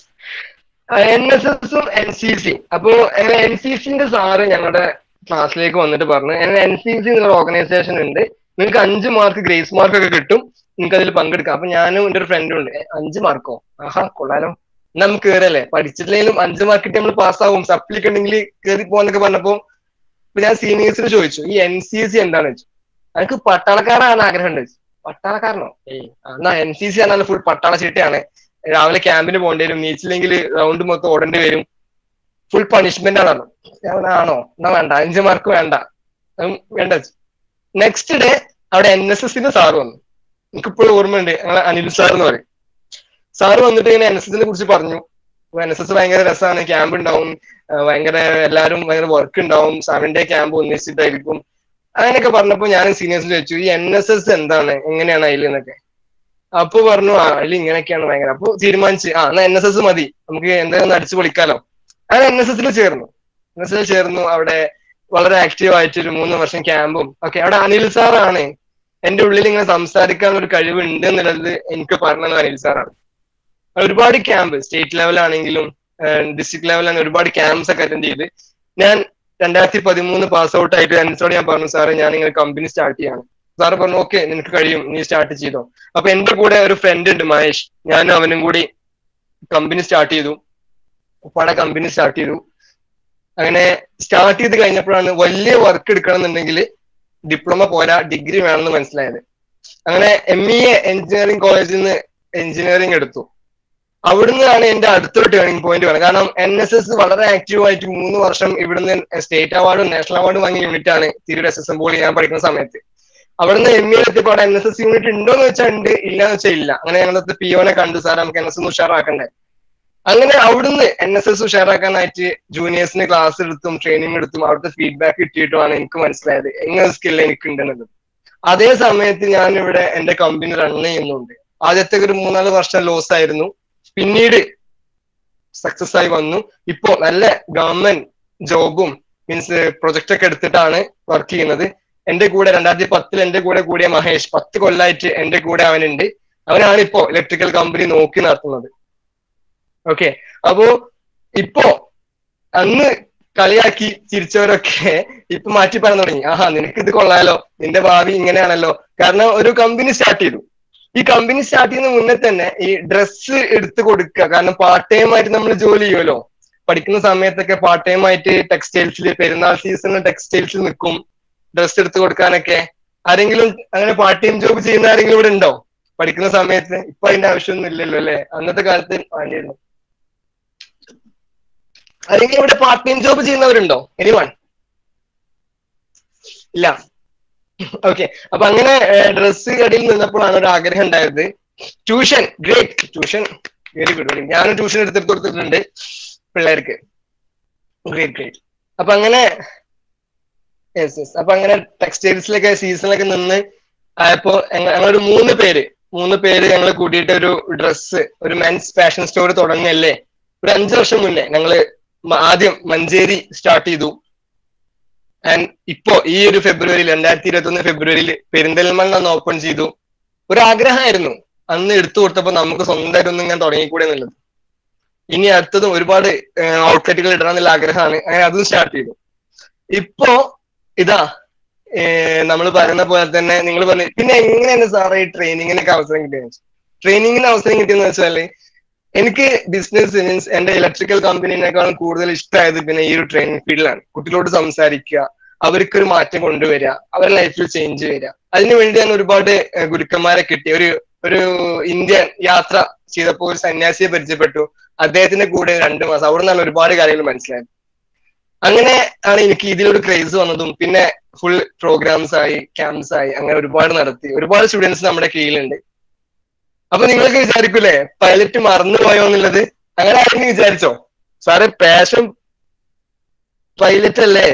എൻ എസ് എസും എൻ സി സി അപ്പോ എൻ സി സിന്റെ സാറ് ഞങ്ങളുടെ ക്ലാസ്സിലേക്ക് വന്നിട്ട് പറഞ്ഞു എൻ സി സി എന്നൊരു ഓർഗനൈസേഷൻ ഉണ്ട് നിങ്ങൾക്ക് അഞ്ച് മാർക്ക് ഗ്രേസ് മാർക്ക് ഒക്കെ കിട്ടും നിങ്ങൾക്ക് അതിൽ പങ്കെടുക്കാം അപ്പൊ ഞാനും എൻ്റെ ഒരു ഫ്രണ്ടും ഉണ്ട് അഞ്ച് മാർക്കോ ആഹാ കൊള്ളാലോ നമുക്ക് കയറല്ലേ പഠിച്ചിട്ടില്ലെങ്കിലും അഞ്ച് മാർക്ക് കിട്ടി നമ്മൾ പാസ്സാവും സപ്ലിക്ക് ഉണ്ടെങ്കിൽ കയറി പോകാന്നൊക്കെ പറഞ്ഞപ്പോ ഇപ്പൊ ഞാൻ സീനിയേഴ്സിന് ചോദിച്ചു ഈ എൻ സി സി എന്താണെന്ന് വെച്ചു എനിക്ക് പട്ടാളക്കാരാണ് ആഗ്രഹം ഉണ്ട് പട്ടാളക്കാരനോ ഏയ് എന്നാ എൻ സി സി ആണെങ്കിൽ ഫുൾ പട്ടാള ചീട്ടയാണ് രാവിലെ ക്യാമ്പിന് പോകേണ്ടി വരും നീച്ചില്ലെങ്കിൽ റൗണ്ട് മൊത്തം ഓടേണ്ടി വരും ഫുൾ പണിഷ്മെന്റ് ആണ് ഞാൻ ആണോ എന്നാ വേണ്ട അഞ്ച് മാർക്ക് വേണ്ട വേണ്ട നെക്സ്റ്റ് ഡേ അവിടെ എൻ എസ് എസിന്റെ സാറ് വന്നു എനിക്കിപ്പോഴും ഓർമ്മയുണ്ട് ഞങ്ങളെ അനിൽ സാർ എന്ന് പറയും സാറ് വന്നിട്ട് ഇങ്ങനെ എൻ എസ് എസിനെ കുറിച്ച് പറഞ്ഞു എൻ എസ് എസ് ഭയങ്കര രസമാണ് ക്യാമ്പ് ഉണ്ടാവും ഭയങ്കര എല്ലാവരും ഭയങ്കര വർക്ക് ഉണ്ടാവും സെവൻ ഡേ ക്യാമ്പ് ഒന്നിച്ചിട്ടായിരിക്കും അങ്ങനെയൊക്കെ പറഞ്ഞപ്പോ ഞാൻ സീനിയേഴ്സിന് ചോദിച്ചു ഈ എൻ എസ് എസ് എന്താണ് എങ്ങനെയാണ് അതിൽ എന്നൊക്കെ അപ്പൊ പറഞ്ഞു ആ അതിൽ ഇങ്ങനെയൊക്കെയാണ് ഭയങ്കര അപ്പൊ തീരുമാനിച്ച് ആ എന്നാ എൻ എസ് എസ് മതി നമുക്ക് എന്തായാലും അടിച്ചു പൊളിക്കാലോ അങ്ങനെ എൻ എസ് എസിൽ ചേർന്നു എൻ എസ് എസിൽ ചേർന്നു അവിടെ വളരെ ആക്റ്റീവ് ആയിട്ട് ഒരു മൂന്ന് വർഷം ക്യാമ്പും ഒക്കെ അവിടെ അനിൽ സാറാണ് എന്റെ ഉള്ളിൽ ഇങ്ങനെ സംസാരിക്കാൻ ഒരു കഴിവുണ്ട് എന്നുള്ളത് എനിക്ക് പറഞ്ഞത് അനിൽ സാറാണ് ഒരുപാട് ക്യാമ്പ് സ്റ്റേറ്റ് ലെവലാണെങ്കിലും ഡിസ്ട്രിക്ട് ലെവലാണ് ഒരുപാട് ക്യാമ്പ്സ് ഒക്കെ അറ്റൻഡ് ചെയ്ത് ഞാൻ രണ്ടായിരത്തി പതിമൂന്ന് പാസ് ഔട്ട് ആയിട്ട് അനിൽസോട് ഞാൻ പറഞ്ഞു സാറേ ഞാൻ ഇങ്ങനെ കമ്പനി സ്റ്റാർട്ട് ചെയ്യാണ് സാറ് പറഞ്ഞു ഓക്കെ നിനക്ക് കഴിയും നീ സ്റ്റാർട്ട് ചെയ്തോ അപ്പൊ എന്റെ കൂടെ ഒരു ഫ്രണ്ട് ഉണ്ട് മഹേഷ് ഞാനും അവനും കൂടി കമ്പനി സ്റ്റാർട്ട് ചെയ്തു ഉപ്പാടെ കമ്പനി സ്റ്റാർട്ട് ചെയ്തു അങ്ങനെ സ്റ്റാർട്ട് ചെയ്ത് കഴിഞ്ഞപ്പോഴാണ് വലിയ വർക്ക് എടുക്കണം എന്നുണ്ടെങ്കിൽ ഡിപ്ലോമ പോരാ ഡിഗ്രി വേണമെന്ന് മനസ്സിലായത് അങ്ങനെ എം ഇ എ എഞ്ചിനീയറിംഗ് കോളേജിൽ നിന്ന് എഞ്ചിനീയറിംഗ് എടുത്തു അവിടുന്നാണ് എന്റെ അടുത്തൊരു ടേണിംഗ് പോയിന്റ് വേണം കാരണം എൻ എസ് എസ് വളരെ ആക്റ്റീവ് ആയിട്ട് മൂന്ന് വർഷം ഇവിടുന്ന് സ്റ്റേറ്റ് അവാർഡും നാഷണൽ അവാർഡും വാങ്ങിയ യൂണിറ്റ് ആണ് Tirur S S M poly ഞാൻ പഠിക്കുന്ന സമയത്ത് അവിടുന്ന് എം ഇ എത്തിയപ്പോൾ അവിടെ എൻ എസ് എസ് യൂണിറ്റ് ഉണ്ടോ എന്ന് വെച്ചാൽ ഉണ്ട് ഇല്ല എന്ന് വെച്ചാൽ ഇല്ല അങ്ങനെ ഞങ്ങളത്തെ പി ഒനെ കണ്ടു സാർ നമുക്ക് എൻ എസ് എസ് ഉഷാറാക്കണ്ടേ അങ്ങനെ അവിടുന്ന് എൻ എസ് എസ് ഉഷാറാക്കാനായിട്ട് ജൂനിയേഴ്സിന് ക്ലാസ് എടുത്തും ട്രെയിനിങ് എടുത്തും അവിടുത്തെ ഫീഡ്ബാക്ക് കിട്ടിയിട്ടുമാണ് എനിക്ക് മനസ്സിലായത് എങ്ങനെ സ്കിൽ എനിക്ക് ഉണ്ടെന്നുള്ളത് അതേ സമയത്ത് ഞാൻ ഇവിടെ എന്റെ കമ്പനി റൺ ചെയ്യുന്നുണ്ട് ആദ്യത്തെ ഒരു മൂന്നാല് വർഷം ലോസ് ആയിരുന്നു പിന്നീട് സക്സസ് ആയി വന്നു ഇപ്പോ നല്ല ഗവൺമെന്റ് ജോബും മീൻസ് പ്രൊജക്ട് ഒക്കെ എടുത്തിട്ടാണ് വർക്ക് ചെയ്യുന്നത് എന്റെ കൂടെ രണ്ടായിരത്തി പത്തിൽ എന്റെ കൂടെ കൂടിയ മഹേഷ് പത്ത് കൊല്ലായിട്ട് എന്റെ കൂടെ അവനുണ്ട് അവനാണ് ഇപ്പോ ഇലക്ട്രിക്കൽ കമ്പനി നോക്കി നടത്തുന്നത് ഓക്കെ അപ്പോ ഇപ്പോ അന്ന് കളിയാക്കി ചിരിച്ചവരൊക്കെ ഇപ്പൊ മാറ്റി പറയാൻ തുടങ്ങി ആഹാ നിനക്ക് ഇത് കൊള്ളാലോ നിന്റെ ഭാവി ഇങ്ങനെയാണല്ലോ കാരണം ഒരു കമ്പനി സ്റ്റാർട്ട് ചെയ്തു ഈ കമ്പനി സ്റ്റാർട്ട് ചെയ്യുന്ന മുന്നേ തന്നെ ഈ ഡ്രസ്സ് എടുത്തു കൊടുക്കുക കാരണം പാർട്ട് ടൈം ആയിട്ട് നമ്മൾ ജോലി ചെയ്യുമല്ലോ പഠിക്കുന്ന സമയത്തൊക്കെ പാർട്ട് ടൈം ആയിട്ട് ടെക്സ്റ്റൈൽസിൽ പെരുന്നാൾ സീസണിൽ ടെക്സ്റ്റൈൽസിൽ നിൽക്കും ഡ്രസ്സ് എടുത്തു കൊടുക്കാനൊക്കെ ആരെങ്കിലും അങ്ങനെ പാർട്ട് ടൈം ജോബ് ചെയ്യുന്ന ആരെങ്കിലും ഇവിടെ ഉണ്ടോ പഠിക്കുന്ന സമയത്ത് ഇപ്പൊ അതിന്റെ ആവശ്യമൊന്നും ഇല്ലല്ലോ അല്ലെ അന്നത്തെ കാലത്ത് വേണ്ടിയിരുന്നു ആരെങ്കിലും ഇവിടെ പാർട്ട് ടൈം ജോബ് ചെയ്യുന്നവരുണ്ടോ എനിവൺ ഇല്ല ഓക്കെ അപ്പൊ അങ്ങനെ ഡ്രസ്സ് കടയിൽ നിന്നപ്പോഴാണ് ഒരു ആഗ്രഹം ഉണ്ടായത് tuition great tuition very good very ഞാനും ട്യൂഷൻ എടുത്തിട്ട് കൊടുത്തിട്ടുണ്ട് പിള്ളേർക്ക് ഗ്രേറ്റ് ഗ്രേറ്റ് അപ്പൊ അങ്ങനെ യെസ് യെസ് അപ്പൊ അങ്ങനെ ടെക്സ്റ്റൈൽസിലൊക്കെ സീസണിലൊക്കെ നിന്ന് ആയപ്പോ ഞങ്ങ- ഞങ്ങളൊരു മൂന്ന് പേര് മൂന്ന് പേര് ഞങ്ങൾ കൂട്ടിയിട്ട് ഒരു ഡ്രസ്സ് ഒരു മെൻസ് ഫാഷൻ സ്റ്റോർ തുടങ്ങിയല്ലേ ഒരു അഞ്ചു വർഷം മുന്നേ ഞങ്ങള് മ- ആദ്യം മഞ്ചേരി സ്റ്റാർട്ട് ചെയ്തു ആൻഡ് ഇപ്പോ ഈ ഒരു ഫെബ്രുവരിയിൽ രണ്ടായിരത്തി ഇരുപത്തി ഒന്ന് ഫെബ്രുവരിയിൽ പെരിന്തൽമണ്ണ ഒന്ന് ഓപ്പൺ ചെയ്തു ഒരു ആഗ്രഹമായിരുന്നു അന്ന് എടുത്തു കൊടുത്തപ്പോ നമുക്ക് സ്വന്തമായിട്ട് ഒന്ന് ഇങ്ങനെ തുടങ്ങിക്കൂടെ എന്നുള്ളത് ഇനി അടുത്തതും ഒരുപാട് ഔട്ട്ലെറ്റുകൾ ഇടണം എന്നുള്ള ആഗ്രഹമാണ് അങ്ങനെ അതും സ്റ്റാർട്ട് ചെയ്തു ഇപ്പോ ഇതാ നമ്മൾ പറയുന്ന പോലെ തന്നെ നിങ്ങൾ പറഞ്ഞു പിന്നെ എങ്ങനെയാണ് സാറേ ഈ ട്രെയിനിങ്ങിനൊക്കെ അവസരം കിട്ടിയത് ട്രെയിനിങ്ങിന് അവസരം കിട്ടിയെന്ന് വെച്ചാല് എനിക്ക് ബിസിനസ് മീൻസ് എന്റെ ഇലക്ട്രിക്കൽ കമ്പനീനേക്കാളും കൂടുതൽ ഇഷ്ടമായത് പിന്നെ ഈ ഒരു ട്രെയിനിങ് ഫീൽഡിലാണ് കുട്ടികളോട് സംസാരിക്കുക അവർക്കൊരു മാറ്റം കൊണ്ടുവരിക അവരുടെ ലൈഫിൽ ചേഞ്ച് വരിക അതിനുവേണ്ടി ഞാൻ ഒരുപാട് ഏഹ്, ഗുരുക്കന്മാരെ കിട്ടി ഒരു ഒരു ഇന്ത്യൻ യാത്ര ചെയ്തപ്പോൾ ഒരു സന്യാസിയെ പരിചയപ്പെട്ടു അദ്ദേഹത്തിന്റെ കൂടെ രണ്ടു മാസം അവിടെ നിന്നാണ് ഒരുപാട് കാര്യങ്ങൾ മനസ്സിലായത് അങ്ങനെ ആണ് എനിക്ക് ഇതിലൊരു ക്രേസ് വന്നതും പിന്നെ ഫുൾ പ്രോഗ്രാംസ് ആയി ക്യാമ്പ്സ് ആയി അങ്ങനെ ഒരുപാട് നടത്തി ഒരുപാട് സ്റ്റുഡൻസ് നമ്മുടെ കീഴിലുണ്ട് അപ്പൊ നിങ്ങൾക്ക് വിചാരിക്കൂലേ പൈലറ്റ് മറന്നുപോയോ എന്നുള്ളത് അങ്ങനെ ആരെങ്കിലും വിചാരിച്ചോ സാറ് പാഷൻ പൈലറ്റ് അല്ലേ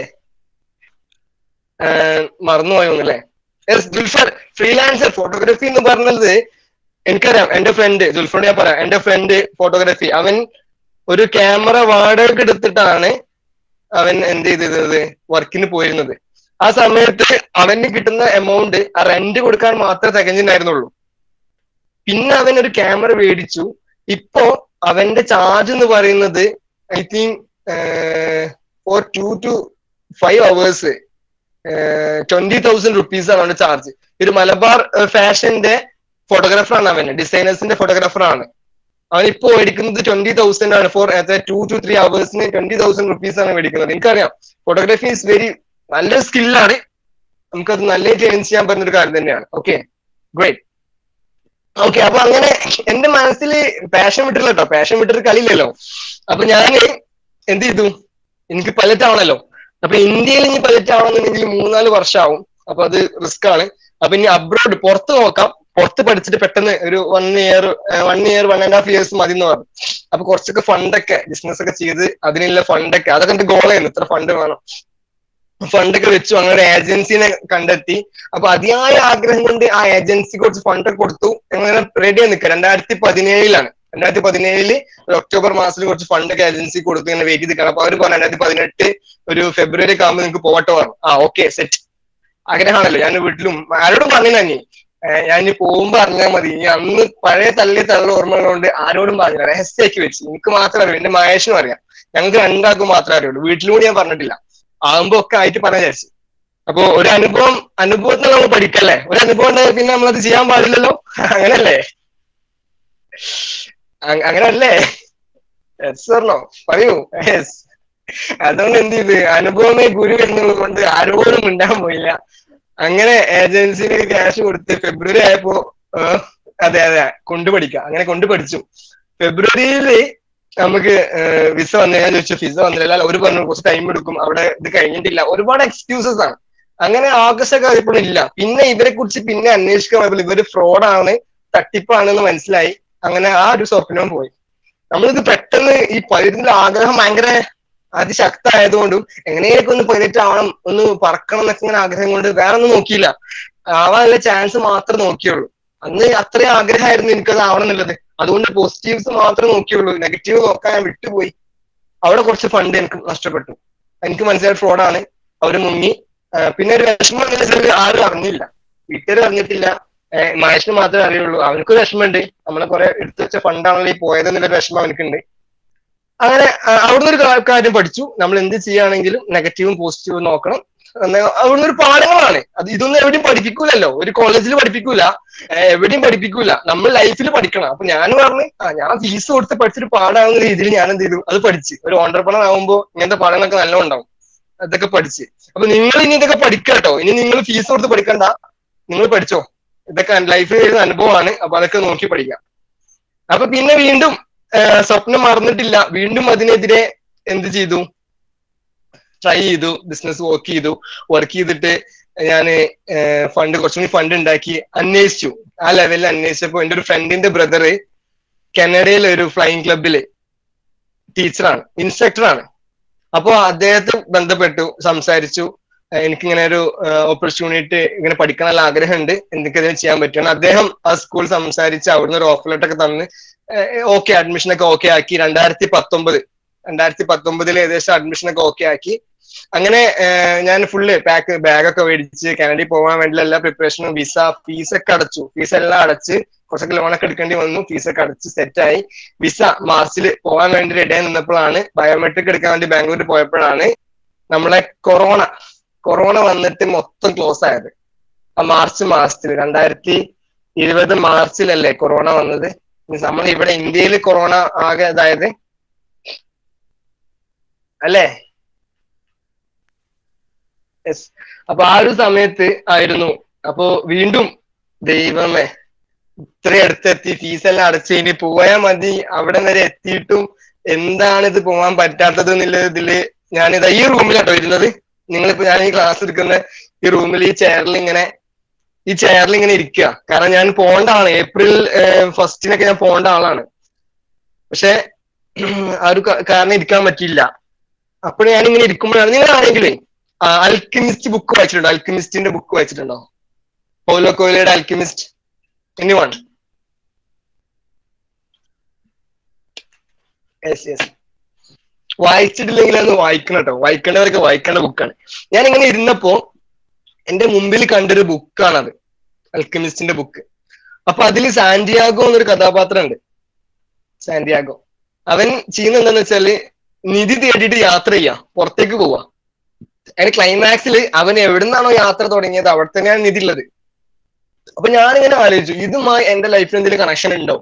ആഹ് മറന്നുപോയോ എന്നല്ലേ യെസ് ദുൽഫർ ഫ്രീലാൻസർ ഫോട്ടോഗ്രാഫി എന്ന് പറഞ്ഞത് എനിക്കറിയാം എന്റെ ഫ്രണ്ട് ദുൽഫറിനോട് ഞാൻ പറയാം എന്റെ ഫ്രണ്ട് ഫോട്ടോഗ്രാഫി അവൻ ഒരു ക്യാമറ വാടക എടുത്തിട്ടാണ് അവൻ എന്ത് ചെയ്തത് വർക്കിന് പോയിരുന്നത് ആ സമയത്ത് അവന് കിട്ടുന്ന എമൗണ്ട് ആ റെന്റ് കൊടുക്കാൻ മാത്രമേ തികഞ്ഞിട്ടുണ്ടായിരുന്നുള്ളൂ പിന്നെ അവൻ ഒരു ക്യാമറ മേടിച്ചു ഇപ്പോ അവന്റെ ചാർജ് എന്ന് പറയുന്നത് I think for two to five hours twenty thousand rupees ആണ് അവന്റെ ചാർജ് ഒരു മലബാർ ഫാഷന്റെ ഫോട്ടോഗ്രാഫർ ആണ് അവന് ഡിസൈനേഴ്സിന്റെ ഫോട്ടോഗ്രാഫർ ആണ് അവൻ ഇപ്പോ മേടിക്കുന്നത് ട്വന്റി തൗസൻഡ് ആണ് ഫോർ ടു ടു ത്രീ അവേഴ്സിന് ട്വന്റി തൗസൻഡ് റുപ്പീസ് ആണ് മേടിക്കുന്നത് എനിക്കറിയാം ഫോട്ടോഗ്രാഫി ഇസ് വെരി നല്ല സ്കില്ലാണ് നമുക്കത് നല്ലതായിട്ട് ഏൺ ചെയ്യാൻ പറ്റുന്ന ഒരു കാര്യം തന്നെയാണ് ഓക്കെ ഗ്രേറ്റ് ഓക്കെ അപ്പൊ അങ്ങനെ എന്റെ മനസ്സിൽ പാഷൻ വിട്ടില്ല കേട്ടോ പാഷൻ വിട്ടിട്ട് കളിയില്ലല്ലോ അപ്പൊ ഞാൻ എന്ത് ചെയ്തു എനിക്ക് പൈലറ്റ് ആവണല്ലോ അപ്പൊ ഇന്ത്യയിൽ ഇനി പൈലറ്റ് ആവണമെന്നുണ്ടെങ്കിൽ മൂന്നാല് വർഷമാവും അപ്പൊ അത് റിസ്ക് ആണ് അപ്പൊ ഇനി അബ്രോഡ് പുറത്ത് നോക്കാം പുറത്ത് പഠിച്ചിട്ട് പെട്ടെന്ന് ഒരു one year one year one and half years മതി എന്ന് പറഞ്ഞു അപ്പൊ കുറച്ചൊക്കെ ഫണ്ടൊക്കെ ബിസിനസ് ഒക്കെ ചെയ്ത് അതിനുള്ള ഫണ്ടൊക്കെ അതൊക്കെ എന്റെ ഗോളായിരുന്നു ഇത്ര ഫണ്ട് വേണം ഫണ്ടൊക്കെ വെച്ചു അങ്ങനെ ഒരു ഏജൻസിനെ കണ്ടെത്തി അപ്പൊ അതിയായ ആഗ്രഹം കൊണ്ട് ആ ഏജൻസി കുറച്ച് ഫണ്ടൊക്കെ കൊടുത്തു അങ്ങനെ റെഡി ആയി നിൽക്കുക രണ്ടായിരത്തി പതിനേഴിലാണ് രണ്ടായിരത്തി പതിനേഴില് ഒരു ഒക്ടോബർ മാസത്തിൽ കുറച്ച് ഫണ്ടൊക്കെ ഏജൻസി കൊടുത്ത് ഇങ്ങനെ വെയിറ്റ് ചെയ്ത് നിൽക്കണം അപ്പൊ അവർ പറഞ്ഞു രണ്ടായിരത്തി പതിനെട്ട് ഒരു ഫെബ്രുവരി ഒക്കെ ആകുമ്പോൾ നിങ്ങൾക്ക് പോകട്ടെ പറഞ്ഞു ആ ഓക്കെ സെറ്റ് ആഗ്രഹമാണല്ലോ ഞാൻ വീട്ടിലും ആരോടും പറഞ്ഞു തന്നെ ഞാൻ ഇനി പോകുമ്പോ അറിഞ്ഞാൽ മതി ഇനി അന്ന് പഴയ തള്ളിയ തള്ള ഓർമ്മകൾ കൊണ്ട് ആരോടും പറഞ്ഞില്ല രഹസ്യമാക്കി വെച്ചു എനിക്ക് മാത്രമേ അറിയൂ എന്റെ മഹേഷിനും അറിയാം ഞങ്ങൾക്ക് രണ്ടാൾക്കും മാത്രമേ അറിയുള്ളൂ വീട്ടിലും കൂടി ഞാൻ പറഞ്ഞിട്ടില്ല ആകുമ്പോ ഒക്കെ ആയിട്ട് പറയാൻ വിചാരിച്ചു അപ്പൊ ഒരു അനുഭവം അനുഭവത്തിൽ നമ്മൾ പഠിക്കല്ലേ ഒരു അനുഭവം ഉണ്ടായാൽ പിന്നെ നമ്മളത് ചെയ്യാൻ പാടില്ലല്ലോ അങ്ങനല്ലേ അ- അങ്ങനല്ലേ യെസ് പറഞ്ഞോ പറയൂ യെസ് അതുകൊണ്ട് എന്ത് ചെയ്ത് അനുഭവമേ ഗുരു എന്നുള്ളത് കൊണ്ട് ആരോടും മിണ്ടാൻ പോയില്ല അങ്ങനെ ഏജൻസിന് ക്യാഷ് കൊടുത്ത് ഫെബ്രുവരി ആയപ്പോ ആ, അതെ അതെ കൊണ്ടു പഠിക്കാം അങ്ങനെ കൊണ്ടു പഠിച്ചു ഫെബ്രുവരിയില് നമുക്ക് വിസ വന്നു ഞാൻ ചോദിച്ചു വിസ വന്നില്ല ഒരു പറഞ്ഞു കുറച്ച് ടൈം എടുക്കും അവിടെ ഇത് കഴിഞ്ഞിട്ടില്ല ഒരുപാട് എക്സ്ക്യൂസസ് ആണ് അങ്ങനെ ആകർഷക ഇല്ല പിന്നെ ഇവരെ കുറിച്ച് പിന്നെ അന്വേഷിക്കാൻ പോയപ്പോൾ ഇവര് ഫ്രോഡാണ് തട്ടിപ്പാണെന്ന് മനസ്സിലായി അങ്ങനെ ആ ഒരു സ്വപ്നവും പോയി നമ്മളിത് പെട്ടെന്ന് ഈ പൈലറ്റിന്റെ ആഗ്രഹം ഭയങ്കര അതിശക്തമായതുകൊണ്ടും എങ്ങനെയൊക്കെ ഒന്ന് പൈലറ്റ് ആവണം ഒന്ന് പറക്കണം എന്നൊക്കെ ഇങ്ങനെ ആഗ്രഹം കൊണ്ട് വേറെ ഒന്നും നോക്കിയില്ല ആവാനുള്ള ചാൻസ് മാത്രം നോക്കിയുള്ളൂ അന്ന് അത്രയും ആഗ്രഹമായിരുന്നു എനിക്കത് ആവണം എന്നുള്ളത് അതുകൊണ്ട് പോസിറ്റീവ്സ് മാത്രമേ നോക്കിയുള്ളൂ നെഗറ്റീവ് നോക്കാൻ ഞാൻ വിട്ടുപോയി അവിടെ കുറച്ച് ഫണ്ട് എനിക്ക് നഷ്ടപ്പെട്ടു എനിക്ക് മനസ്സിലായ ഫ്രോഡാണ് അവര് മുങ്ങി ആ, പിന്നെ ഒരു വിഷമം എന്ന് വെച്ചാൽ ആരും അറിഞ്ഞില്ല വീട്ടുകാർ അറിഞ്ഞിട്ടില്ല ഏഹ് മഹേഷിന് മാത്രമേ അറിയുള്ളൂ അവനക്കൊരു വിഷമമുണ്ട് നമ്മളെ കുറെ എടുത്തു വെച്ച ഫണ്ടാണല്ലോ ഈ പോയത് എന്നുള്ളൊരു വിഷമം അവനക്കുണ്ട് അങ്ങനെ ആ, അവിടുന്ന് ഒരു കാ- കാര്യം പഠിച്ചു നമ്മൾ എന്ത് ചെയ്യുകയാണെങ്കിലും നെഗറ്റീവും പോസിറ്റീവും നോക്കണം എന്ന് അവിടുന്ന് ഒരു പാഠങ്ങളാണ് അത് ഇതൊന്നും എവിടെയും പഠിപ്പിക്കൂലല്ലോ ഒരു കോളേജിൽ പഠിപ്പിക്കൂല ഏഹ് എവിടെയും പഠിപ്പിക്കൂല നമ്മൾ ലൈഫിൽ പഠിക്കണം അപ്പൊ ഞാൻ പറഞ്ഞു ആ ഞാൻ ഫീസ് കൊടുത്ത് പഠിച്ചൊരു പാടാവുന്ന രീതിയിൽ ഞാൻ എന്ത് ചെയ്തു അത് പഠിച്ച് ഒരു ഓണ്ടർപ്രണർ ആകുമ്പോൾ ഇങ്ങനത്തെ പാഠങ്ങളൊക്കെ നല്ല ഉണ്ടാവും അതൊക്കെ പഠിച്ച് അപ്പൊ നിങ്ങൾ ഇനി ഇതൊക്കെ പഠിക്കട്ടോ ഇനി നിങ്ങൾ ഫീസ് കൊടുത്ത് പഠിക്കണ്ട നിങ്ങൾ പഠിച്ചോ ഇതൊക്കെ ലൈഫിൽ വരുന്ന അനുഭവമാണ് അപ്പൊ അതൊക്കെ നോക്കി പഠിക്കാം അപ്പൊ പിന്നെ വീണ്ടും ആ, സ്വപ്നം മറന്നിട്ടില്ല വീണ്ടും അതിനെതിരെ എന്ത് ചെയ്തു ട്രൈ ചെയ്തു ബിസിനസ് വർക്ക് ചെയ്തു വർക്ക് ചെയ്തിട്ട് ഞാൻ ഫണ്ട് കുറച്ചും കൂടി ഫണ്ട് ഉണ്ടാക്കി അന്വേഷിച്ചു ആ ലെവലിൽ അന്വേഷിച്ചപ്പോ എന്റെ ഒരു ഫ്രണ്ടിന്റെ ബ്രദർ കനഡയിലെ ഒരു ഫ്ലൈയിങ് ക്ലബില് ടീച്ചറാണ് ഇൻസ്ട്രക്ടറാണ് അപ്പോ അദ്ദേഹത്തെ ബന്ധപ്പെട്ടു സംസാരിച്ചു എനിക്കിങ്ങനെ ഒരു ഓപ്പർച്യൂണിറ്റി ഇങ്ങനെ പഠിക്കാൻ നല്ല ആഗ്രഹമുണ്ട് എനിക്കതിന് ചെയ്യാൻ പറ്റും അദ്ദേഹം ആ സ്കൂൾ സംസാരിച്ച് അവിടുന്ന് ഒരു ഓഫർ ലെറ്റർ ഒക്കെ തന്ന് ഓക്കെ അഡ്മിഷൻ ഒക്കെ ഓക്കെ ആക്കി രണ്ടായിരത്തി പത്തൊമ്പത് രണ്ടായിരത്തി പത്തൊമ്പതിൽ ഏകദേശം അഡ്മിഷൻ ഒക്കെ ഓക്കെ ആക്കി അങ്ങനെ ഞാൻ ഫുള്ള് പാക്ക് ബാഗൊക്കെ മേടിച്ച് കാനഡയിൽ പോകാൻ വേണ്ടിയുള്ള എല്ലാ പ്രിപ്പറേഷനും വിസ ഫീസ് ഒക്കെ അടച്ചു ഫീസ് എല്ലാം അടച്ച് കുറച്ചൊക്കെ ലോണൊക്കെ എടുക്കേണ്ടി വന്നു ഫീസൊക്കെ അടച്ച് സെറ്റായി വിസ മാർച്ചിൽ പോകാൻ വേണ്ടി റെഡിയായി നിന്നപ്പോഴാണ് ബയോമെട്രിക് എടുക്കാൻ വേണ്ടി ബാംഗ്ലൂരിൽ പോയപ്പോഴാണ് നമ്മളെ കൊറോണ കൊറോണ വന്നിട്ട് മൊത്തം ക്ലോസ് ആയത് ആ മാർച്ച് മാസത്തിൽ രണ്ടായിരത്തി ഇരുപത് മാർച്ചിലല്ലേ കൊറോണ വന്നത് നമ്മൾ ഇവിടെ ഇന്ത്യയിൽ കൊറോണ ആകെ അതായത് അല്ലേ യെസ് അപ്പൊ ആ ഒരു സമയത്ത് ആയിരുന്നു അപ്പോ വീണ്ടും ദൈവമേ ഇത്ര അടുത്തെത്തി ഫീസ് എല്ലാം അടച്ച് ഇനി പോയാൽ മതി അവിടെ വരെ എത്തിയിട്ടും എന്താണ് ഇത് പോകാൻ പറ്റാത്തത് എന്നുള്ള ഇതില് ഞാനിതാ ഈ റൂമിലാട്ടോ ഇരുന്നത് നിങ്ങളിപ്പോ ഞാൻ ഈ ക്ലാസ് എടുക്കുന്ന ഈ റൂമിൽ ഈ ചെയറിൽ ഇങ്ങനെ ഈ ചെയറിൽ ഇങ്ങനെ ഇരിക്കുക കാരണം ഞാൻ പോകേണ്ട ആളാണ് ഏപ്രിൽ ഫസ്റ്റിനൊക്കെ ഞാൻ പോകേണ്ട ആളാണ് പക്ഷെ ആ ഒരു കാരണം ഇരിക്കാൻ പറ്റിയില്ല അപ്പോൾ ഞാൻ ഇങ്ങനെ ഇരിക്കുമ്പോഴാണ് നിങ്ങൾ ആണെങ്കിലേ അൽക്കിമിസ്റ്റ് ബുക്ക് വായിച്ചിട്ടുണ്ടോ അൽക്കിമിസ്റ്റിന്റെ ബുക്ക് വായിച്ചിട്ടുണ്ടോ പൗലോ കോയിലയുടെ alchemist any one yes yes വായിച്ചിട്ടില്ലെങ്കിൽ അത് വായിക്കണം കേട്ടോ വായിക്കേണ്ടവരൊക്കെ വായിക്കേണ്ട ബുക്കാണ് ഞാൻ ഇങ്ങനെ ഇരുന്നപ്പോ എന്റെ മുമ്പിൽ കണ്ടൊരു ബുക്കാണത് അൽക്കമിസ്റ്റിന്റെ ബുക്ക് അപ്പൊ അതിൽ സാന്റിയാഗോ എന്നൊരു കഥാപാത്രം ഉണ്ട് സാന്റിയാഗോ അവൻ ചെയ്യുന്ന എന്താന്ന് വെച്ചാല് നിധി തേടിയിട്ട് യാത്ര ചെയ്യാ പുറത്തേക്ക് പോവാ അതിന് ക്ലൈമാക്സിൽ അവൻ എവിടുന്നാണോ യാത്ര തുടങ്ങിയത് അവിടെ തന്നെയാണ് നിധി ഉള്ളത് അപ്പൊ ഞാനിങ്ങനെ ആലോചിച്ചു ഇതുമായി എന്റെ ലൈഫിൽ എന്തെങ്കിലും കണക്ഷൻ ഉണ്ടോ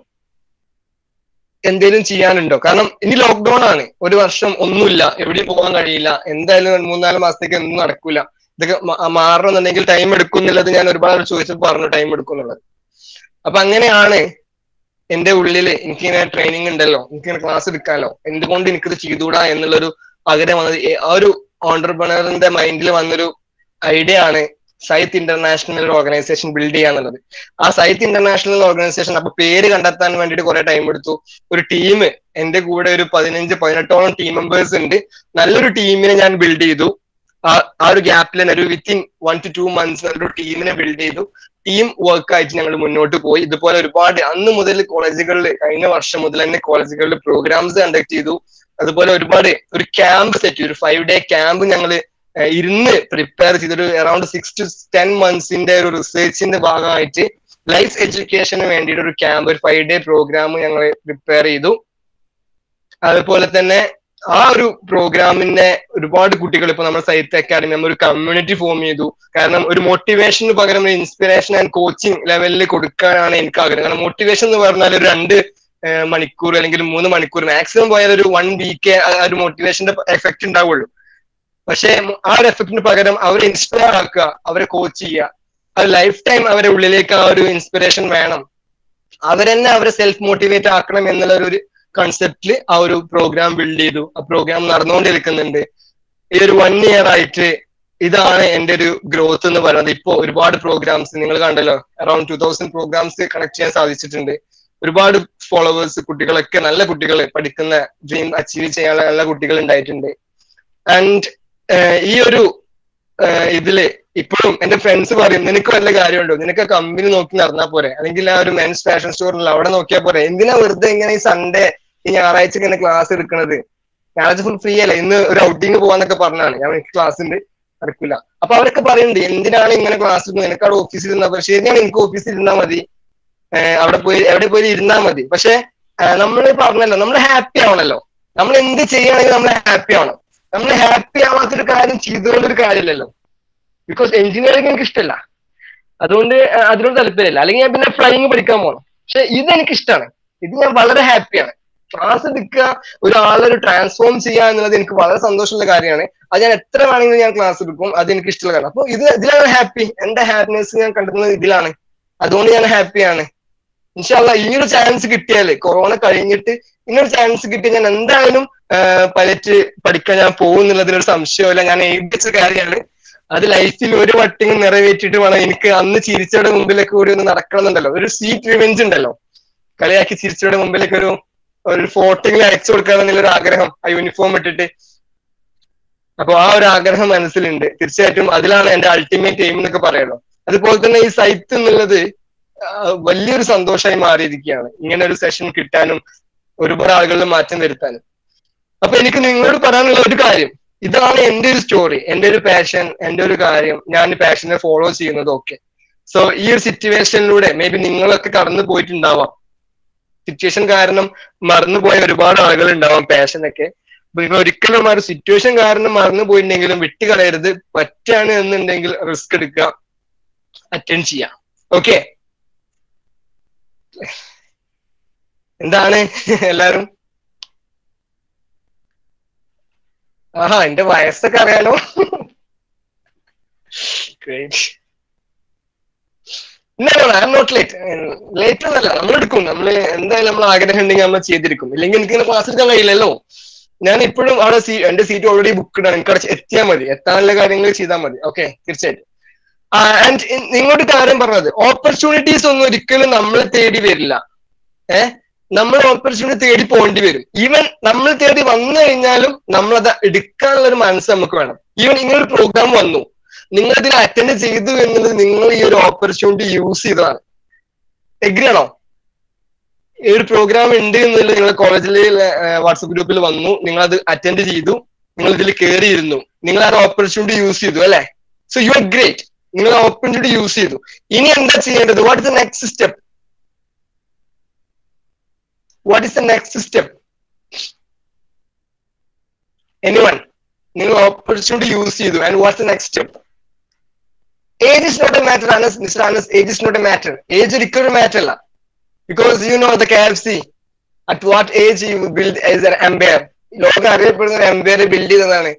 എന്തെങ്കിലും ചെയ്യാനുണ്ടോ കാരണം ഇനി ലോക്ക്ഡൌൺ ആണ് ഒരു വർഷം ഒന്നുമില്ല എവിടെയും പോകാൻ കഴിയില്ല എന്തായാലും മൂന്നാല് മാസത്തേക്ക് ഒന്നും നടക്കൂല ഇതൊക്കെ മാറണമെന്നുണ്ടെങ്കിൽ ടൈം എടുക്കും എന്നുള്ളത് ഞാൻ ഒരുപാട് ചോദിച്ചപ്പോൾ പറഞ്ഞു ടൈം എടുക്കും എന്നുള്ളത് അപ്പൊ അങ്ങനെയാണ് എന്റെ ഉള്ളില് എനിക്കിങ്ങനെ ട്രെയിനിങ് ഉണ്ടല്ലോ എനിക്കിങ്ങനെ ക്ലാസ് എടുക്കാലോ എന്തുകൊണ്ട് എനിക്കിത് ചെയ്തുകൂടാ എന്നുള്ളൊരു ആഗ്രഹം വന്നത് ആ ഒരു ഓണ്ടർപ്രണറിന്റെ മൈൻഡിൽ വന്നൊരു ഐഡിയ ആണ് സൈത്ത് ഇന്റർനാഷണൽ ഒരു ഓർഗനൈസേഷൻ ബിൽഡ് ചെയ്യാന്നുള്ളത് ആ സൈത്ത് ഇന്റർനാഷണൽ ഓർഗനൈസേഷൻ അപ്പൊ പേര് കണ്ടെത്താൻ വേണ്ടിയിട്ട് കുറെ ടൈം എടുത്തു ഒരു ടീം എന്റെ കൂടെ ഒരു പതിനഞ്ച് പതിനെട്ടോളം ടീം മെമ്പേഴ്സ് ഉണ്ട് നല്ലൊരു ടീമിനെ ഞാൻ ബിൽഡ് ചെയ്തു ആ ഒരു ഗ്യാപ്പിൽ തന്നെ ഒരു within one to two months നല്ലൊരു ടീമിനെ ബിൽഡ് ചെയ്തു ടീം വർക്ക് ആയിട്ട് ഞങ്ങൾ മുന്നോട്ട് പോയി ഇതുപോലെ ഒരുപാട് അന്ന് മുതൽ കോളേജുകളിൽ കഴിഞ്ഞ വർഷം മുതൽ തന്നെ കോളേജുകളിൽ പ്രോഗ്രാംസ് കണ്ടക്ട് ചെയ്തു അതുപോലെ ഒരുപാട് ഒരു ക്യാമ്പ് സെറ്റ് ഒരു ഫൈവ് ഡേ ക്യാമ്പ് ഞങ്ങൾ ഇരുന്ന് പ്രിപ്പയർ ചെയ്തൊരു അറൌണ്ട് സിക്സ് ടു ടെൻ മന്ത്സിന്റെ ഒരു റിസർച്ചിന്റെ ഭാഗമായിട്ട് ലൈഫ് എഡ്യൂക്കേഷന് വേണ്ടിയിട്ട് ഒരു ക്യാമ്പ് ഒരു ഫൈവ് ഡേ പ്രോഗ്രാം ഞങ്ങൾ പ്രിപ്പയർ ചെയ്തു അതുപോലെ തന്നെ ആ ഒരു പ്രോഗ്രാമിന്റെ ഒരുപാട് കുട്ടികൾ ഇപ്പൊ നമ്മുടെ സൈത്ത് അക്കാഡമി നമ്മൾ ഒരു കമ്മ്യൂണിറ്റി ഫോം ചെയ്തു കാരണം ഒരു മോട്ടിവേഷന് പകരം ഒരു ഇൻസ്പിറേഷൻ ആൻഡ് കോച്ചിങ് ലെവലിൽ കൊടുക്കാനാണ് എനിക്ക് ആഗ്രഹം കാരണം മോട്ടിവേഷൻ എന്ന് പറഞ്ഞാൽ ഒരു രണ്ട് മണിക്കൂർ അല്ലെങ്കിൽ മൂന്ന് മണിക്കൂർ മാക്സിമം പോയാൽ ഒരു വൺ വീക്ക് ആ ഒരു മോട്ടിവേഷന്റെ എഫക്ട് ഉണ്ടാവുള്ളൂ പക്ഷെ ആ ഒരു എഫക്റ്റിന് പകരം അവരെ ഇൻസ്പയർ ആക്കുക അവരെ കോച്ച് ചെയ്യുക അത് ലൈഫ് ടൈം അവരെ ഉള്ളിലേക്ക് ആ ഒരു ഇൻസ്പിറേഷൻ വേണം അവരെന്നെ അവരെ സെൽഫ് മോട്ടിവേറ്റ് ആക്കണം എന്നുള്ള ഒരു കൺസെപ്റ്റിൽ ആ ഒരു പ്രോഗ്രാം ബിൽഡ് ചെയ്തു ആ പ്രോഗ്രാം നടന്നുകൊണ്ടിരിക്കുന്നുണ്ട് ഈ ഒരു വൺ ഇയർ ആയിട്ട് ഇതാണ് എന്റെ ഒരു ഗ്രോത്ത് എന്ന് പറയുന്നത് ഇപ്പോ ഒരുപാട് പ്രോഗ്രാംസ് നിങ്ങൾ കണ്ടല്ലോ around two thousand programmes connect ചെയ്യാൻ സാധിച്ചിട്ടുണ്ട് ഒരുപാട് ഫോളോവേഴ്സ് കുട്ടികളൊക്കെ നല്ല കുട്ടികൾ പഠിക്കുന്ന ഡ്രീം അച്ചീവ് ചെയ്യാനുള്ള നല്ല കുട്ടികൾ ഉണ്ടായിട്ടുണ്ട് ആൻഡ് ഈ ഒരു ഇതില് ഇപ്പോഴും എന്റെ ഫ്രണ്ട്സ് പറയും നിനക്ക് വല്ല കാര്യമുണ്ടോ നിനക്ക് കമ്പനി നോക്കി നടന്നാൽ പോരെ അല്ലെങ്കിൽ ആ ഒരു മെൻസ് ഫാഷൻ സ്റ്റോറിൽ അവിടെ നോക്കിയാൽ പോരെ എന്തിനാ വെറുതെ ഇങ്ങനെ ഈ സൺഡേ ഈ ഞായറാഴ്ച ഇങ്ങനെ ക്ലാസ് എടുക്കണത് ഞായറാഴ്ച ഫുൾ ഫ്രീ അല്ലേ ഇന്ന് ഒരു ഔട്ടിങ് പോവാന്നൊക്കെ പറഞ്ഞാണ് ഞാൻ എനിക്ക് ക്ലാസ് ഉണ്ട് നടക്കില്ല അപ്പൊ അവരൊക്കെ പറയുന്നുണ്ട് എന്തിനാണ് ഇങ്ങനെ ക്ലാസ് എടുക്കുന്നത് നിനക്ക് അവിടെ ഓഫീസിൽ ഇരുന്നാൽ പോരെ ശരിയാണ് എനിക്ക് ഓഫീസിൽ ഇരുന്നാൽ മതി അവിടെ പോയി എവിടെ പോയി ഇരുന്നാൽ മതി പക്ഷെ നമ്മൾ പറഞ്ഞല്ലോ നമ്മൾ ഹാപ്പി ആവണല്ലോ നമ്മൾ എന്ത് ചെയ്യുകയാണെങ്കിൽ നമ്മൾ ഹാപ്പി ആവണം നമ്മൾ ഹാപ്പി ആവാത്തൊരു കാര്യം ചെയ്തുകൊണ്ടൊരു കാര്യമില്ലല്ലോ ബിക്കോസ് എഞ്ചിനീയറിംഗ് എനിക്ക് ഇഷ്ടമല്ല അതുകൊണ്ട് അതിനോട് താല്പര്യമില്ല അല്ലെങ്കിൽ ഞാൻ പിന്നെ ഫ്ലൈയിങ് പഠിക്കാൻ പോകണം പക്ഷെ ഇത് എനിക്ക് ഇഷ്ടമാണ് ഇത് ഞാൻ വളരെ ഹാപ്പിയാണ് ക്ലാസ് എടുക്കുക ഒരാളൊരു ട്രാൻസ്ഫോം ചെയ്യുക എന്നുള്ളത് എനിക്ക് വളരെ സന്തോഷമുള്ള കാര്യമാണ് അത് ഞാൻ എത്ര വേണമെങ്കിലും ഞാൻ ക്ലാസ് എടുക്കും അത് എനിക്ക് ഇഷ്ടമുള്ള കാര്യം അപ്പൊ ഇത് ഇതിലാണ് ഹാപ്പി എന്റെ ഹാപ്പിനെസ് ഞാൻ കണ്ടെത്തുന്നത് ഇതിലാണ് അതുകൊണ്ട് ഞാൻ ഹാപ്പിയാണ് ഇൻഷാല്ല ഈ ഒരു ചാൻസ് കിട്ടിയാല് കൊറോണ കഴിഞ്ഞിട്ട് ഇങ്ങനൊരു ചാൻസ് കിട്ടിയാൽ ഞാൻ എന്തായാലും പൈലറ്റ് പഠിക്കാൻ ഞാൻ പോകുന്നുള്ളതിനൊരു സംശയമില്ല ഞാൻ എഴുതിച്ച കാര്യമാണ് അത് ലൈഫിൽ ഒരു വട്ടിങ് നിറവേറ്റിട്ട് വേണം എനിക്ക് അന്ന് ചിരിച്ചയുടെ മുമ്പിലേക്ക് കൂടി ഒന്ന് നടക്കണമെന്നുണ്ടല്ലോ ഒരു സീറ്റ് റിവെഞ്ച് ഉണ്ടല്ലോ കളിയാക്കി ചിരിച്ചയുടെ മുമ്പിലേക്ക് ഒരു ഒരു ഫോട്ടോയിൽ അയച്ചു കൊടുക്കണം എന്നുള്ള ഒരു ആഗ്രഹം ആ യൂണിഫോം ഇട്ടിട്ട് അപ്പൊ ആ ഒരു ആഗ്രഹം മനസ്സിലുണ്ട് തീർച്ചയായിട്ടും അതിലാണ് എന്റെ അൾട്ടിമേറ്റ് എയിം എന്നൊക്കെ പറയുള്ളൂ അതുപോലെ തന്നെ ഈ സൈറ്റ് എന്നുള്ളത് ആ, വലിയൊരു സന്തോഷമായി മാറിയിരിക്കുകയാണ് ഇങ്ങനെ ഒരു സെഷൻ കിട്ടാനും ഒരുപാട് ആളുകളിൽ മാറ്റം വരുത്താനും അപ്പൊ എനിക്ക് നിങ്ങളോട് പറയാനുള്ള ഒരു കാര്യം ഇതാണ് എന്റെ ഒരു സ്റ്റോറി എന്റെ ഒരു പാഷൻ എന്റെ ഒരു കാര്യം ഞാൻ പാഷനെ ഫോളോ ചെയ്യുന്നതും ഒക്കെ സോ ഈ ഒരു സിറ്റുവേഷനിലൂടെ മേ ബി നിങ്ങളൊക്കെ കടന്നു പോയിട്ടുണ്ടാവാം സിറ്റുവേഷൻ കാരണം മറന്നുപോയ ഒരുപാട് ആളുകൾ ഉണ്ടാവാം പാഷനൊക്കെ അപ്പൊ നിങ്ങൾ ഒരിക്കലും ആ ഒരു സിറ്റുവേഷൻ കാരണം മറന്നു പോയിട്ടുണ്ടെങ്കിലും വിട്ടുകളയരുത് പറ്റാണ് എന്നുണ്ടെങ്കിൽ റിസ്ക് എടുക്കുക അറ്റൻഡ് ചെയ്യാം ഓക്കെ എന്താണ് എല്ലാരും ആഹാ എന്റെ വയസ്സൊക്കെ അറിയാലോ ഗ്രേറ്റ് നോട്ട് ലേറ്റ് ലേറ്റ് എന്നല്ല നമ്മൾ എടുക്കും നമ്മൾ എന്തായാലും നമ്മൾ ആഗ്രഹം ഉണ്ടെങ്കിൽ നമ്മൾ ചെയ്തിരിക്കും ഇല്ലെങ്കിൽ എനിക്ക് ക്ലാസ് എടുക്കാൻ കഴിയില്ലല്ലോ ഞാൻ ഇപ്പോഴും അവിടെ സീ എന്റെ സീറ്റ് ഓൾറെഡി ബുക്ക്ഡ് ആണ് എനിക്ക് അവിടെ എത്തിയാൽ മതി എത്താനുള്ള കാര്യങ്ങൾ ചെയ്താൽ മതി ഓക്കെ തീർച്ചയായിട്ടും ആൻഡ് നിങ്ങളോട് കാര്യം പറഞ്ഞത് ഓപ്പർച്യൂണിറ്റീസ് ഒന്നും ഒരിക്കലും നമ്മളെ തേടി വരില്ല ഏഹ് നമ്മൾ ഓപ്പർച്യൂണിറ്റി തേടി പോകേണ്ടി വരും ഈവൻ നമ്മൾ തേടി വന്നു കഴിഞ്ഞാലും നമ്മളത് എടുക്കാനുള്ള ഒരു മനസ്സ് നമുക്ക് വേണം ഈവൻ ഇങ്ങനൊരു പ്രോഗ്രാം വന്നു നിങ്ങൾ ഇതിൽ അറ്റൻഡ് ചെയ്തു എന്നുള്ളത് നിങ്ങൾ ഈ ഒരു ഓപ്പർച്യൂണിറ്റി യൂസ് ചെയ്തതാണ് എഗ്രി ആണോ ഈ ഒരു പ്രോഗ്രാം ഉണ്ട് എന്നുള്ളത് നിങ്ങൾ കോളേജിലെ വാട്സപ്പ് ഗ്രൂപ്പിൽ വന്നു നിങ്ങൾ അത് അറ്റൻഡ് ചെയ്തു നിങ്ങൾ ഇതിൽ കയറിയിരുന്നു നിങ്ങൾ ആ ഓപ്പർച്യൂണിറ്റി യൂസ് ചെയ്തു അല്ലെ സോ യു ആർ ഗ്രേറ്റ് നിങ്ങൾ ഓപ്പർച്യൂണിറ്റി യൂസ് ചെയ്തു ഇനി എന്താ ചെയ്യേണ്ടത് what is the next step what is the next step anyone നിങ്ങൾ ഓപ്പർച്യൂണിറ്റി യൂസ് ചെയ്തു and what's the next step age is not a matter Anas mister Anas age is not a matter age ഒരിക്കലും ഒരു matter അല്ല because you know the K F C at what age you build as an empire ലോകം അറിയപ്പെടുന്ന ഒരു empire build ചെയ്തതാണ്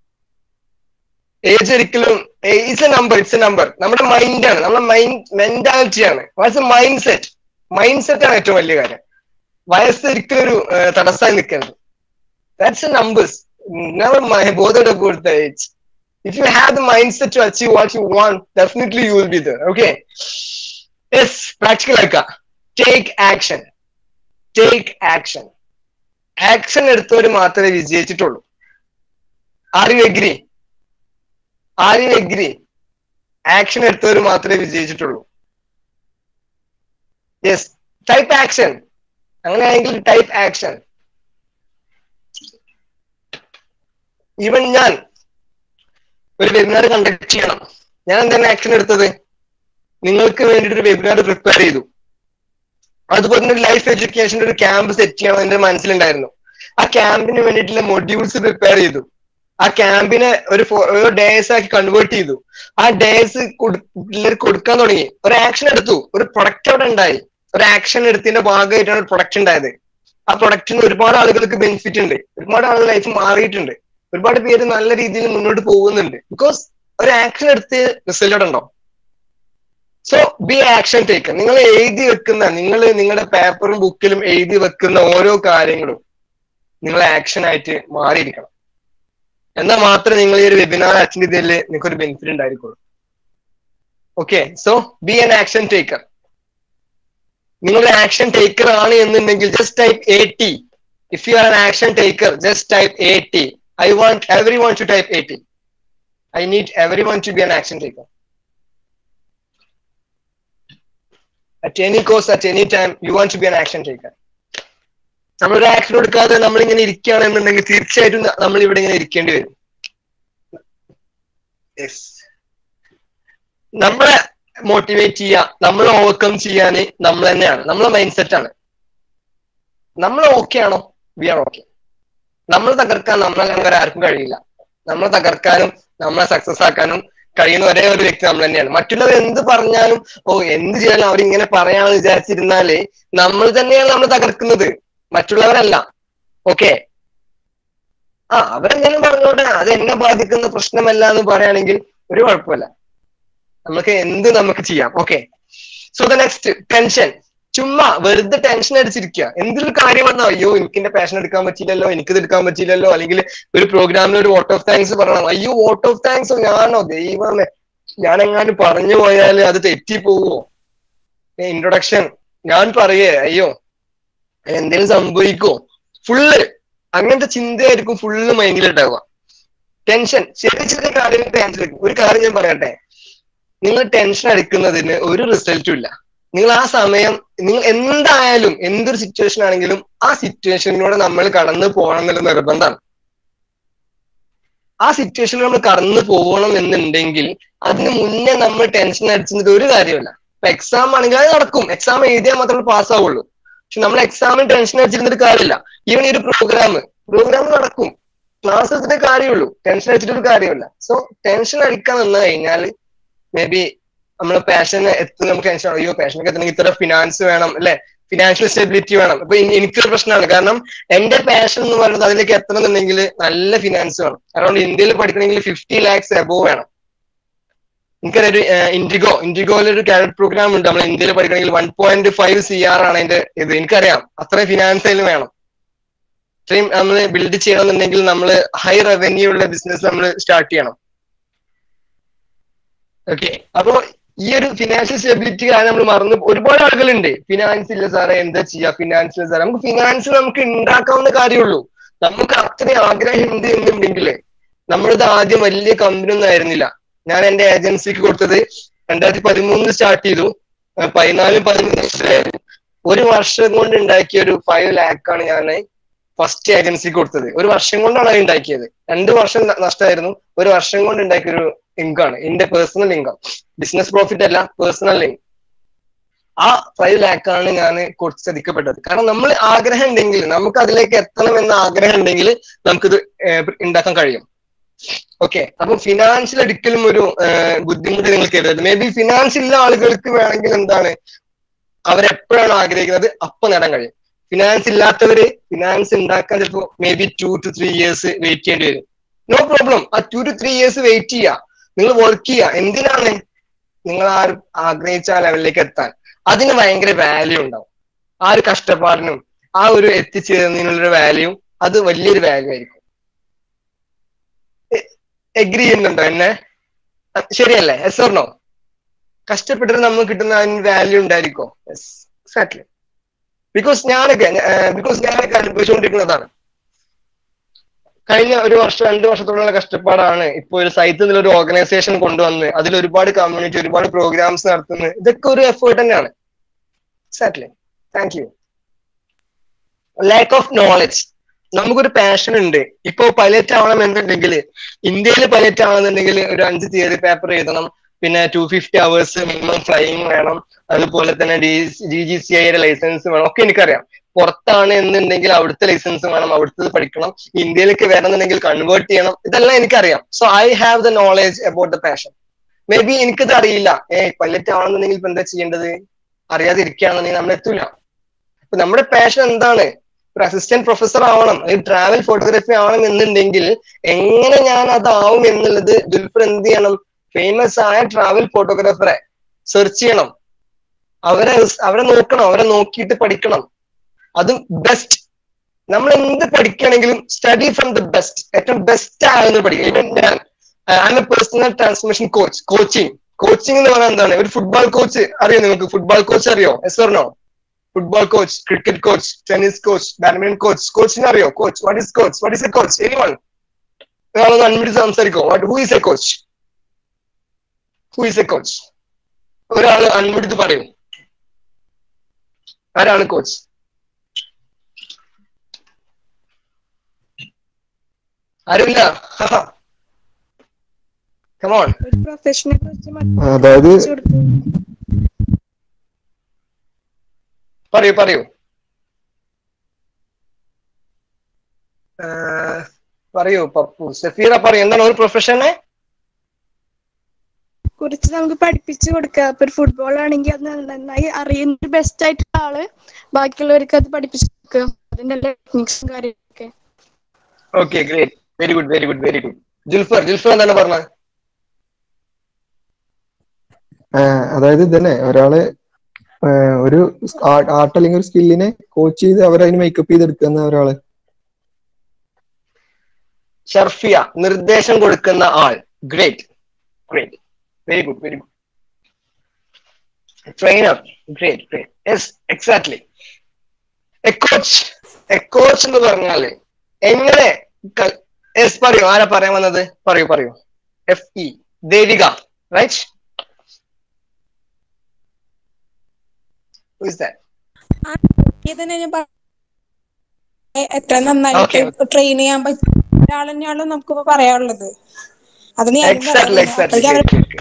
age ഒരിക്കലും it's a number it's a number നമ്മുടെ മൈൻഡാണ് നമ്മുടെ മൈൻഡ് മെന്റാലിറ്റി ആണ് what's a mind set mind set ആണ് ഏറ്റവും വലിയ കാര്യം വയസ്സ് ഒരിക്കലും ഒരു തടസ്സമായി നിൽക്കരുത് that's a numbers never mind bothered about the age if you have the mindset to achieve what you want definitely you will be there okay yes practical ആക്കുക take action take action action എടുത്തവർ മാത്രമേ വിജയിച്ചിട്ടുള്ളൂ are you agree are you agree action എടുത്തവർ മാത്രമേ വിജയിച്ചിട്ടുള്ളൂ yes type action അങ്ങനെയാണെങ്കിൽ type action even ഞാൻ ഒരു വെബിനാർ കണ്ടക്ട് ചെയ്യണം ഞാൻ എന്താണ് ആക്ഷൻ എടുത്തത് നിങ്ങൾക്ക് വേണ്ടിയിട്ട് ഒരു വെബിനാർ പ്രിപ്പയർ ചെയ്തു അതുപോലെ തന്നെ ഒരു ലൈഫ് എഡ്യൂക്കേഷന്റെ ഒരു ക്യാമ്പ് സെറ്റ് ചെയ്യണം എന്റെ മനസ്സിലുണ്ടായിരുന്നു ആ ക്യാമ്പിന് വേണ്ടിയിട്ടുള്ള മൊഡ്യൂൾസ് പ്രിപ്പയർ ചെയ്തു ആ ക്യാമ്പിനെ ഒരു ഒരു ഡേസ് ആക്കി കൺവേർട്ട് ചെയ്തു ആ ഡേസ് കൊടുക്കാൻ തുടങ്ങി ഒരു ആക്ഷൻ എടുത്തു ഒരു പ്രൊഡക്റ്റ് അവിടെ ഉണ്ടായി ഒരു ആക്ഷൻ എടുത്തതിന്റെ ഭാഗമായിട്ടാണ് ഒരു പ്രൊഡക്റ്റ് ഉണ്ടായത് ആ പ്രൊഡക്റ്റിന് ഒരുപാട് ആളുകൾക്ക് ബെനിഫിറ്റ് ഉണ്ട് ഒരുപാട് ആളുകൾ ലൈഫ് മാറിയിട്ടുണ്ട് ഒരുപാട് പേര് നല്ല രീതിയിൽ മുന്നോട്ട് പോകുന്നുണ്ട് ബിക്കോസ് ഒരു ആക്ഷൻ എടുത്ത് റിസൾട്ട് ഉണ്ടോ സോ ബി ആക്ഷൻ ടേക്കർ നിങ്ങൾ എഴുതി വെക്കുന്ന നിങ്ങൾ നിങ്ങളുടെ പേപ്പറും ബുക്കിലും എഴുതി വെക്കുന്ന ഓരോ കാര്യങ്ങളും നിങ്ങൾ ആക്ഷൻ ആയിട്ട് മാറിയിരിക്കണം എന്നാൽ മാത്രമേ നിങ്ങൾ ഈ ഒരു വെബിനാർ അറ്റൻഡ് ചെയ്തതിൽ നിങ്ങൾക്ക് ഒരു ബെനിഫിറ്റ് ഉണ്ടായിരിക്കുള്ളൂ okay so be an action taker നിങ്ങൾ ആക്ഷൻ ടേക്കർ ആണ് എന്നുണ്ടെങ്കിൽ just type A T if you are an action taker just type A T I want every one to type A T I need every one to be an action taker at any cost at any time you want to be an action taker നമ്മളൊരു action എടുക്കാതെ നമ്മൾ ഇങ്ങനെ ഇരിക്കുകയാണെന്നുണ്ടെങ്കിൽ തീർച്ചയായിട്ടും നമ്മൾ ഇവിടെ ഇങ്ങനെ ഇരിക്കേണ്ടി വരും yes നമ്മളെ മോട്ടിവേറ്റ് ചെയ്യുക നമ്മളെ ഓവർകം ചെയ്യാൻ നമ്മൾ തന്നെയാണ് നമ്മളെ മൈൻഡ് സെറ്റ് ആണ് നമ്മൾ ഓക്കെ ആണോ വി ആർ ഓക്കെ നമ്മൾ തകർക്കാൻ നമ്മളെ അങ്ങനെ ആർക്കും കഴിയില്ല നമ്മളെ തകർക്കാനും നമ്മളെ സക്സസ് ആക്കാനും കഴിയുന്ന ഒരേ ഒരു വ്യക്തി നമ്മൾ തന്നെയാണ് മറ്റുള്ളവർ എന്ത് പറഞ്ഞാലും ഓ എന്ത് ചെയ്യാനും അവരിങ്ങനെ പറയാന്ന് വിചാരിച്ചിരുന്നാല് നമ്മൾ തന്നെയാണ് നമ്മൾ തകർക്കുന്നത് മറ്റുള്ളവരല്ല ഓക്കെ ആ അവരെന്തായാലും പറഞ്ഞോട്ടെ അത് എന്നെ ബാധിക്കുന്ന പ്രശ്നമല്ല എന്ന് പറയുകയാണെങ്കിൽ ഒരു കുഴപ്പമില്ല നമുക്ക് എന്ത് നമുക്ക് ചെയ്യാം okay so the next tension ചുമ്മാ വെറുതെ ടെൻഷൻ അടിച്ചിരിക്കുക എന്തൊരു കാര്യം വന്നോ അയ്യോ എനിക്ക് എന്റെ പാഷൻ എടുക്കാൻ പറ്റില്ലല്ലോ എനിക്കിത് എടുക്കാൻ പറ്റില്ലല്ലോ അല്ലെങ്കിൽ ഒരു പ്രോഗ്രാമിൽ ഒരു വോട്ട് ഓഫ് താങ്ക്സ് പറയണം അയ്യോ വോട്ട് ഓഫ് താങ്ക്സ് ഞാനോ ദൈവമേ ഞാൻ എങ്ങാനും പറഞ്ഞു പോയാൽ അത് തെറ്റിപ്പോവോ ഇൻട്രൊഡക്ഷൻ ഞാൻ പറയേ അയ്യോ എന്തെങ്കിലും സംഭവിക്കോ ഫുള്ള് അങ്ങനത്തെ ചിന്തയായിരിക്കും ഫുള്ള് മൈൻഡിൽ ഉണ്ടാവുക ടെൻഷൻ ചെറിയ ചെറിയ കാര്യങ്ങൾ ടെൻഷൻ എടുക്കും ഒരു കാര്യം ഞാൻ പറയട്ടെ നിങ്ങൾ ടെൻഷൻ അടിക്കുന്നതിന് ഒരു റിസൾട്ടും ഇല്ല നിങ്ങൾ ആ സമയം നിങ്ങൾ എന്തായാലും എന്തൊരു സിറ്റുവേഷൻ ആണെങ്കിലും ആ സിറ്റുവേഷനിലൂടെ നമ്മൾ കടന്നു പോകണം എന്നുള്ള നിർബന്ധമാണ് ആ സിറ്റുവേഷനിൽ നമ്മൾ കടന്നു പോകണം എന്നുണ്ടെങ്കിൽ അതിന് മുന്നേ നമ്മൾ ടെൻഷൻ അടിച്ചിട്ട് ഒരു കാര്യമില്ല ഇപ്പൊ എക്സാം ആണെങ്കിൽ അത് നടക്കും എക്സാം എഴുതിയാൽ മാത്രമേ പാസ് ആവുള്ളൂ പക്ഷെ നമ്മൾ എക്സാമിന് ടെൻഷൻ അടിച്ചിരുന്നിട്ട് കാര്യമില്ല ഈവൻ ഈ ഒരു പ്രോഗ്രാം പ്രോഗ്രാം നടക്കും ക്ലാസ് എടുത്തിട്ട് കാര്യമുള്ളൂ ടെൻഷൻ അടിച്ചിട്ടൊരു കാര്യമില്ല സോ ടെൻഷൻ അടിക്കാൻ നിന്ന് കഴിഞ്ഞാൽ മേ ബി നമ്മളെ പാഷന് എത്തുന്ന നമുക്ക് ടെൻഷൻ അയ്യോ പാഷനൊക്കെ എത്തണമെങ്കിൽ ഇത്ര ഫിനാൻസ് വേണം അല്ലെ ഫിനാൻഷ്യൽ സ്റ്റെബിലിറ്റി വേണം ഇപ്പൊ ഇനി എനിക്കൊരു പ്രശ്നമാണ് കാരണം എന്റെ പാഷൻ എന്ന് പറയുന്നത് അതിലേക്ക് എത്തണമെന്നുണ്ടെങ്കിൽ നല്ല ഫിനാൻസ് വേണം അറൗണ്ട് ഇന്ത്യയിൽ പഠിക്കണമെങ്കിൽ ഫിഫ്റ്റി ലാക്സ് എബോവ് വേണം എനിക്കറിയാം ഒരു ഇൻഡിഗോ ഇൻഡിഗോയിൽ ഒരു കാരറ്റ് പ്രോഗ്രാം ഉണ്ട് നമ്മൾ ഇന്ത്യയിൽ പഠിക്കണമെങ്കിൽ one point five C R ആണ് അതിന്റെ ഇത് എനിക്കറിയാം അത്രയും ഫിനാൻസ് അതിൽ വേണം ഇത്രയും നമ്മൾ ബിൽഡ് ചെയ്യണമെന്നുണ്ടെങ്കിൽ നമ്മൾ ഹൈ റവന്യൂ ഉള്ള ബിസിനസ് നമ്മൾ സ്റ്റാർട്ട് ചെയ്യണം ഓക്കെ അപ്പോ ഈ ഒരു ഫിനാൻഷ്യൽ സ്റ്റെബിലിറ്റി കാരണം നമ്മൾ മറന്നു ഒരുപാട് ആളുകളുണ്ട് ഫിനാൻസ് ഇല്ല സാറേ എന്താ ചെയ്യാ ഫിനാൻസ് ഇല്ല സാറേ നമുക്ക് ഫിനാൻസ് നമുക്ക് ഉണ്ടാക്കാവുന്ന കാര്യമുള്ളൂ നമുക്ക് അത്രയും ആഗ്രഹം ഉണ്ട് എന്നുണ്ടെങ്കിൽ നമ്മളിത് ആദ്യം വലിയ കമ്പനി ഒന്നും ആയിരുന്നില്ല ഞാൻ എന്റെ ഏജൻസിക്ക് കൊടുത്തത് രണ്ടായിരത്തി പതിമൂന്നിൽ സ്റ്റാർട്ട് ചെയ്തു പതിനാലും പതിമൂന്ന് ഒരു വർഷം കൊണ്ട് ഉണ്ടാക്കിയ ഒരു ഫൈവ് ലാക്കാണ് ഞാൻ ഫസ്റ്റ് ഏജൻസിക്ക് കൊടുത്തത് ഒരു വർഷം കൊണ്ടാണ് അത് ഉണ്ടാക്കിയത് രണ്ട് വർഷം നഷ്ടമായിരുന്നു ഒരു വർഷം കൊണ്ട് ഉണ്ടാക്കിയ ഒരു ഇൻകാണ് എന്റെ പേഴ്സണൽ ഇൻകം ബിസിനസ് പ്രോഫിറ്റ് അല്ല പേഴ്സണൽ ഇൻകം ആ ഫൈവ് ലാക്കാണ് ഞാൻ കൊടുത്ത് ചതിക്കപ്പെട്ടത് കാരണം നമ്മൾ ആഗ്രഹം ഉണ്ടെങ്കിൽ നമുക്ക് അതിലേക്ക് എത്തണം എന്ന ആഗ്രഹം ഉണ്ടെങ്കിൽ നമുക്കിത് ഉണ്ടാക്കാൻ കഴിയും ഓക്കെ അപ്പൊ ഫിനാൻഷ്യൽ ഒരിക്കലും ഒരു ബുദ്ധിമുട്ട് നിങ്ങൾ കരുതരുത് മേ ബി ഫിനാൻസ് ഇല്ല ആളുകൾക്ക് വേണമെങ്കിൽ എന്താണ് അവരെപ്പോഴാണ് ആഗ്രഹിക്കുന്നത് അപ്പൊ നേടാൻ കഴിയും ഫിനാൻസ് ഇല്ലാത്തവര് ഫിനാൻസ് ഉണ്ടാക്കാൻ ചിലപ്പോൾ may be two to three years wait ചെയ്യേണ്ടി വരും നോ പ്രോബ്ലം ആ two to three years wait ചെയ്യുക നിങ്ങൾ വർക്ക് ചെയ്യുക എന്തിനാണ് നിങ്ങൾ ആ ആഗ്രഹിച്ച ആ ലെവലിലേക്ക് എത്താൻ അതിന് ഭയങ്കര വാല്യൂ ഉണ്ടാവും ആ ഒരു കഷ്ടപ്പാടിനും ആ ഒരു എത്തിച്ചേരുന്നതിനുള്ളൊരു വാല്യൂ അത് വലിയൊരു വാല്യൂ ആയിരിക്കും എഗ്രി ചെയ്യുന്നുണ്ടോ എന്നെ ശരിയല്ലേ എസ് ഓർണോ കഷ്ടപ്പെട്ടിട്ട് നമുക്ക് കിട്ടുന്ന അതിന് വാല്യൂ ഉണ്ടായിരിക്കോ യെസ് എക്സാക്ട്ലി ബിക്കോസ് ഞാനൊക്കെ ബിക്കോസ് ഞാനൊക്കെ അനുഭവിച്ചുകൊണ്ടിരിക്കുന്നതാണ് കഴിഞ്ഞ ഒരു വർഷം രണ്ട് വർഷത്തോളമുള്ള കഷ്ടപ്പാടാണ് ഇപ്പോൾ ഒരു സൈറ്റിൽ നിന്ന് ഒരു ഓർഗനൈസേഷൻ കൊണ്ടുവന്ന് അതിൽ ഒരുപാട് കമ്മ്യൂണിറ്റി ഒരുപാട് പ്രോഗ്രാംസ് നടത്തുന്നത് ഇതൊക്കെ ഒരു എഫേർട്ട് തന്നെയാണ് exactly thank you lack of knowledge നമുക്കൊരു പാഷൻ ഉണ്ട് ഇപ്പോ പൈലറ്റ് ആവണം എന്നുണ്ടെങ്കിൽ ഇന്ത്യയിൽ പൈലറ്റ് ആവണമെന്നുണ്ടെങ്കിൽ ഒരു അഞ്ച് തിയറി പേപ്പർ എഴുതണം പിന്നെ two fifty hours minimum flying വേണം അതുപോലെ തന്നെ ഡി ഡി ജി സി ഐയുടെ ലൈസൻസ് വേണം ഒക്കെ എനിക്കറിയാം പുറത്താണ് എന്നുണ്ടെങ്കിൽ അവിടുത്തെ ലൈസൻസ് വേണം അവിടുത്തെ പഠിക്കണം ഇന്ത്യയിലേക്ക് വരണമെന്നുണ്ടെങ്കിൽ കൺവേർട്ട് ചെയ്യണം ഇതെല്ലാം എനിക്കറിയാം so I have the knowledge about the passion may be എനിക്കിത് അറിയില്ല ഏ പൈലറ്റ് ആവണമെന്നുണ്ടെങ്കിൽ ഇപ്പൊ എന്താ ചെയ്യേണ്ടത് അറിയാതെ ഇരിക്കുകയാണെന്നുണ്ടെങ്കിൽ നമ്മൾ എത്തൂല അപ്പൊ നമ്മുടെ പാഷൻ എന്താണ് ഒരു അസിസ്റ്റന്റ് പ്രൊഫസർ ആവണം അല്ലെങ്കിൽ ട്രാവൽ ഫോട്ടോഗ്രാഫി ആവണം എന്നുണ്ടെങ്കിൽ എങ്ങനെ ഞാൻ അതാവും എന്നുള്ളത് ദുൽഫർ എന്ത് ചെയ്യണം ഫേമസ് ആയ ട്രാവൽ ഫോട്ടോഗ്രാഫറെ സെർച്ച് ചെയ്യണം അവരെ അവരെ നോക്കണം അവരെ നോക്കിയിട്ട് പഠിക്കണം അതും ബെസ്റ്റ് നമ്മൾ എന്ത് പഠിക്കുകയാണെങ്കിലും സ്റ്റഡി ഫ്രം ദ ബെസ്റ്റ് ഏറ്റവും ബെസ്റ്റ് ആകുന്ന പഠിക്കുക ഇവൻ ഞാൻ I a personal transformation coach coaching coaching എന്ന് പറഞ്ഞാൽ എന്താണ് ഒരു ഫുട്ബോൾ കോച്ച് അറിയോ നിങ്ങൾക്ക് ഫുട്ബോൾ കോച്ച് അറിയോ yes or no football coach cricket coach tennis coach badminton coach കോച്ചിന് അറിയോ coach what is coach what is a coach any one ഒരാളൊന്ന് അൺമിറ്റ് സംസാരിക്കോ what who is a coach who is a coach ഒരാൾ unmute പറയൂ ആരാണ് coach ആരുമില്ല come on
ഒരു പ്രൊഫഷനെ കുറിച്ച്
അതായത്
പറയൂ പറയൂ പറയൂ പപ്പു സഫീറ പറയൂ എന്താണ് ഒരു പ്രൊഫഷനെ
കുറിച്ച് നമുക്ക് പഠിപ്പിച്ചു കൊടുക്കുക ഇപ്പൊ ഒരു ഫുട്ബോൾ ആണെങ്കിൽ അത് നന്നായി അറിയുന്ന ബെസ്റ്റ് ആയിട്ടുള്ള ആള് ബാക്കിയുള്ളവർക്ക് അത് പഠിപ്പിച്ചു കൊടുക്കുക അതിന്റെ ടെക്നിക്സും കാര്യങ്ങളൊക്കെ
okay great very good very good very good Julfar Julfar എന്താണ് പറഞ്ഞത്
അതായത് ഇതന്നെ ഒരാള് ഒരു ആർട്ട് അല്ലെങ്കിൽ ഒരു സ്കില്ലിനെ കോച്ച് ചെയ്ത് അവരതിന് മേക്കപ്പ് ചെയ്തെടുക്കുന്ന ഒരാള്
ഷർഫിയ നിർദ്ദേശം കൊടുക്കുന്ന ആൾ great great very good very good trainer great great yes exactly a coach a coach എന്ന് പറഞ്ഞാല് എങ്ങനെ യെസ് പറയൂ ആരാ പറയാൻ വന്നത് പറയൂ പറയൂ എഫ് ഇ ദേവിക റൈറ്റ്
തന്നെ ഞാൻ പറ- എത്ര നന്നായിട്ട് ട്രെയിൻ ചെയ്യാൻ പറ്റും ഒരാൾ തന്നെയാണ് നമുക്കിപ്പോ പറയാനുള്ളത് അത് ഞാൻ
എക്സാക്ട്ലി എക്സാക്ട്ലി
പറയുന്നത്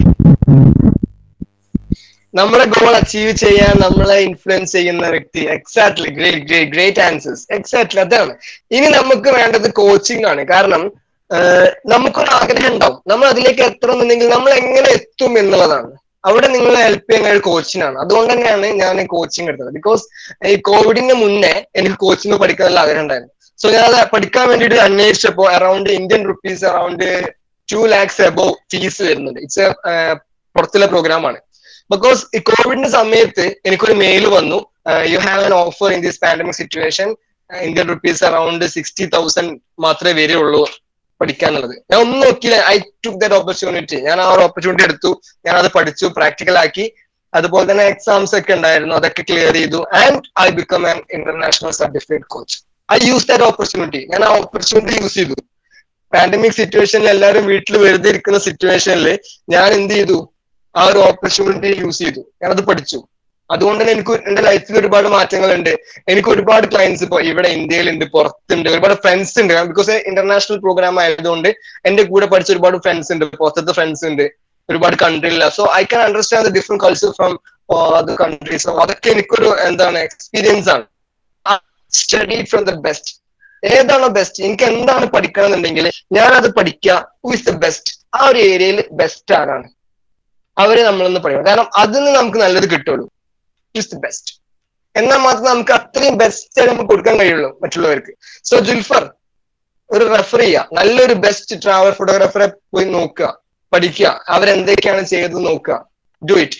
നമ്മളെ ഗോൾ അച്ചീവ് ചെയ്യാൻ നമ്മളെ ഇൻഫ്ലുവൻസ് ചെയ്യുന്ന വ്യക്തി exactly great great great answers exactly അതാണ് ഇനി നമുക്ക് വേണ്ടത് കോച്ചിങ് ആണ് കാരണം ആഹ് നമുക്കൊരു ആഗ്രഹം ഉണ്ടാവും നമ്മൾ അതിലേക്ക് എത്തണമെന്നുണ്ടെങ്കിൽ നമ്മൾ എങ്ങനെ എത്തും എന്നുള്ളതാണ് അവിടെ നിങ്ങളെ ഹെൽപ്പ് ചെയ്യുന്ന ഒരു കോച്ചിനാണ് അതുകൊണ്ട് തന്നെയാണ് ഞാൻ കോച്ചിങ് എടുത്തത് ബിക്കോസ് ഈ കോവിഡിന് മുന്നേ എനിക്ക് കോച്ചിങ് പഠിക്കാൻ നല്ല ആഗ്രഹം ഉണ്ടായിരുന്നു സോ ഞാൻ അത് പഠിക്കാൻ വേണ്ടിയിട്ട് അന്വേഷിച്ചപ്പോൾ around Indian rupees around two lakhs above fees വരുന്നുണ്ട് ഇറ്റ്സ് പുറത്തുള്ള പ്രോഗ്രാം ആണ് ബിക്കോസ് ഈ കോവിഡിന്റെ സമയത്ത് എനിക്കൊരു മെയിൽ വന്നു you have an offer in this pandemic situation Indian rupees around sixty thousand മാത്രമേ വരികയുള്ളൂ പഠിക്കാന്നുള്ളത് ഞാൻ ഒന്നും നോക്കിയില്ല ഐ ടുക്ക് ദറ്റ് ഓപ്പർച്യൂണിറ്റി ഞാൻ ആ ഒരു ഓപ്പർച്യൂണിറ്റി എടുത്തു ഞാൻ അത് പഠിച്ചു പ്രാക്ടിക്കൽ ആക്കി അതുപോലെ തന്നെ എക്സാംസ് ഒക്കെ ഉണ്ടായിരുന്നു അതൊക്കെ ക്ലിയർ ചെയ്തു and I become an international certificate coach I use that opportunity ഞാൻ ആ ഓപ്പർച്യൂണിറ്റി യൂസ് ചെയ്തു പാൻഡമിക് സിറ്റുവേഷനിൽ എല്ലാവരും വീട്ടിൽ വെറുതെ ഇരിക്കുന്ന സിറ്റുവേഷനിൽ ഞാൻ എന്ത് ചെയ്തു ആ ഒരു ഓപ്പർച്യൂണിറ്റി യൂസ് ചെയ്തു ഞാനത് പഠിച്ചു അതുകൊണ്ട് തന്നെ എനിക്ക് എന്റെ ലൈഫിൽ ഒരുപാട് മാറ്റങ്ങളുണ്ട് എനിക്ക് ഒരുപാട് ക്ലയൻസ് ഇപ്പൊ ഇവിടെ ഇന്ത്യയിലുണ്ട് പുറത്തുണ്ട് ഒരുപാട് ഫ്രണ്ട്സ് ഉണ്ട് ബിക്കോസ് ഇന്റർനാഷണൽ പ്രോഗ്രാം ആയതുകൊണ്ട് എന്റെ കൂടെ പഠിച്ച ഒരുപാട് ഫ്രണ്ട്സ് ഉണ്ട് പുറത്തത്തെ ഫ്രണ്ട്സ് ഉണ്ട് ഒരുപാട് കൺട്രിയില്ല so I can understand the different culture from other countries അതൊക്കെ എനിക്കൊരു എന്താണ് എക്സ്പീരിയൻസ് ആണ് സ്റ്റഡി ഫ്രം ദ ബെസ്റ്റ് ഏതാണോ ബെസ്റ്റ് എനിക്ക് എന്താണ് പഠിക്കണം എന്നുണ്ടെങ്കിൽ ഞാൻ അത് പഠിക്കുക ഹു ഇസ് ദ ബെസ്റ്റ് ആ ഒരു ഏരിയയിൽ ബെസ്റ്റ് ആരാണ് അവരെ നമ്മളൊന്ന് പറയണം കാരണം അതിൽ നിന്ന് നമുക്ക് നല്ലത് കിട്ടുള്ളൂ ഇസ് ദ ബെസ്റ്റ് എന്നാൽ മാത്രം നമുക്ക് അത്രയും ബെസ്റ്റ് നമുക്ക് കൊടുക്കാൻ കഴിയുള്ളൂ മറ്റുള്ളവർക്ക് സോ ജുൽഫർ ഒരു റെഫർ ചെയ്യുക നല്ലൊരു ബെസ്റ്റ് ട്രാവൽ ഫോട്ടോഗ്രാഫറെ പോയി നോക്കുക പഠിക്കുക അവരെന്തൊക്കെയാണ് ചെയ്തത് നോക്കുക ഡു ഇറ്റ്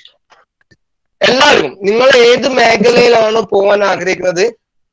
എല്ലാവരും നിങ്ങൾ ഏത് മേഖലയിലാണോ പോകാൻ ആഗ്രഹിക്കുന്നത്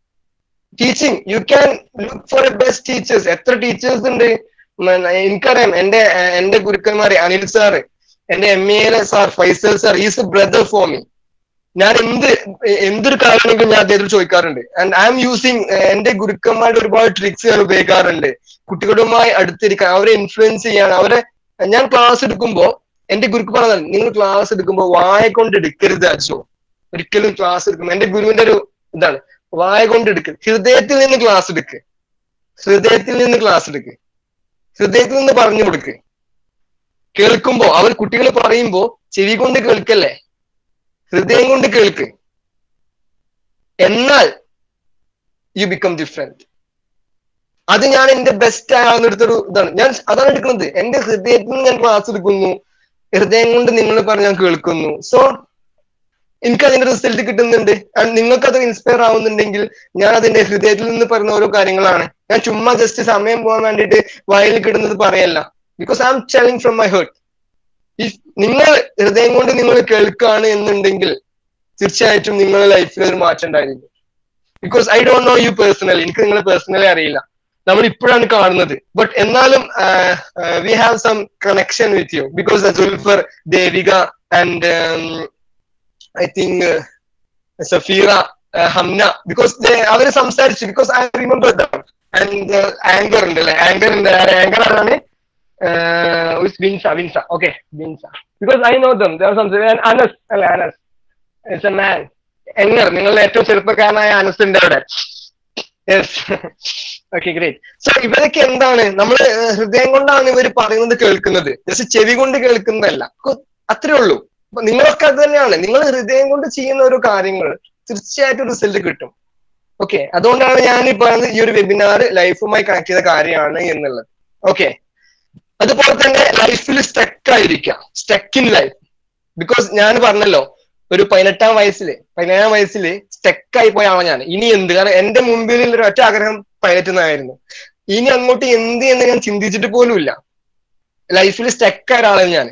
teaching you can look for a best teachers എത്ര ടീച്ചേഴ്സ് ഉണ്ട് ഉം, എനിക്കറിയാം എന്റെ എന്റെ ഗുരുക്കന്മാരെ അനിൽ സാറ് എന്റെ എം എയിലെ sir Faisal sir is a brother for me ഞാൻ എന്ത് എന്തൊരു കാര്യമാണെങ്കിലും ഞാൻ അദ്ദേഹത്തോട് ചോദിക്കാറുണ്ട് ആൻഡ് ഐ എം യൂസിങ് എന്റെ ഗുരുക്കന്മാരുടെ ഒരുപാട് ട്രിക്സ് ഞാൻ ഉപയോഗിക്കാറുണ്ട് കുട്ടികളുമായി അടുത്തിരിക്കാൻ അവരെ ഇൻഫ്ലുവൻസ് ചെയ്യാൻ അവരെ ഞാൻ ക്ലാസ് എടുക്കുമ്പോ എന്റെ ഗുരുക്ക് പറഞ്ഞത് നിങ്ങൾ ക്ലാസ് എടുക്കുമ്പോൾ വായ കൊണ്ട് എടുക്കരുത് അച്ഛോ ഒരിക്കലും ക്ലാസ് എടുക്കുമ്പോൾ എന്റെ ഗുരുവിന്റെ ഒരു ഇതാണ് വായ കൊണ്ട് എടുക്കരുത് ഹൃദയത്തിൽ നിന്ന് ക്ലാസ് എടുക്ക് ഹൃദയത്തിൽ നിന്ന് ക്ലാസ് എടുക്ക് ഹൃദയത്തിൽ നിന്ന് പറഞ്ഞു കൊടുക്ക് കേൾക്കുമ്പോ അവർ കുട്ടികൾ പറയുമ്പോ ചെവി കൊണ്ട് കേൾക്കല്ലേ ഹൃദയം കൊണ്ട് കേൾക്ക് എന്നാൽ യു ബിക്കം ഡിഫറെന്റ് അത് ഞാൻ എന്റെ ബെസ്റ്റ് ആവുന്നെടുത്തൊരു ഇതാണ് ഞാൻ അതാണ് എടുക്കുന്നത് എന്റെ ഹൃദയത്തിൽ നിന്ന് ഞാൻ ക്ലാസ് എടുക്കുന്നു ഹൃദയം കൊണ്ട് നിങ്ങൾ പറഞ്ഞ് ഞാൻ കേൾക്കുന്നു സോ എനിക്ക് അതിന്റെ റിസൾട്ട് കിട്ടുന്നുണ്ട് And നിങ്ങൾക്ക് അത് ഇൻസ്പയർ ആവുന്നുണ്ടെങ്കിൽ ഞാൻ അതിന്റെ ഹൃദയത്തിൽ നിന്ന് പറയുന്ന ഓരോ കാര്യങ്ങളാണ് ഞാൻ ചുമ്മാ ജസ്റ്റ് സമയം പോകാൻ വേണ്ടിയിട്ട് വയലിൽ കിടുന്നത് പറയല്ല because I am telling from my heart if നിങ്ങൾ ഹൃദയം കൊണ്ട് നിങ്ങൾ കേൾക്കുകയാണ് എന്നുണ്ടെങ്കിൽ തീർച്ചയായിട്ടും നിങ്ങളുടെ ലൈഫിൽ ഒരു മാറ്റം ഉണ്ടായിരിക്കും because I don't know you personally എനിക്ക് നിങ്ങളെ പേഴ്സണലി അറിയില്ല നമ്മൾ ഇപ്പോഴാണ് കാണുന്നത് ബട്ട് എന്നാലും we have some connection with you because Julfar Devika and I think Safeera Hamna because അവര് സംസാരിച്ചു because I remember and anchor ഉണ്ട് അല്ലെ ആങ്കർ ഉണ്ട് ആങ്കർ ആരാണ് Vinsa Vinsa okay Vinsa because I know them Anas അല്ലെ അനസ് ഇറ്റ്സ് എ മാൻ എങ്ങർ നിങ്ങളുടെ ഏറ്റവും ചെറുപ്പക്കാരനായ അനസ് ഉണ്ട് അവിടെ യെസ് ഓക്കെ ഗ്രേറ്റ് സോ ഇവരൊക്കെ എന്താണ് നമ്മൾ ഹൃദയം കൊണ്ടാണ് ഇവർ പറയുന്നത് കേൾക്കുന്നത് ജസ്റ്റ് ചെവി കൊണ്ട് കേൾക്കുന്നതല്ല കു- അത്രേ ഉള്ളൂ അപ്പൊ നിങ്ങളൊക്കെ അത് തന്നെയാണ് നിങ്ങൾ ഹൃദയം കൊണ്ട് ചെയ്യുന്ന ഓരോ കാര്യങ്ങൾ തീർച്ചയായിട്ടും റിസൾട്ട് കിട്ടും ഓക്കെ അതുകൊണ്ടാണ് ഞാൻ ഈ പറയുന്നത് ഈ ഒരു വെബിനാർ ലൈഫുമായി കണക്ട് ചെയ്ത കാര്യമാണ് എന്നുള്ളത് ഓക്കെ അതുപോലെ തന്നെ ലൈഫിൽ സ്റ്റക്ക് ആയിരിക്കാം സ്റ്റക്ക് ഇൻ ലൈഫ് ബിക്കോസ് ഞാൻ പറഞ്ഞല്ലോ ഒരു പതിനെട്ടാം വയസ്സില് പതിനേഴാം വയസ്സില് സ്റ്റക്കായി പോയ ആളാണ് ഞാൻ ഇനി എന്ത് കാരണം എന്റെ മുമ്പിൽ ഒരു ഒറ്റ ആഗ്രഹം പൈലറ്റ് എന്നായിരുന്നു ഇനി അങ്ങോട്ട് എന്ത് എന്ന് ഞാൻ ചിന്തിച്ചിട്ട് പോലുമില്ല ലൈഫിൽ സ്റ്റക്കായ ഒരാളാണ് ഞാൻ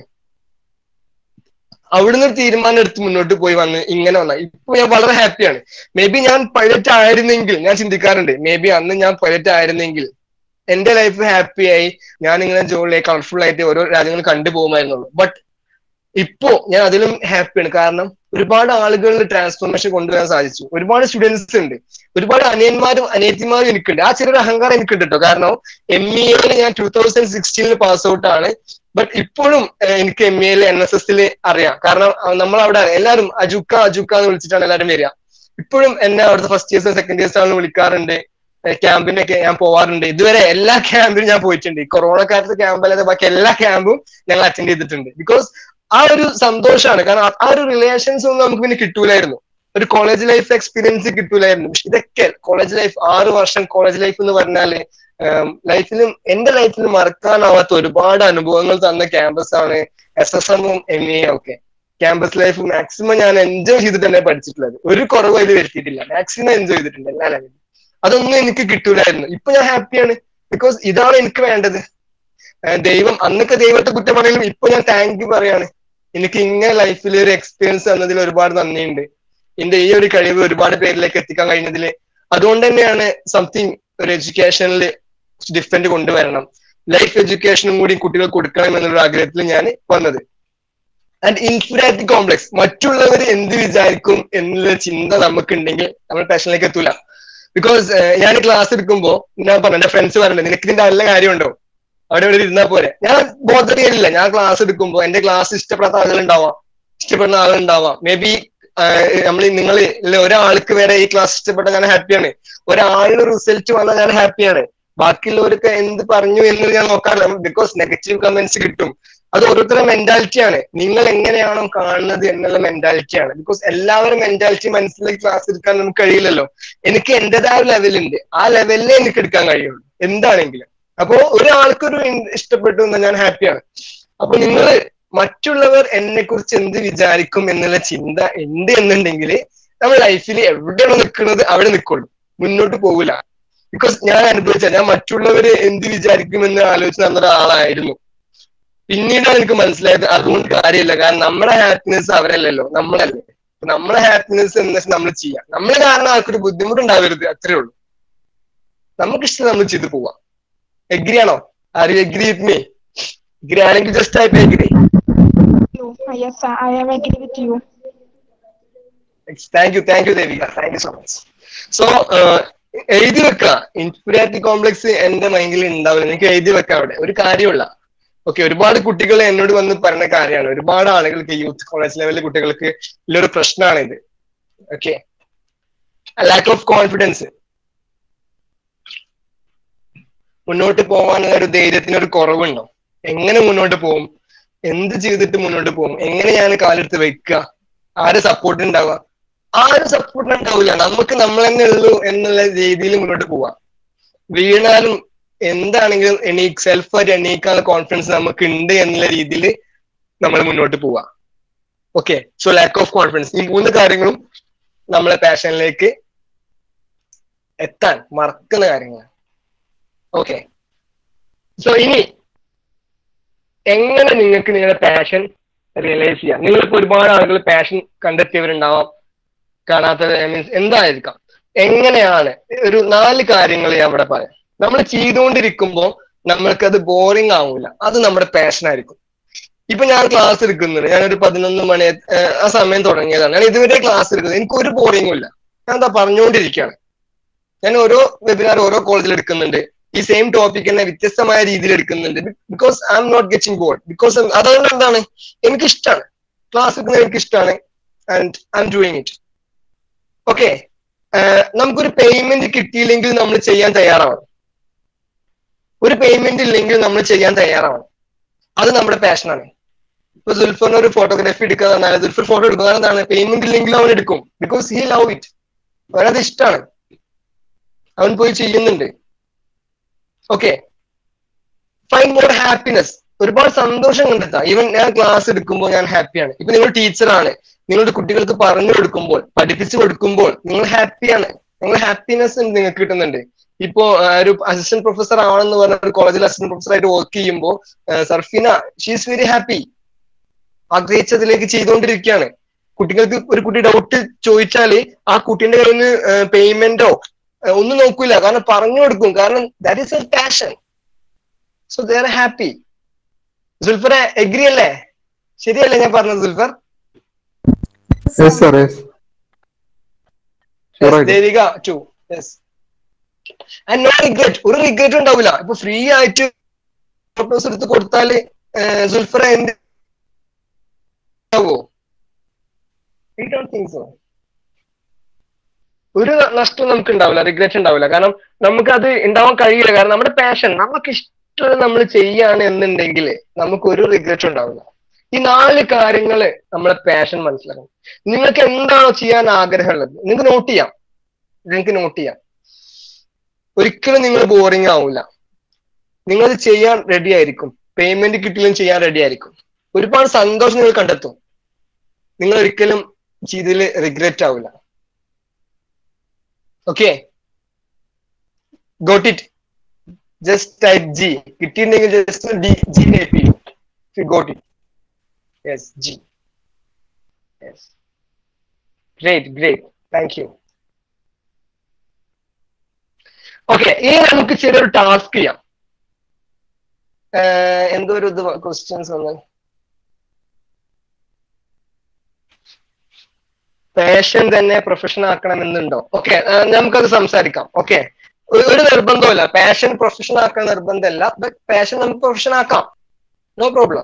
അവിടുന്ന് ഒരു തീരുമാനം എടുത്ത് മുന്നോട്ട് പോയി വന്ന് ഇങ്ങനെ വന്ന ഇപ്പൊ ഞാൻ വളരെ ഹാപ്പിയാണ് മേ ബി ഞാൻ പൈലറ്റ് ആയിരുന്നെങ്കിൽ ഞാൻ ചിന്തിക്കാറുണ്ട് മേ ബി അന്ന് ഞാൻ പൈലറ്റ് ആയിരുന്നെങ്കിൽ എന്റെ ലൈഫ് ഹാപ്പി ആയി ഞാൻ ഇങ്ങനെ ജോലി കളർഫുൾ ആയിട്ട് ഓരോ രാജ്യങ്ങൾ കണ്ടുപോകുമായിരുന്നുള്ളൂ ബട്ട് ഇപ്പോ ഞാൻ അതിലും ഹാപ്പിയാണ് കാരണം ഒരുപാട് ആളുകളിൽ ട്രാൻസ്ഫോർമേഷൻ കൊണ്ടുവരാൻ സാധിച്ചു ഒരുപാട് സ്റ്റുഡൻസ് ഉണ്ട് ഒരുപാട് അനിയന്മാരും അനിയത്തിമാരും എനിക്കുണ്ട് ആ ചെറിയൊരു അഹങ്കാരം എനിക്കുണ്ട് കേട്ടോ കാരണം എം ഇ എയിൽ ഞാൻ ടൂ തൗസൻഡ് സിക്സ്റ്റീനിൽ പാസ് ഔട്ട് ആണ് ബട്ട് ഇപ്പോഴും ഏഹ്, എനിക്ക് എം എയിൽ എൻ എസ് എസിൽ അറിയാം കാരണം നമ്മൾ അവിടെ എല്ലാവരും അജുക്ക അജുക്ക എന്ന് വിളിച്ചിട്ടാണ് എല്ലാവരും വരിക ഇപ്പോഴും എന്നെ അവിടുത്തെ ഫസ്റ്റ് ഇയേഴ്സ് സെക്കൻഡ് ഇയേഴ്സ് ആണ് വിളിക്കാറുണ്ട് ഏഹ് ക്യാമ്പിനൊക്കെ ഞാൻ പോവാറുണ്ട് ഇതുവരെ എല്ലാ ക്യാമ്പിനും ഞാൻ പോയിട്ടുണ്ട് ഈ കൊറോണ കാലത്ത് ക്യാമ്പ് അല്ലാതെ ബാക്കി എല്ലാ ക്യാമ്പും ഞങ്ങൾ അറ്റൻഡ് ചെയ്തിട്ടുണ്ട് ബിക്കോസ് ആ ഒരു സന്തോഷമാണ് കാരണം ആ- ആ ഒരു റിലേഷൻസ് ഒന്നും നമുക്ക് പിന്നെ കിട്ടൂലായിരുന്നു ഒരു കോളേജ് ലൈഫ് എക്സ്പീരിയൻസ് കിട്ടൂലായിരുന്നു പക്ഷെ ഇതൊക്കെ കോളേജ് ലൈഫ് ആറ് വർഷം കോളേജ് ലൈഫ് എന്ന് പറഞ്ഞാല് ലൈഫിലും എന്റെ ലൈഫിൽ മറക്കാനാവാത്ത ഒരുപാട് അനുഭവങ്ങൾ തന്ന ക്യാമ്പസ് ആണ് എസ് എസ് എമ്മും എം എ ഒക്കെ ക്യാമ്പസ് ലൈഫ് മാക്സിമം ഞാൻ എൻജോയ് ചെയ്തിട്ട് തന്നെ പഠിച്ചിട്ടുള്ളത് ഒരു കുറവ് അതിൽ വരുത്തിയിട്ടില്ല മാക്സിമം എൻജോയ് ചെയ്തിട്ടുണ്ട് എല്ലാ ലെവലും അതൊന്നും എനിക്ക് കിട്ടൂലായിരുന്നു ഇപ്പൊ ഞാൻ ഹാപ്പിയാണ് ബിക്കോസ് ഇതാണ് എനിക്ക് വേണ്ടത് ഏഹ് ദൈവം അന്നൊക്കെ ദൈവത്തെ കുറ്റം പറയലും ഇപ്പൊ ഞാൻ താങ്ക് യു പറയാണ് എനിക്ക് ഇങ്ങനെ ലൈഫിൽ ഒരു എക്സ്പീരിയൻസ് തന്നതിൽ ഒരുപാട് നന്ദിയുണ്ട് എന്റെ ഈ ഒരു കഴിവ് ഒരുപാട് പേരിലേക്ക് എത്തിക്കാൻ കഴിഞ്ഞതിൽ അതുകൊണ്ട് തന്നെയാണ് സംതിങ് ഒരു എഡ്യൂക്കേഷനിൽ ഡിഫറെന്റ് കൊണ്ടുവരണം ലൈഫ് എഡ്യൂക്കേഷനും കൂടി കുട്ടികൾക്ക് കൊടുക്കണം എന്നുള്ള ആഗ്രഹത്തിൽ ഞാൻ വന്നത് ആൻഡ് ഇൻഫിനിറ്റി കോംപ്ലക്സ് മറ്റുള്ളവർ എന്ത് വിചാരിക്കും എന്നുള്ള ചിന്ത നമുക്കുണ്ടെങ്കിൽ നമ്മൾ പാഷനിലേക്ക് എത്തൂല ബിക്കോസ് ഞാൻ ക്ലാസ് എടുക്കുമ്പോ ഞാൻ പറഞ്ഞു എന്റെ ഫ്രണ്ട്സ് പറഞ്ഞില്ല നിനക്ക് ഇതിന്റെ നല്ല കാര്യമുണ്ടോ അവിടെ ഇവിടെ ഇരുന്നാ പോരെ ഞാൻ ബോധർ ചെയ്യില്ല ഞാൻ ക്ലാസ് എടുക്കുമ്പോ എന്റെ ക്ലാസ് ഇഷ്ടപ്പെടാത്ത ആളുകൾ ഉണ്ടാവാം ഇഷ്ടപ്പെടുന്ന ആളുകൾ ഉണ്ടാവാം മേ ബി നമ്മൾ നിങ്ങൾ ഒരാൾക്ക് വരെ ഈ ക്ലാസ് ഇഷ്ടപ്പെട്ട ഞാൻ ഹാപ്പിയാണ് ഒരാളിന് റിസൾട്ട് വന്നാൽ ഞാൻ ഹാപ്പിയാണ് ബാക്കിയുള്ളവരൊക്കെ എന്ത് പറഞ്ഞു എന്ന് ഞാൻ നോക്കാറില്ല ബിക്കോസ് നെഗറ്റീവ് കമന്റ്സ് കിട്ടും അത് ഓരോരുത്തരുടെ മെന്റാലിറ്റിയാണ് നിങ്ങൾ എങ്ങനെയാണോ കാണുന്നത് എന്നുള്ള മെന്റാലിറ്റിയാണ് ബിക്കോസ് എല്ലാവരും മെന്റാലിറ്റി മനസ്സിലാക്കി ക്ലാസ് എടുക്കാൻ നമുക്ക് കഴിയില്ലല്ലോ എനിക്ക് എന്റേതായ ഒരു ലെവലുണ്ട് ആ ലെവലിലേ എനിക്ക് എടുക്കാൻ കഴിയുള്ളൂ എന്താണെങ്കിലും അപ്പോ ഒരാൾക്കൊരു ഇൻ- ഇഷ്ടപ്പെട്ടു എന്ന് ഞാൻ ഹാപ്പിയാണ് അപ്പൊ നിങ്ങൾ മറ്റുള്ളവർ എന്നെ കുറിച്ച് എന്ത് വിചാരിക്കും എന്നുള്ള ചിന്ത ഉണ്ട് എന്നുണ്ടെങ്കിൽ നമ്മൾ ലൈഫിൽ എവിടെയാണോ നിൽക്കുന്നത് അവിടെ നിൽക്കുള്ളൂ മുന്നോട്ട് പോകില്ല ബിക്കോസ് ഞാൻ അനുഭവിച്ച ഞാൻ മറ്റുള്ളവര് എന്ത് വിചാരിക്കുമെന്ന് ആലോചിച്ച് നടന്ന ഒരാളായിരുന്നു പിന്നീടാണ് എനിക്ക് മനസ്സിലായത് അതുകൊണ്ട് കാര്യമില്ല കാരണം നമ്മുടെ ഹാപ്പിനെസ് അവരല്ലല്ലോ നമ്മളല്ലേ അപ്പൊ നമ്മളെ ഹാപ്പിനെസ് എന്ന് വെച്ചാൽ നമ്മൾ ചെയ്യാം നമ്മൾ കാരണം ആൾക്കൊരു ബുദ്ധിമുട്ടുണ്ടാവരുത് അത്രേ ഉള്ളൂ നമുക്കിഷ്ടം നമ്മൾ ചെയ്ത് പോവാം എഗ്രി ആണോ are you agree with me agree ആണെങ്കിൽ just type agree
Yes, I am agree with you.
Thank you thank you Devika thank you so much so എഴുതി വെക്കുക ഇൻഫീരിയാരിറ്റി കോംപ്ലക്സ് എന്റെ മൈൻഡിൽ ഉണ്ടാവില്ല എനിക്ക് എഴുതി വെക്കാം അവിടെ ഒരു കാര്യമുള്ള ഓക്കെ ഒരുപാട് കുട്ടികൾ എന്നോട് വന്ന് പറഞ്ഞ കാര്യമാണ് ഒരുപാട് ആളുകൾക്ക് യൂത്ത് കോളേജ് ലെവലിലെ കുട്ടികൾക്ക് ഉള്ളൊരു പ്രശ്നമാണ് ഇത് ഓക്കെ ലാക്ക് ഓഫ് കോൺഫിഡൻസ് മുന്നോട്ട് പോകാനുള്ള ഒരു ധൈര്യത്തിന് ഒരു കുറവുണ്ടോ എങ്ങനെ മുന്നോട്ട് പോകും എന്ത് ചെയ്തിട്ട് മുന്നോട്ട് പോകും എങ്ങനെയാണ് കാലെടുത്ത് വെക്കുക ആര് സപ്പോർട്ട് ഉണ്ടാവുക ആരും സപ്പോർട്ട് ഉണ്ടാവില്ല നമുക്ക് നമ്മൾ തന്നെ ഉള്ളൂ എന്നുള്ള രീതിയിൽ മുന്നോട്ട് പോവാം വീണാലും എന്താണെങ്കിലും എണീക്ക് സെൽഫായിട്ട് എണീക്കാനുള്ള കോൺഫിഡൻസ് നമുക്ക് ഉണ്ട് എന്നുള്ള രീതിയിൽ നമ്മൾ മുന്നോട്ട് പോവാം okay so lack of confidence ഈ മൂന്ന് കാര്യങ്ങളും നമ്മളെ പാഷനിലേക്ക് എത്താൻ മറക്കുന്ന കാര്യങ്ങളാണ് ഓക്കെ സോ ഇനി എങ്ങനെ നിങ്ങൾക്ക് നിങ്ങളുടെ പാഷൻ റിയലൈസ് ചെയ്യാം നിങ്ങളിപ്പോ ഒരുപാട് ആളുകൾ പാഷൻ കണ്ടെത്തിയവരുണ്ടാവാം കാണാത്തത് മീൻസ് എന്തായിരിക്കാം എങ്ങനെയാണ് ഒരു നാല് കാര്യങ്ങൾ ഞാൻ ഇവിടെ പറയാം നമ്മൾ ചെയ്തുകൊണ്ടിരിക്കുമ്പോൾ നമ്മൾക്കത് ബോറിംഗ് ആവൂല അത് നമ്മുടെ പാഷൻ ആയിരിക്കും ഇപ്പൊ ഞാൻ ക്ലാസ് എടുക്കുന്നുണ്ട് ഞാനൊരു പതിനൊന്ന് മണി ഏഹ്, ആ സമയം തുടങ്ങിയതാണ് ഞാൻ ഇതുവരെ ക്ലാസ് എടുക്കുന്നത് എനിക്ക് ഒരു ബോറിംഗും ഇല്ല ഞാൻ എന്താ പറഞ്ഞുകൊണ്ടിരിക്കുകയാണ് ഞാൻ ഓരോ വെബിനാർ ഓരോ കോളേജിൽ എടുക്കുന്നുണ്ട് ഈ സെയിം ടോപ്പിക് തന്നെ വ്യത്യസ്തമായ രീതിയിൽ എടുക്കുന്നുണ്ട് because I am not getting bored because അതുകൊണ്ട് എന്താണ് എനിക്ക് ഇഷ്ടമാണ് ക്ലാസ് എടുക്കുന്നത് എനിക്ക് ഇഷ്ടമാണ് and I am doing it okay നമുക്കൊരു പേയ്മെന്റ് കിട്ടിയില്ലെങ്കിൽ നമ്മൾ ചെയ്യാൻ തയ്യാറാവണം ഒരു പേയ്മെന്റ് ഇല്ലെങ്കിൽ നമ്മൾ ചെയ്യാൻ തയ്യാറാവണം അത് നമ്മുടെ പാഷനാണ് ഇപ്പൊ ദുൽഫറിന് ഒരു ഫോട്ടോഗ്രാഫി എടുക്കുക പറഞ്ഞാൽ ദുൽഫർ ഫോട്ടോ എടുക്കുക എന്താണ് പേയ്മെന്റ് ഇല്ലെങ്കിലും അവൻ എടുക്കും ബിക്കോസ് ഹി ലവ് ഇറ്റ് അവനത് ഇഷ്ടമാണ് അവൻ പോയി ചെയ്യുന്നുണ്ട് ഓക്കെ ഫൈൻഡ് മോർ ഹാപ്പിനെസ് ഒരുപാട് സന്തോഷം കണ്ടെത്താം ഈവൻ ഞാൻ ക്ലാസ് എടുക്കുമ്പോൾ ഞാൻ ഹാപ്പിയാണ് ഇപ്പൊ നിങ്ങൾ ടീച്ചറാണ് നിങ്ങളുടെ കുട്ടികൾക്ക് പറഞ്ഞു കൊടുക്കുമ്പോൾ പഠിപ്പിച്ചു കൊടുക്കുമ്പോൾ നിങ്ങൾ ഹാപ്പിയാണ് നിങ്ങൾ ഹാപ്പിനെസ് നിങ്ങൾക്ക് കിട്ടുന്നുണ്ട് ഇപ്പോ ആ, ഒരു അസിസ്റ്റന്റ് പ്രൊഫസർ ആണെന്ന് പറഞ്ഞ ഒരു കോളേജിൽ അസിസ്റ്റന്റ് പ്രൊഫസർ ആയിട്ട് വർക്ക് ചെയ്യുമ്പോൾ സർഫിന ഷീസ് വെരി ഹാപ്പി ആഗ്രഹിച്ചതിലേക്ക് ചെയ്തുകൊണ്ടിരിക്കുകയാണ് കുട്ടികൾക്ക് ഒരു കുട്ടി ഡൗട്ട് ചോദിച്ചാല് ആ കുട്ടീന്റെ കയ്യിൽ നിന്ന് പേയ്മെന്റോ ഒന്നും നോക്കൂല കാരണം പറഞ്ഞു കൊടുക്കും കാരണം that is a passion so they are happy സുൽഫറെ എഗ്രി അല്ലേ ശരിയല്ലേ ഞാൻ പറഞ്ഞത് Sulfar
yes sir yes Sure ആയിട്ടും.
Devika too yes and no regret ഒരു റിഗ്രറ്റ് ഉണ്ടാവില്ല ഇപ്പൊ ഫ്രീ ആയിട്ട് ഫോട്ടോസ് എടുത്ത് കൊടുത്താല് സുൽഫറ എന്ത് ഉണ്ടാവോ ഐ ഡോണ്ട് തിങ്ക് സോ ഒരു നഷ്ടം നമുക്ക് ഉണ്ടാവില്ല റിഗ്രറ്റ് ഉണ്ടാവില്ല കാരണം നമുക്ക് അത് ഉണ്ടാവാൻ കഴിയില്ല കാരണം നമ്മുടെ പാഷൻ നമുക്ക് ഇഷ്ടം നമ്മൾ ചെയ്യാണ് എന്നുണ്ടെങ്കിൽ നമുക്ക് ഒരു റിഗ്രറ്റ് ഉണ്ടാവില്ല ഈ നാല് കാര്യങ്ങള് നമ്മളെ പാഷൻ മനസ്സിലാക്കണം നിങ്ങൾക്ക് എന്താണോ ചെയ്യാൻ ആഗ്രഹമുള്ളത് നിങ്ങൾക്ക് നോട്ട് ചെയ്യാം നിങ്ങൾക്ക് നോട്ട് ചെയ്യാം ഒരിക്കലും നിങ്ങൾ ബോറിംഗ് ആവില്ല നിങ്ങൾ ചെയ്യാൻ റെഡി ആയിരിക്കും പേയ്മെന്റ് കിട്ടിയാലും ചെയ്യാൻ റെഡി ആയിരിക്കും ഒരുപാട് സന്തോഷം നിങ്ങൾ കണ്ടെത്തും നിങ്ങൾ ഒരിക്കലും ചെയ്തതിൽ റിഗ്രറ്റ് ആവില്ല okay got it just type G കിട്ടിയിട്ടുണ്ടെങ്കിൽ ജസ്റ്റ് ഡി ജി ടൈപ്പ് ചെയ്യും got it yes G yes great great thank you okay ഇനി നമുക്ക് ചെറിയൊരു ടാസ്ക് ചെയ്യാം ഏഹ് എന്തോ ഒരു ഇത് ക്വസ്റ്റ്യൻസ് വന്നു പാഷൻ തന്നെ പ്രൊഫഷൻ ആക്കണമെന്നുണ്ടോ ഓക്കെ നമുക്കത് സംസാരിക്കാം ഓക്കെ ഒരു നിർബന്ധമല്ല പാഷൻ പ്രൊഫഷൻ ആക്കാൻ നിർബന്ധമല്ല ബട്ട് പാഷൻ നമുക്ക് പ്രൊഫഷൻ ആക്കാം no problem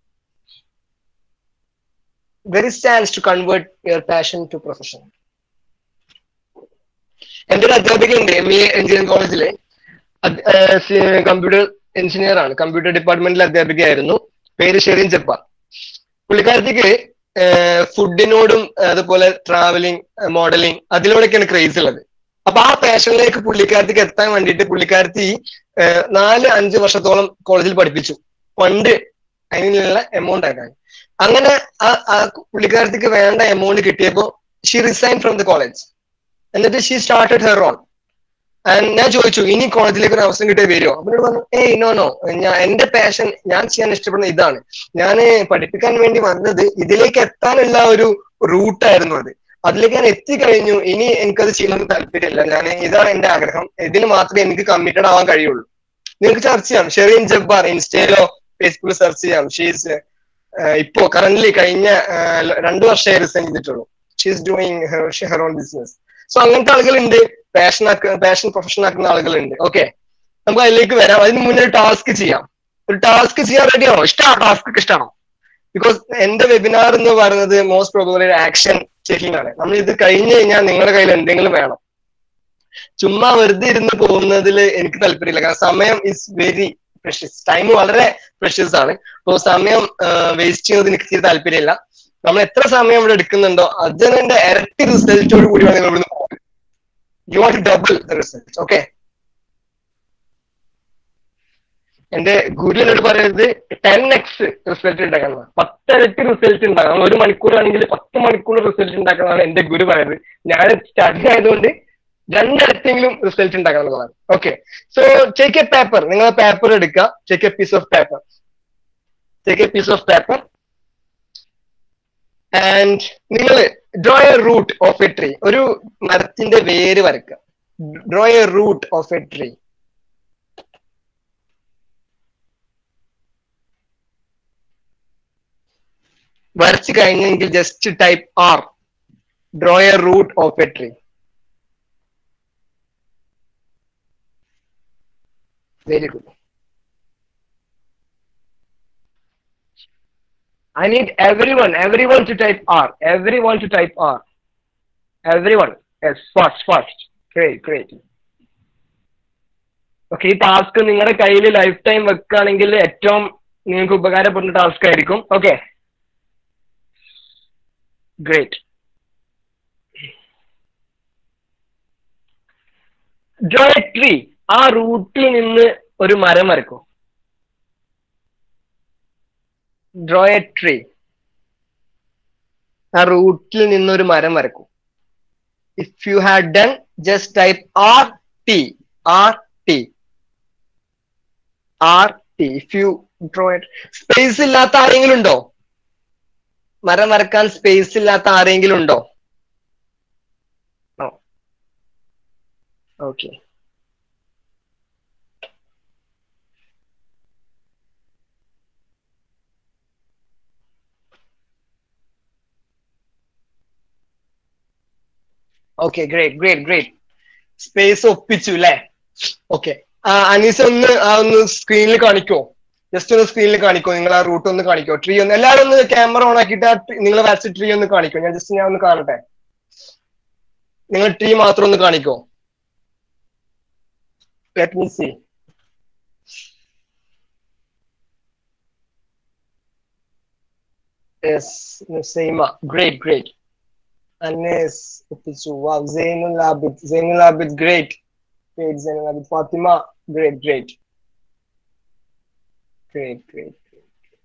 there is chance to convert your passion to profession. എന്റെ ഒരു അധ്യാപികയുണ്ട് എം ഇ എഞ്ചിനീയറിംഗ് കോളേജിലെ കമ്പ്യൂട്ടർ എഞ്ചിനീയർ ആണ് കമ്പ്യൂട്ടർ ഡിപ്പാർട്ട്മെന്റിലെ അധ്യാപികയായിരുന്നു പേര് ഷെറിൻ ജപ്പ പുള്ളിക്കാരത്തിക്ക് ഫുഡിനോടും അതുപോലെ ട്രാവലിംഗ് മോഡലിംഗ് അതിലൂടെയൊക്കെയാണ് ക്രേസ് ഉള്ളത് അപ്പൊ ആ പാഷനിലേക്ക് പുള്ളിക്കാരത്തിക്ക് എത്താൻ വേണ്ടിയിട്ട് പുള്ളിക്കാരത്തി നാല് അഞ്ച് വർഷത്തോളം കോളേജിൽ പഠിപ്പിച്ചു ഫണ്ട് അതിനുള്ള എമൗണ്ട് ആക്കാൻ അങ്ങനെ ആ പുള്ളിക്കാരത്തിക്ക് വേണ്ട എമൗണ്ട് കിട്ടിയപ്പോ she resign from the college എന്നിട്ട് she started her own and ഞാൻ ചോദിച്ചു ഇനി കോളേജിലേക്ക് ഒരു അവസരം കിട്ടിയ വരുമോ അവരോട് പറഞ്ഞു ഏയ് നോ നോ ഞാൻ എന്റെ പാഷൻ ഞാൻ ചെയ്യാൻ ഇഷ്ടപ്പെടുന്ന ഇതാണ് ഞാൻ പഠിപ്പിക്കാൻ വേണ്ടി വന്നത് ഇതിലേക്ക് എത്താനുള്ള ഒരു റൂട്ടായിരുന്നു അത് അതിലേക്ക് ഞാൻ എത്തിക്കഴിഞ്ഞു ഇനി എനിക്കത് ചെയ്യുന്നത് താല്പര്യമില്ല ഞാൻ ഇതാണ് എന്റെ ആഗ്രഹം ഇതിന് മാത്രമേ എനിക്ക് കമ്മിറ്റഡ് ആവാൻ കഴിയുള്ളൂ നിങ്ങൾക്ക് ചർച്ച ചെയ്യാം ഷെറിൻ ജബ്ബാർ ഇൻസ്റ്റയിലോ ഫേസ്ബുക്കിൽ സെർച്ച് ചെയ്യാം ഷീസ് ഇപ്പോ കറന്റ് കഴിഞ്ഞ രണ്ടു വർഷമായി റിസൈൻ ചെയ്തിട്ടുള്ളൂ she's doing her own business so അങ്ങനത്തെ ആളുകളുണ്ട് പാഷൻ പാഷൻ പ്രൊഫഷൻ ആക്കുന്ന ആളുകളുണ്ട് ഓക്കെ നമുക്ക് അതിലേക്ക് വരാം അതിന് മുന്നേ ടാസ്ക് ചെയ്യാം ഒരു ടാസ്ക് ചെയ്യാൻ റെഡിയാണോ ഇഷ്ടമാണോ ടാസ്ക് ഇഷ്ടമാണോ ബിക്കോസ് എന്റെ വെബിനാർ എന്ന് പറയുന്നത് മോസ്റ്റ് പ്രോബബിൾ ആക്ഷൻ ചെക്കിംഗ് ആണ് നമ്മൾ ഇത് കഴിഞ്ഞു കഴിഞ്ഞാൽ നിങ്ങളുടെ കയ്യിൽ എന്തെങ്കിലും വേണം ചുമ്മാ വെറുതെ ഇരുന്ന് പോകുന്നതിൽ എനിക്ക് താല്പര്യമില്ല കാരണം സമയം ഇസ് വെരി പ്രഷ്യസ് ടൈം വളരെ പ്രഷ്യസ് ആണ് അപ്പോൾ സമയം വേസ്റ്റ് ചെയ്യുന്നത് എനിക്ക് തീരെ താല്പര്യമില്ല നമ്മൾ എത്ര സമയം ഇവിടെ എടുക്കുന്നുണ്ടോ അതിന്റെ ഇരട്ടി റിസൾട്ടോട് കൂടി വേണം ഇവിടുന്ന് പോകുന്നത് you want double result okay എന്റെ ഗുരു എന്നോട് പറയുന്നത് ടെൻ എക്സ് റിസൾട്ട് ഉണ്ടാക്കണം പത്തിരട്ടി റിസൾട്ട് ഉണ്ടാക്കണം ഒരു മണിക്കൂറാണെങ്കിൽ പത്ത് മണിക്കൂർ റിസൾട്ട് ഉണ്ടാക്കണമെന്നാണ് എന്റെ ഗുരു പറയുന്നത് ഞാൻ സ്റ്റഡി ആയതുകൊണ്ട് രണ്ടിടത്തെങ്കിലും റിസൾട്ട് ഉണ്ടാക്കണം എന്നുള്ളതാണ് okay so check a paper നിങ്ങൾ പേപ്പർ എടുക്കുക check a piece of paper check a piece of paper and നിങ്ങൾ draw a root of a tree ഒരു മരത്തിന്റെ വേര് വരക്കുക draw a root of a tree വരച്ചു കഴിഞ്ഞെങ്കിൽ just type R draw a root of a tree Very good. I need everyone, everyone to type R. Everyone to type R. Everyone. Yes, fast, fast. Great, great. Okay ഈ task നിങ്ങളുടെ കയ്യിൽ life time വെക്കുകയാണെങ്കിൽ ഏറ്റവും നിങ്ങൾക്ക് ഉപകാരപ്പെടുന്ന task ആയിരിക്കും okay great draw a tree ആ റൂട്ടിൽ നിന്ന് ഒരു മരം വരക്കും ഡ്രോ എ ട്രീ ആ റൂട്ടിൽ നിന്ന് ഒരു മരം വരക്കും if you had done just type R T R T R T if you draw a space ഇല്ലാത്ത ആരെങ്കിലും ഉണ്ടോ മരം വരക്കാൻ സ്പേസ് ഇല്ലാത്ത ആരെങ്കിലും ഉണ്ടോ okay okay great great great space ഒപ്പിച്ചു അല്ലേ ഓക്കെ അനീസ് ഒന്ന് ആ ഒന്ന് സ്ക്രീനിൽ കാണിക്കോ ജസ്റ്റ് ഒന്ന് സ്ക്രീനിൽ കാണിക്കോ നിങ്ങൾ ആ റൂട്ട് ഒന്ന് കാണിക്കോ ട്രീ ഒന്ന് എല്ലാവരും ഒന്ന് ക്യാമറ ഓൺ ആക്കിയിട്ട് നിങ്ങൾ വരച്ച ട്രീ ഒന്ന് കാണിക്കോ ഞാൻ ജസ്റ്റ് ഞാൻ ഒന്ന് കാണട്ടെ നിങ്ങൾ ട്രീ മാത്രം ഒന്ന് കാണിക്കോ let me see Yes, Nusaima. Great, great. Anes, Upichu. Wow, Zainul Abid. Zainul Abid, great. Great, Zainul Abid. Fatima, great, great. Great, great, great.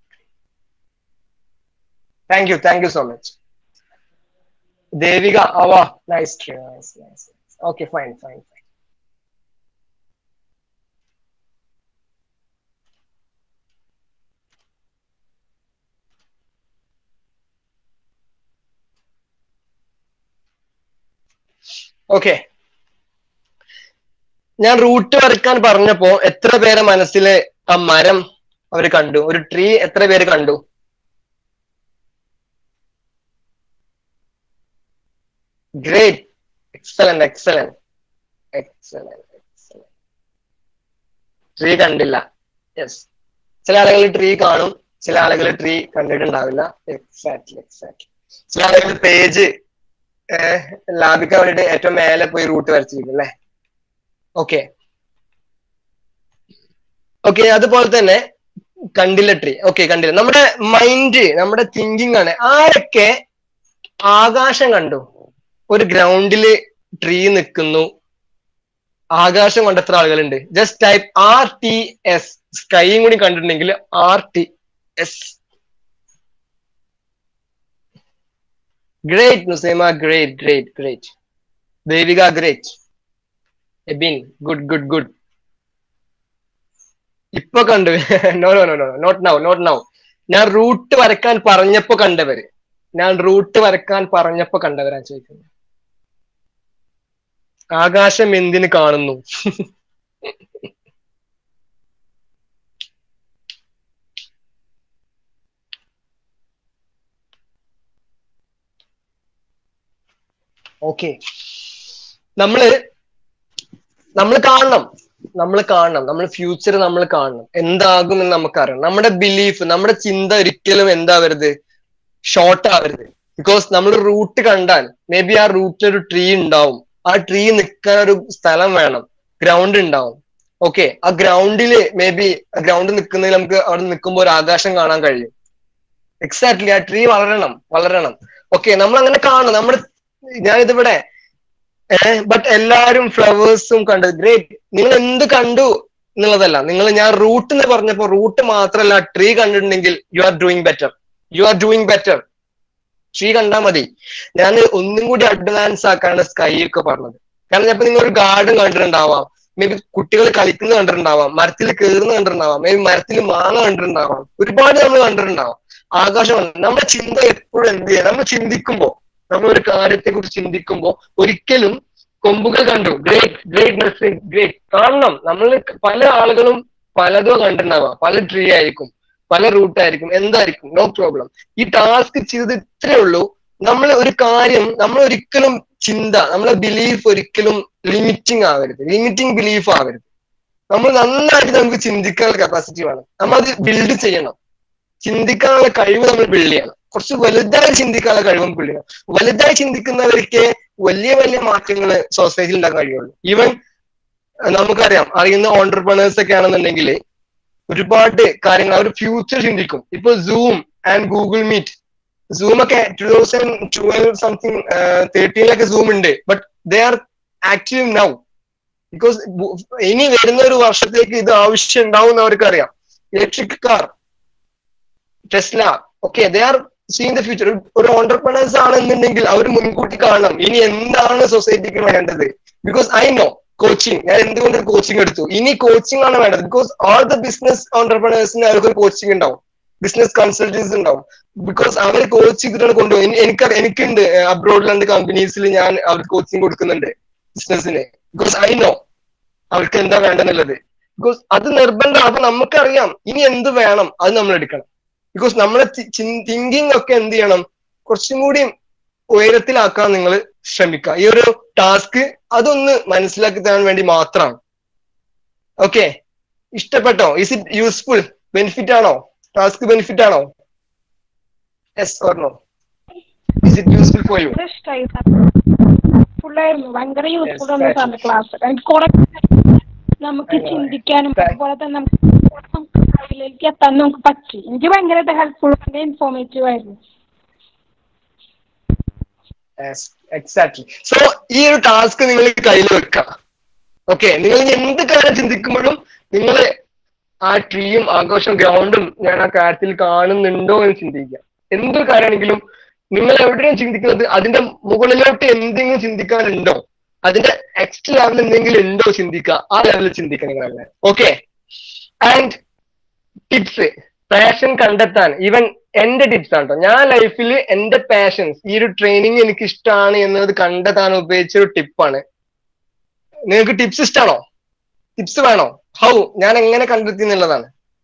Thank you, thank you so much. Devika, oh, wow. nice, tree, nice, nice, nice. Okay, fine, fine, fine. Okay ഞാൻ route വരയ്ക്കാൻ പറഞ്ഞപ്പോ എത്ര പേരെ മനസ്സിലെ ആ മരം അവർ കണ്ടു ഒരു ട്രീ എത്ര പേര് കണ്ടു great excellent excellent excellent excellent tree കണ്ടില്ല യെസ് ചില ആളുകൾ ട്രീ കാണും ചില ആളുകൾ ട്രീ കണ്ടിട്ടുണ്ടാവില്ല എക്സാക്ട്ലി എക്സാക്ട്ലി ചില ആളുകൾ പേജ് ലാഭിക്കാൻ വേണ്ടിട്ട് ഏറ്റവും മേലെ പോയി റൂട്ട് വരച്ചിരിക്കും അല്ലേ ഓക്കെ ഓക്കെ അതുപോലെ തന്നെ കണ്ടില്ല ട്രീ ഓക്കെ കണ്ടില്ല നമ്മുടെ മൈൻഡ് നമ്മുടെ തിങ്കിങ് ആണ് ആരൊക്കെ ആകാശം കണ്ടു ഒരു ഗ്രൗണ്ടില് ട്രീ നിൽക്കുന്നു ആകാശം കണ്ട എത്ര ആളുകളുണ്ട് just type R T S സ്കൈയും കൂടി കണ്ടിട്ടുണ്ടെങ്കിൽ R T S Great, Nusema. Great, great, great. Devika, great. Ebin, good, good, good. ഇപ്പൊ കണ്ടു no no no no not now not now ഞാൻ റൂട്ട് വരക്കാൻ പറഞ്ഞപ്പോ കണ്ടവര് ഞാൻ റൂട്ട് വരക്കാൻ പറഞ്ഞപ്പോ കണ്ടവരാ ചോദിക്കുന്നത് ആകാശം എന്തിന് കാണുന്നു ഓക്കെ നമ്മള് നമ്മൾ കാണണം നമ്മൾ കാണണം നമ്മൾ ഫ്യൂച്ചർ നമ്മൾ കാണണം എന്താകുമെന്ന് നമുക്കറിയണം നമ്മുടെ ബിലീഫ് നമ്മുടെ ചിന്ത ഒരിക്കലും എന്താവരുത് ഷോർട്ട് ആവരുത് ബിക്കോസ് നമ്മൾ റൂട്ട് കണ്ടാൽ മേ ബി ആ റൂട്ടിൽ ഒരു ട്രീ ഉണ്ടാവും ആ ട്രീ നിൽക്കാൻ ഒരു സ്ഥലം വേണം ഗ്രൗണ്ട് ഉണ്ടാവും ഓക്കെ ആ ഗ്രൗണ്ടില് മേ ബി ഗ്രൗണ്ട് നിൽക്കുന്നതിൽ നമുക്ക് അവിടെ നിൽക്കുമ്പോൾ ഒരു ആകാശം കാണാൻ കഴിയും എക്സാക്ട്ലി ആ ട്രീ വളരണം വളരണം ഓക്കെ നമ്മൾ അങ്ങനെ കാണണം നമ്മുടെ ഞാനിതിവിടെ ഏഹ് ബട്ട് എല്ലാരും ഫ്ലവേഴ്സും കണ്ടു ഗ്രേറ്റ് നിങ്ങൾ എന്ത് കണ്ടു എന്നുള്ളതല്ല നിങ്ങൾ ഞാൻ റൂട്ട് എന്ന് പറഞ്ഞപ്പോ റൂട്ട് മാത്രമല്ല ട്രീ കണ്ടിട്ടുണ്ടെങ്കിൽ you are doing better you are doing better tree കണ്ടാൽ മതി ഞാൻ ഒന്നും കൂടി അഡ്വാൻസ് ആക്കാണ് സ്കൈ ഒക്കെ പറഞ്ഞത് കാരണം ചിലപ്പോ നിങ്ങൾ ഒരു ഗാർഡൻ കണ്ടിട്ടുണ്ടാവാം മേ ബി കുട്ടികൾ കളിക്കുന്നത് കണ്ടിട്ടുണ്ടാവാം മരത്തിൽ കയറുന്ന കണ്ടിട്ടുണ്ടാവാം മേ ബി മരത്തിൽ മാങ്ങ കണ്ടിട്ടുണ്ടാവാം ഒരുപാട് നമ്മൾ കണ്ടിട്ടുണ്ടാവാം ആകാശം നമ്മുടെ ചിന്ത എപ്പോഴും എന്ത് ചെയ്യാം നമ്മൾ ചിന്തിക്കുമ്പോ നമ്മൾ ഒരു കാര്യത്തെ കുറിച്ച് ചിന്തിക്കുമ്പോൾ ഒരിക്കലും കൊമ്പുകൾ കണ്ടു ഗ്രേറ്റ് ഗ്രേറ്റ് മെസ്സേജ് ഗ്രേറ്റ് കാണണം നമ്മൾ പല ആളുകളും പലതോ കണ്ടിട്ടുണ്ടാവാം പല ട്രീ ആയിരിക്കും പല റൂട്ട് ആയിരിക്കും എന്തായിരിക്കും നോ പ്രോബ്ലം ഈ ടാസ്ക് ചെയ്തത് ഇത്രേ ഉള്ളൂ നമ്മൾ ഒരു കാര്യം നമ്മൾ ഒരിക്കലും ചിന്ത നമ്മളെ ബിലീഫ് ഒരിക്കലും ലിമിറ്റിംഗ് ആവരുത് ലിമിറ്റിംഗ് ബിലീഫ് ആവരുത് നമ്മൾ നന്നായിട്ട് നമുക്ക് ചിന്തിക്കാനുള്ള കപ്പാസിറ്റി വേണം നമ്മൾ അത് ബിൽഡ് ചെയ്യണം ചിന്തിക്കാനുള്ള കഴിവ് നമ്മൾ ബിൽഡ് ചെയ്യണം കുറച്ച് വലുതായി ചിന്തിക്കാനുള്ള കഴിവും ബിൽഡ് ചെയ്യണം വലുതായി ചിന്തിക്കുന്നവർക്ക് വലിയ വലിയ മാറ്റങ്ങൾ സൊസൈറ്റിയിൽ ഉണ്ടാക്കാൻ കഴിയുള്ളൂ ഈവൻ നമുക്കറിയാം അറിയുന്ന ഓണ്ടർപ്രണേഴ്സ് ഒക്കെ ആണെന്നുണ്ടെങ്കിൽ ഒരുപാട് കാര്യങ്ങൾ അവർ ഫ്യൂച്ചർ ചിന്തിക്കും ഇപ്പൊ Zoom and Google Meet Zoom ഒക്കെ ടൂ തൗസൻഡ് ട്വൽവ് സംതിങ് തേർട്ടീനിലൊക്കെ സൂം ഉണ്ട് but they are active now because ഇനി വരുന്ന ഒരു വർഷത്തേക്ക് ഇത് ആവശ്യം ഉണ്ടാവും എന്ന് അവർക്ക് അറിയാം electric car Tesla okay they are seeing the future ഒരു ഓണ്ടർപ്രണേഴ്സ് ആണെന്നുണ്ടെങ്കിൽ അവർ മുൻകൂട്ടി കാണണം ഇനി എന്താണ് സൊസൈറ്റിക്ക് വേണ്ടത് ബിക്കോസ് ഐ നോ കോച്ചിങ് ഞാൻ എന്തുകൊണ്ട് കോച്ചിങ് എടുത്തു ഇനി കോച്ചിങ് ആണ് വേണ്ടത് ബിക്കോസ് ഓൾ ദ ബിസിനസ് ഓണ്ടർപ്രണേഴ്സിന് അവർക്ക് കോച്ചിങ് ഉണ്ടാവും ബിസിനസ് കൺസൾട്ടൻസ് ഉണ്ടാവും ബിക്കോസ് അവർ കോച്ച് ചെയ്തിട്ടാണ് കൊണ്ടുപോകും എനിക്ക് എനിക്കുണ്ട് അബ്രോഡിലുണ്ട് കമ്പനീസിൽ ഞാൻ അവർക്ക് കോച്ചിങ് കൊടുക്കുന്നുണ്ട് ബിസിനസ്സിന് ബിക്കോസ് ഐ നോ അവർക്ക് എന്താ വേണ്ടെന്നുള്ളത് ബിക്കോസ് അത് നിർബന്ധം അപ്പൊ നമുക്കറിയാം ഇനി എന്ത് വേണം അത് നമ്മൾ എടുക്കണം ബിക്കോസ് നമ്മളെ തിങ്കിങ് ഒക്കെ എന്ത് ചെയ്യണം കുറച്ചും കൂടി ഉയരത്തിലാക്കാൻ നിങ്ങൾ ശ്രമിക്കുക ഈ ഒരു ടാസ്ക് അതൊന്ന് മനസ്സിലാക്കി തരാൻ വേണ്ടി മാത്രമാണ് ഓക്കെ ഇഷ്ടപ്പെട്ടോ ഇസ് ഇറ്റ് യൂസ്ഫുൾ ബെനിഫിറ്റ് ആണോ ടാസ്ക് ബെനിഫിറ്റ് ആണോ yes or no is it useful for you
ഇഷ്ടായി ഫുള്ളായിരുന്നു ഭയങ്കര യൂസ്ഫുൾ ആണ്
Yes,
സാറിന്റെ ക്ലാസ് എനിക്ക് കുറെ നമുക്ക് ചിന്തിക്കാനും അതുപോലെ തന്നെ നമുക്ക് നമുക്ക് അതിലേക്ക് എത്താൻ നമുക്ക് പറ്റി എനിക്ക് ഭയങ്കരമായിട്ട് ഹെൽപ്ഫുൾ ഭയങ്കര ഇൻഫോർമേറ്റീവ് ആയിരുന്നു
എക്സാക്ട്ലി സോ ഈ ഒരു ടാസ്ക് നിങ്ങൾ കയ്യിൽ വെക്കുക ഓക്കെ നിങ്ങൾ ഇനി എന്ത് കാര്യം ചിന്തിക്കുമ്പോഴും നിങ്ങൾ ആ ട്രീയും ആഘോഷം ഗ്രൗണ്ടും ഞാൻ ആ കാര്യത്തിൽ കാണുന്നുണ്ടോ എന്ന് ചിന്തിക്കുക എന്തൊരു കാര്യമാണെങ്കിലും നിങ്ങൾ എവിടെയാണ് ചിന്തിക്കുന്നത് അതിന്റെ മുകളിലോട്ട് എന്തെങ്കിലും ചിന്തിക്കാനുണ്ടോ അതിന്റെ നെക്സ്റ്റ് ലെവൽ എന്തെങ്കിലും ഉണ്ടോ ചിന്തിക്കുക ആ ലെവലിൽ ചിന്തിക്കുക നിങ്ങൾ ഓക്കെ ആൻഡ് ടിപ്സ് പാഷൻ കണ്ടെത്താൻ ഈവൻ എന്റെ ടിപ്സ് ആണ് കേട്ടോ ഞാൻ ലൈഫിൽ എന്റെ പാഷൻസ് ഈ ഒരു ട്രെയിനിങ് എനിക്ക് ഇഷ്ടമാണ് എന്നത് കണ്ടെത്താൻ ഉപയോഗിച്ച ഒരു ടിപ്പാണ് നിങ്ങൾക്ക് ടിപ്സ് ഇഷ്ടമാണോ ടിപ്സ് വേണോ ഹൗ ഞാൻ എങ്ങനെ കണ്ടെത്തി എന്നുള്ളതാണ്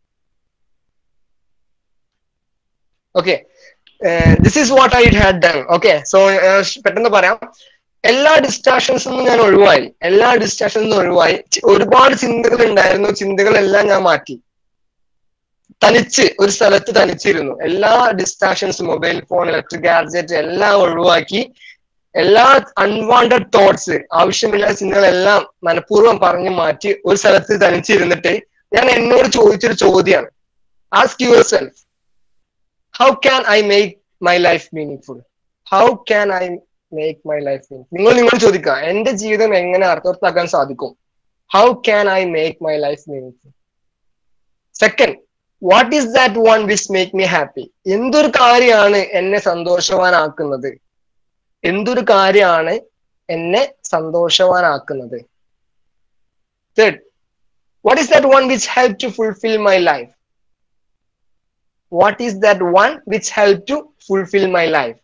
okay this is what I had done okay so പെട്ടെന്ന് പറയാം എല്ലാ ഡിസ്ട്രാക്ഷൻസിൽ നിന്നും ഞാൻ ഒഴിവായി എല്ലാ ഡിസ്ട്രാക്ഷൻസിൽ നിന്നും ഒഴിവായി ചി- ഒരുപാട് ചിന്തകൾ ഉണ്ടായിരുന്നു ചിന്തകളെല്ലാം ഞാൻ മാറ്റി തനിച്ച് ഒരു സ്ഥലത്ത് തനിച്ചിരുന്നു എല്ലാ distractions mobile phone electric gadget എല്ലാം ഒഴിവാക്കി എല്ലാ അൺവാണ്ടഡ് തോട്ട്സ് ആവശ്യമില്ലാത്ത ചിന്തകളെല്ലാം മനഃപൂർവ്വം പറഞ്ഞു മാറ്റി ഒരു സ്ഥലത്ത് തനിച്ചിരുന്നിട്ട് ഞാൻ എന്നോട് ചോദിച്ചൊരു ചോദ്യമാണ് ask yourself how can I make my life meaningful how can I make my life meaning നിങ്ങൾ നിങ്ങൾ ചോദിക്കുക എന്റെ ജീവിതം എങ്ങനെ അർത്ഥവത്താക്കാൻ സാധിക്കും how can I make my life meaningful second what is that one which make me happy എന്തൊരു കാര്യമാണ് എന്നെ സന്തോഷവാനാക്കുന്നത് എന്തൊരു കാര്യമാണ് എന്നെ സന്തോഷവാനാക്കുന്നത് third what is that one which help to fulfil my life what is that one which help to fulfil my life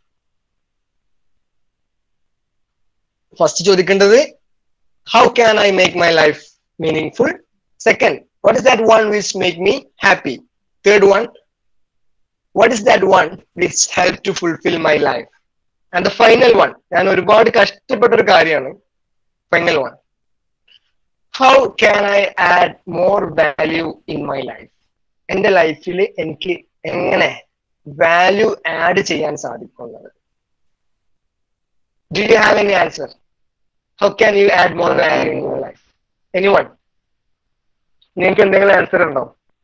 first ചോദിക്കേണ്ടത് how can I make my life meaningful second what is that one which make me happy third one what is that one which help to fulfill my life and the final one ഞാൻ ഒരുപാട് കഷ്ടപ്പെട്ട ഒരു കാര്യമാണ് final one how can I add more value in my life എന്റെ ലൈഫിൽ എനിക്ക് എങ്ങനെ value add ചെയ്യാൻ സാധിക്കുന്നത് do you have any answer how can you add more value in your life anyone നിങ്ങൾക്ക് എന്തെങ്കിലും ആൻസർ ഉണ്ടോ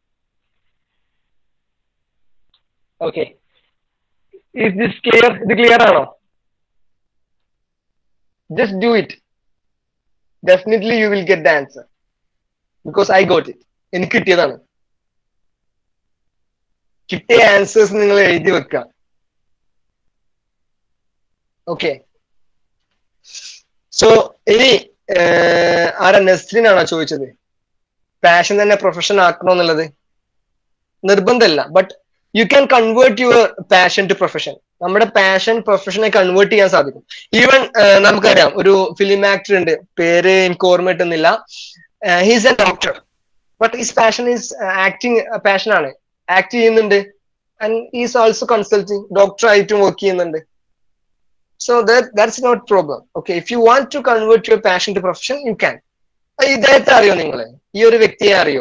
ഓക്കെ ഇസ് ദിസ് ക്ലിയർ ഇത് ക്ലിയർ ആണോ just do it definitely you will get the answer because I got it എനിക്ക് കിട്ടിയതാണ് കിട്ടിയ answers നിങ്ങൾ എഴുതി വെക്കുക ഓക്കെ സോ ഇനി ഏഹ്, ആരാ നെസ്ലിനാണോ ചോദിച്ചത് പാഷൻ തന്നെ പ്രൊഫഷൻ ആക്കണോ എന്നുള്ളത് നിർബന്ധമല്ല but you can convert your passion to profession നമ്മുടെ പാഷൻ പ്രൊഫഷനെ കൺവേർട്ട് ചെയ്യാൻ സാധിക്കും ഈവൻ നമുക്കറിയാം ഒരു ഫിലിം ആക്ടർ ഉണ്ട് പേര് എനിക്ക് ഓർമ്മ കിട്ടുന്നില്ല he's a doctor but is passion is acting passion ആണ് ആക്ട് ചെയ്യുന്നുണ്ട് and is also consulting doctor ആയിട്ടും വർക്ക് ചെയ്യുന്നുണ്ട് so that's not problem okay if you want to convert your passion to profession you can ഇദ്ദേഹത്തെ അറിയോ നിങ്ങള് ഈ ഒരു വ്യക്തിയെ അറിയോ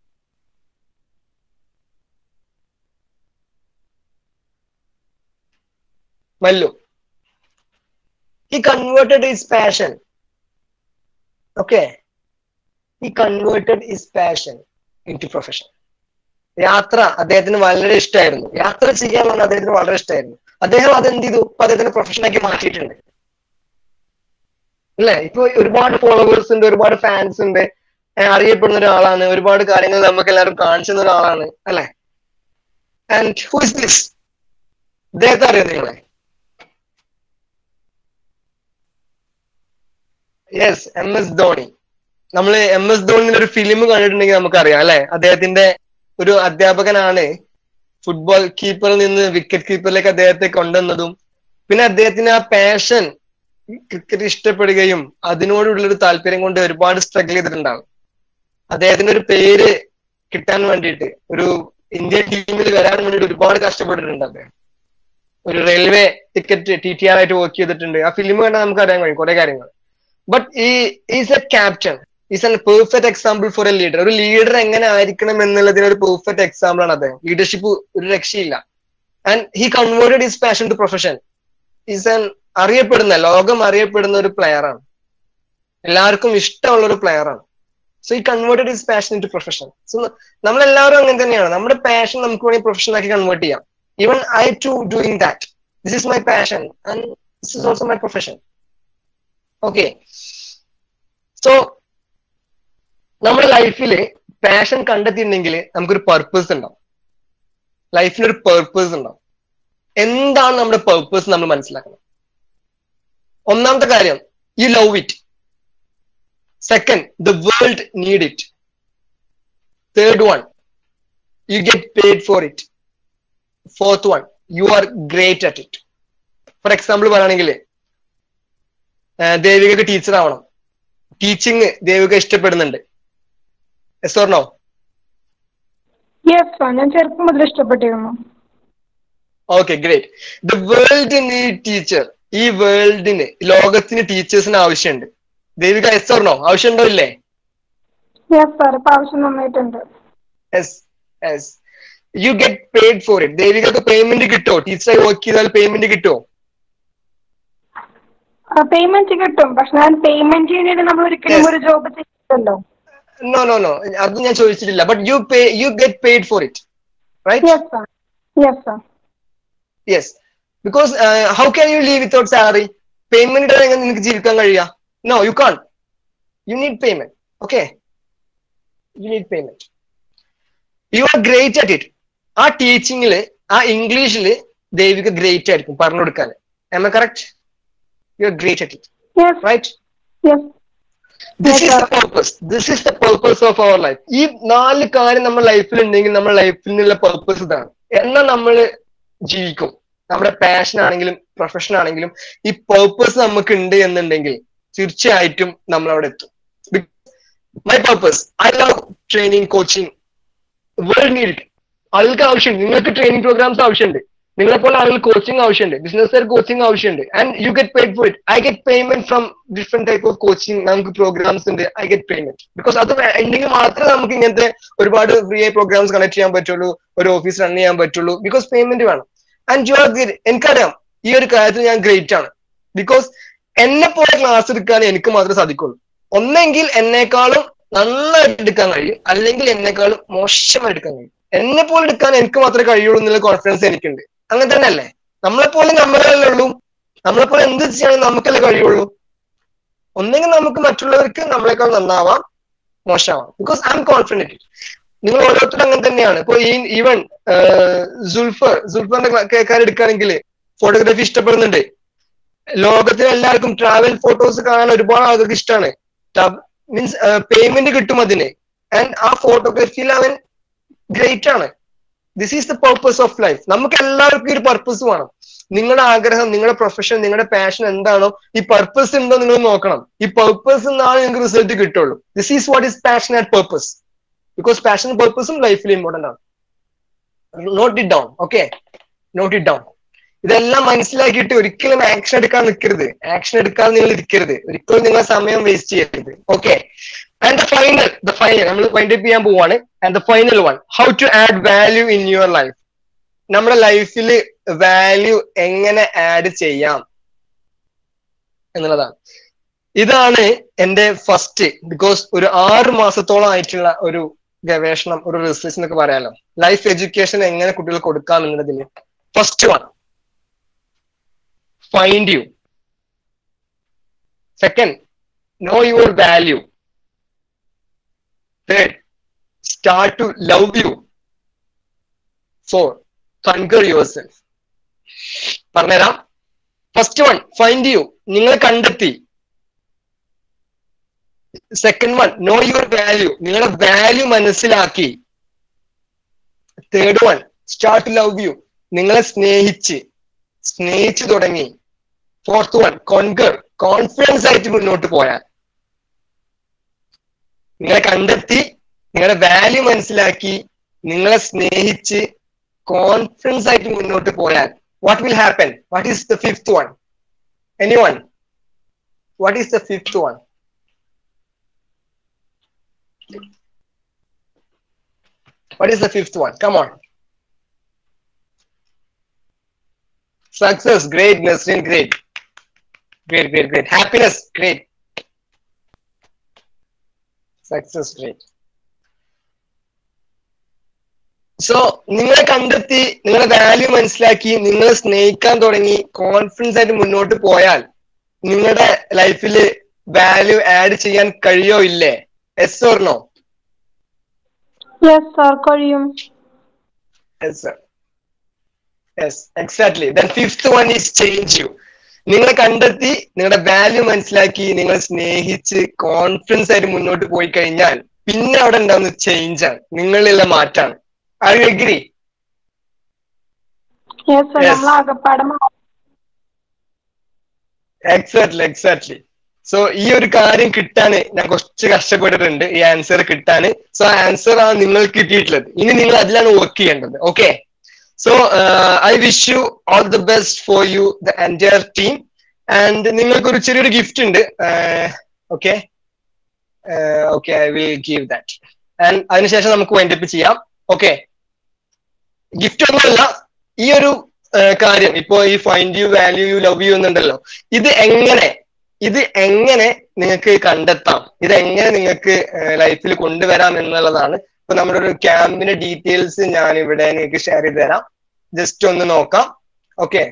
Mallu he converted his passion okay he converted his passion into profession യാത്ര അദ്ദേഹത്തിന് വളരെ ഇഷ്ടമായിരുന്നു യാത്ര ചെയ്യാൻ പറഞ്ഞാൽ അദ്ദേഹത്തിന് വളരെ ഇഷ്ടമായിരുന്നു അദ്ദേഹം അതെന്ത് ചെയ്തു ഇപ്പൊ അദ്ദേഹത്തിന് പ്രൊഫഷനാക്കി മാറ്റിയിട്ടുണ്ട് അല്ലെ ഇപ്പൊ ഒരുപാട് ഫോളോവേഴ്സ് ഉണ്ട് ഒരുപാട് ഫാൻസ് ഉണ്ട് ഏഹ് അറിയപ്പെടുന്ന ഒരാളാണ് ഒരുപാട് കാര്യങ്ങൾ നമുക്ക് എല്ലാവരും കാണിച്ചു തന്ന ഒരാളാണ് അല്ലെ ആൻഡ് ഹു ഇസ് ദിസ് ഇദ്ദേഹത്തെ അറിയോ നിങ്ങളെ യെസ് എം എസ് ധോണി നമ്മൾ എം എസ് ധോണിന്റെ ഒരു ഫിലിം കണ്ടിട്ടുണ്ടെങ്കിൽ നമുക്കറിയാം അല്ലെ അദ്ദേഹത്തിന്റെ ഒരു അധ്യാപകനാണ് ഫുട്ബോൾ കീപ്പറിൽ നിന്ന് വിക്കറ്റ് കീപ്പറിലേക്ക് അദ്ദേഹത്തെ കൊണ്ടുവന്നതും പിന്നെ അദ്ദേഹത്തിന് ആ പാഷൻ ക്രിക്കറ്റ് ഇഷ്ടപ്പെടുകയും അതിനോടുള്ള ഒരു താല്പര്യം കൊണ്ട് ഒരുപാട് സ്ട്രഗിൾ ചെയ്തിട്ടുണ്ടാവും അദ്ദേഹത്തിന് ഒരു പേര് കിട്ടാൻ വേണ്ടിയിട്ട് ഒരു ഇന്ത്യൻ ടീമിൽ വരാൻ വേണ്ടിയിട്ട് ഒരുപാട് കഷ്ടപ്പെട്ടിട്ടുണ്ട് അദ്ദേഹം ഒരു railway ticket T T R ആയിട്ട് വർക്ക് ചെയ്തിട്ടുണ്ട് ആ ഫിലിം കണ്ടാൽ നമുക്ക് അറിയാൻ കഴിയും കുറെ കാര്യങ്ങൾ ബട്ട് ഈ is a captain is an perfect example for a leader ഒരു ലീഡർ എങ്ങനെ ആയിരിക്കണം എന്നുള്ളതിന് ഒരു പെർഫെക്റ്റ് എക്സാമ്പിൾ ആണ് അദ്ദേഹം ലീഡർഷിപ്പ് ഒരു രക്ഷയില്ല and he converted his passion to profession is an അറിയപ്പെടുന്ന ലോകം അറിയപ്പെടുന്ന ഒരു പ്ലെയർ ആണ് എല്ലാവർക്കും ഇഷ്ടമുള്ള ഒരു പ്ലെയർ ആണ് സോ ഈ converted his passion to profession so നമ്മളെല്ലാവരും അങ്ങനെ തന്നെയാണ് നമ്മുടെ പാഷൻ നമുക്ക് വേണമെങ്കിൽ പ്രൊഫഷൻ ആക്കി കൺവേർട്ട് ചെയ്യാം even I too doing that this is my passion and this is also my profession okay so നമ്മുടെ ലൈഫിൽ പാഷൻ കണ്ടെത്തിയിട്ടുണ്ടെങ്കിൽ നമുക്കൊരു പർപ്പസ് ഉണ്ടാവും ലൈഫിൽ ഒരു പർപ്പസ് ഉണ്ടാവും എന്താണ് നമ്മുടെ പർപ്പസ് നമ്മൾ മനസ്സിലാക്കണം ഒന്നാമത്തെ കാര്യം you love it second the world need it third one you get paid for it fourth one you are great at it for example പറയുകയാണെങ്കിൽ ദേവികക്ക് ടീച്ചർ ആവണം ടീച്ചിങ് ദേവിക ഇഷ്ടപ്പെടുന്നുണ്ട് എസ് ഓർ നോ
യെസ് ഞാൻ ചെറുപ്പം മുതൽ ഇഷ്ടപ്പെട്ടിരുന്നു
okay great the world need teacher ഈ വേൾഡിന് ലോകത്തിന് ടീച്ചേഴ്സിന് ആവശ്യമുണ്ട് ദേവിക എസ് ഓർ നോ ആവശ്യമുണ്ടോ ഇല്ലേ
യെസ് സാർ ഇപ്പൊ ആവശ്യം നന്നായിട്ടുണ്ട്
yes yes you get paid for it ദേവികക്ക് പേയ്മെന്റ് കിട്ടോ ടീച്ചറായി വർക്ക് ചെയ്താൽ പേയ്മെന്റ് കിട്ടോ
പേയ്മെന്റ് കിട്ടും പക്ഷെ ഞാൻ പേയ്മെന്റ് വേണ്ടിയിട്ട് നമ്മൾ ഒരിക്കലും ഒരു ജോബ് ചെയ്യില്ലല്ലോ
നോ നോ നോ അത് ഞാൻ ചോദിച്ചിട്ടില്ല but you pay you get paid for it right
yes sir yes sir
yes because how can you live without salary payment എങ്ങനെ നിനക്ക് ജീവിക്കാൻ കഴിയുക no you can't you need payment okay U need payment you are great at it ആ ടീച്ചിങ്ങില് ആ ഇംഗ്ലീഷില് Devika great ആയിരിക്കും പറഞ്ഞു കൊടുക്കാൻ M A correct you are great at it right this is the purpose this is the purpose of our life ഈ നാല് കാര്യം നമ്മുടെ ലൈഫിൽ ഉണ്ടെങ്കിൽ നമ്മുടെ ലൈഫിനുള്ള പർപ്പസ് ഇതാണ് എന്നാൽ നമ്മൾ ജീവിക്കും നമ്മുടെ പാഷൻ ആണെങ്കിലും പ്രൊഫഷൻ ആണെങ്കിലും ഈ പർപ്പസ് നമുക്ക് ഉണ്ട് എന്നുണ്ടെങ്കിൽ തീർച്ചയായിട്ടും നമ്മൾ അവിടെ എത്തും my purpose I love training coaching world need ആളുകൾക്ക് ആവശ്യമുണ്ട് നിങ്ങൾക്ക് ട്രെയിനിങ് പ്രോഗ്രാംസ് ആവശ്യമുണ്ട് നിങ്ങളെ പോലെ ആളുകൾ കോച്ചിങ് ആവശ്യമുണ്ട് ബിസിനസ്സുകാർ കോച്ചിങ് ആവശ്യമുണ്ട് and you get paid for it I get payment from different type of coaching നമുക്ക് പ്രോഗ്രാംസ് ഉണ്ട് ഐ ഗെറ്റ് പേയ്മെന്റ് ബിക്കോസ് അത് ഉണ്ടെങ്കിൽ മാത്രമേ നമുക്ക് ഇങ്ങനത്തെ ഒരുപാട് ഫ്രീ ആയി പ്രോഗ്രാംസ് കണക്ട് ചെയ്യാൻ പറ്റുള്ളൂ ഒരു ഓഫീസ് റൺ ചെയ്യാൻ പറ്റുള്ളൂ ബിക്കോസ് പേയ്മെന്റ് വേണം ആൻഡ് യു ആർ എനിക്കറിയാം ഈ ഒരു കാര്യത്തിൽ ഞാൻ ഗ്രേറ്റ് ആണ് ബിക്കോസ് എന്നെ പോലെ ക്ലാസ് എടുക്കാൻ എനിക്ക് മാത്രമേ സാധിക്കുള്ളൂ ഒന്നെങ്കിൽ എന്നെക്കാളും നന്നായിട്ട് എടുക്കാൻ കഴിയും അല്ലെങ്കിൽ എന്നെക്കാളും മോശമായി എടുക്കാൻ കഴിയും എന്നെ പോലെ എടുക്കാൻ എനിക്ക് മാത്രമേ കഴിയുള്ളൂ എന്നുള്ള കോൺഫിഡൻസ് എനിക്കുണ്ട് അങ്ങനെ തന്നെ അല്ലേ നമ്മളെ പോലെ നമ്മളല്ലേ ഉള്ളൂ നമ്മളെ പോലെ എന്ത് ചെയ്യാനും നമുക്കല്ലേ കഴിയുള്ളൂ ഒന്നെങ്കിൽ നമുക്ക് മറ്റുള്ളവർക്ക് നമ്മളെക്കാൾ നന്നാവാം മോശമാവാം ബിക്കോസ് ഐ എം കോൺഫിഡൻറ്റ് നിങ്ങൾ ഓരോരുത്തരും അങ്ങനെ തന്നെയാണ് ഇപ്പൊ ഈ ഈവൻ സുൽഫർ സുൽഫറിന്റെ കേൾക്കാൻ എടുക്കുകയാണെങ്കിൽ ഫോട്ടോഗ്രാഫി ഇഷ്ടപ്പെടുന്നുണ്ട് ലോകത്തിലെ എല്ലാവർക്കും ട്രാവൽ ഫോട്ടോസ് കാണാൻ ഒരുപാട് ആളുകൾക്ക് ഇഷ്ടമാണ് മീൻസ് പേയ്മെന്റ് കിട്ടും അതിന് ആൻഡ് ആ ഫോട്ടോഗ്രാഫിയിൽ അവൻ ഗ്രേറ്റ് ആണ് this is the purpose of life നമുക്ക് എല്ലാവർക്കും ഒരു പർപ്പസ് വേണം നിങ്ങളുടെ ആഗ്രഹം നിങ്ങളുടെ പ്രൊഫഷൻ നിങ്ങളുടെ പാഷൻ എന്താണോ ഈ പർപ്പസ് ഉണ്ടോ നിങ്ങൾ നോക്കണം ഈ പർപ്പസ് എന്നാണ് നിങ്ങൾക്ക് റിസൾട്ട് കിട്ടുള്ളൂ this is what is passion and purpose because passion പർപ്പസും ലൈഫിൽ ഇമ്പോർട്ടന്റ് ആണ് note it down okay note it down ഇതെല്ലാം മനസ്സിലാക്കിയിട്ട് ഒരിക്കലും ആക്ഷൻ എടുക്കാൻ നിൽക്കരുത് ആക്ഷൻ എടുക്കാൻ നിങ്ങൾ ഇരിക്കരുത് ഒരിക്കലും നിങ്ങൾ സമയം വേസ്റ്റ് ചെയ്യരുത് okay and the final the final നമ്മൾ വൈൻഡ് അപ്പ് ചെയ്യാൻ പോവാണ് and the final one how to add value in your life നമ്മുടെ ലൈഫിൽ വാല്യൂ എങ്ങനെ ആഡ് ചെയ്യാം എന്നുള്ളതാണ് ഇതാണ് എന്റെ ഫസ്റ്റ് ബിക്കോസ് ഒരു ആറ് മാസത്തോളം ആയിട്ടുള്ള ഒരു ഗവേഷണം ഒരു റിസർച്ച് എന്നൊക്കെ പറയാലോ ലൈഫ് എഡ്യൂക്കേഷൻ എങ്ങനെ കുട്ടികൾ കൊടുക്കാം എന്നുള്ളതിൽ first one find you second know your value third start to love you four conquer yourself പറഞ്ഞുതരാം ഫസ്റ്റ് വൺ ഫൈൻഡ് യു നിങ്ങൾ കണ്ടെത്തി second one know your value നിങ്ങളുടെ വാല്യൂ മനസ്സിലാക്കി third one start love you നിങ്ങളെ സ്നേഹിച്ച് സ്നേഹിച്ചു തുടങ്ങി fourth one conquer confidence ആയിട്ട് മുന്നോട്ട് പോയാൽ നിങ്ങളെ കണ്ടെത്തി നിങ്ങളുടെ വാല്യൂ മനസ്സിലാക്കി നിങ്ങളെ സ്നേഹിച്ച് കോൺഫിഡൻസ് ആയിട്ട് മുന്നോട്ട് പോയാൽ what will happen? What is the fifth one? Anyone? What is the fifth one? What is the fifth one? Come on. Success, great, Nasreen, great. Great, great, great. Happiness, great. Success, great. So നിങ്ങളെ കണ്ടെത്തി നിങ്ങളുടെ value മനസ്സിലാക്കി നിങ്ങളെ സ്നേഹിക്കാൻ തുടങ്ങി confidence ആയിട്ട് മുന്നോട്ട് പോയാൽ നിങ്ങളുടെ ലൈഫിൽ വാല്യൂ ആഡ് ചെയ്യാൻ കഴിയോ ഇല്ലേ എസ് ഓർണോ
യെസ് സാർ കഴിയും
Yes, sir. Yes, exactly. Then fifth one is change you. നിങ്ങളെ കണ്ടെത്തി നിങ്ങളുടെ വാല്യൂ മനസ്സിലാക്കി നിങ്ങളെ സ്നേഹിച്ച് കോൺഫിഡൻസ് ആയിട്ട് മുന്നോട്ട് പോയി കഴിഞ്ഞാൽ പിന്നെ അവിടെ ഉണ്ടാവുന്ന ചേഞ്ച് ആണ് നിങ്ങളിലുള്ള മാറ്റാണ് I agree
yes sir
Yes.
നമ്മൾ ആകപ്പാടെ മാ-
എക്സാക്ട്ലി എക്സാക്ട്ലി സോ ഈ ഒരു കാര്യം കിട്ടാന് ഞാൻ കുറച്ച് കഷ്ടപ്പെട്ടിട്ടുണ്ട് ഈ ആൻസർ കിട്ടാന് സോ ആൻസർ ആണ് നിങ്ങൾക്ക് കിട്ടിയിട്ടുള്ളത് ഇനി നിങ്ങൾ അതിലാണ് വർക്ക് ചെയ്യേണ്ടത് okay so I wish you all the best for you the entire team and നിങ്ങൾക്ക് ഒരു ചെറിയൊരു ഗിഫ്റ്റ് ഉണ്ട് okay okay I will give that and അതിനുശേഷം നമുക്ക് വൈൻഡപ്പ് ചെയ്യാം ഓക്കെ ഗിഫ്റ്റ് ഒന്നുമല്ല ഈ ഒരു ഏഹ് കാര്യം ഇപ്പോ ഈ find you value you love you എന്നുണ്ടല്ലോ ഇത് എങ്ങനെ ഇത് എങ്ങനെ നിങ്ങൾക്ക് കണ്ടെത്താം ഇത് എങ്ങനെ നിങ്ങൾക്ക് ലൈഫിൽ കൊണ്ടുവരാം എന്നുള്ളതാണ് ഇപ്പൊ നമ്മുടെ ഒരു ക്യാമ്പിന്റെ ഡീറ്റെയിൽസ് ഞാൻ ഇവിടെ നിങ്ങൾക്ക് ഷെയർ ചെയ്ത് തരാം ജസ്റ്റ് ഒന്ന് നോക്കാം ഓക്കെ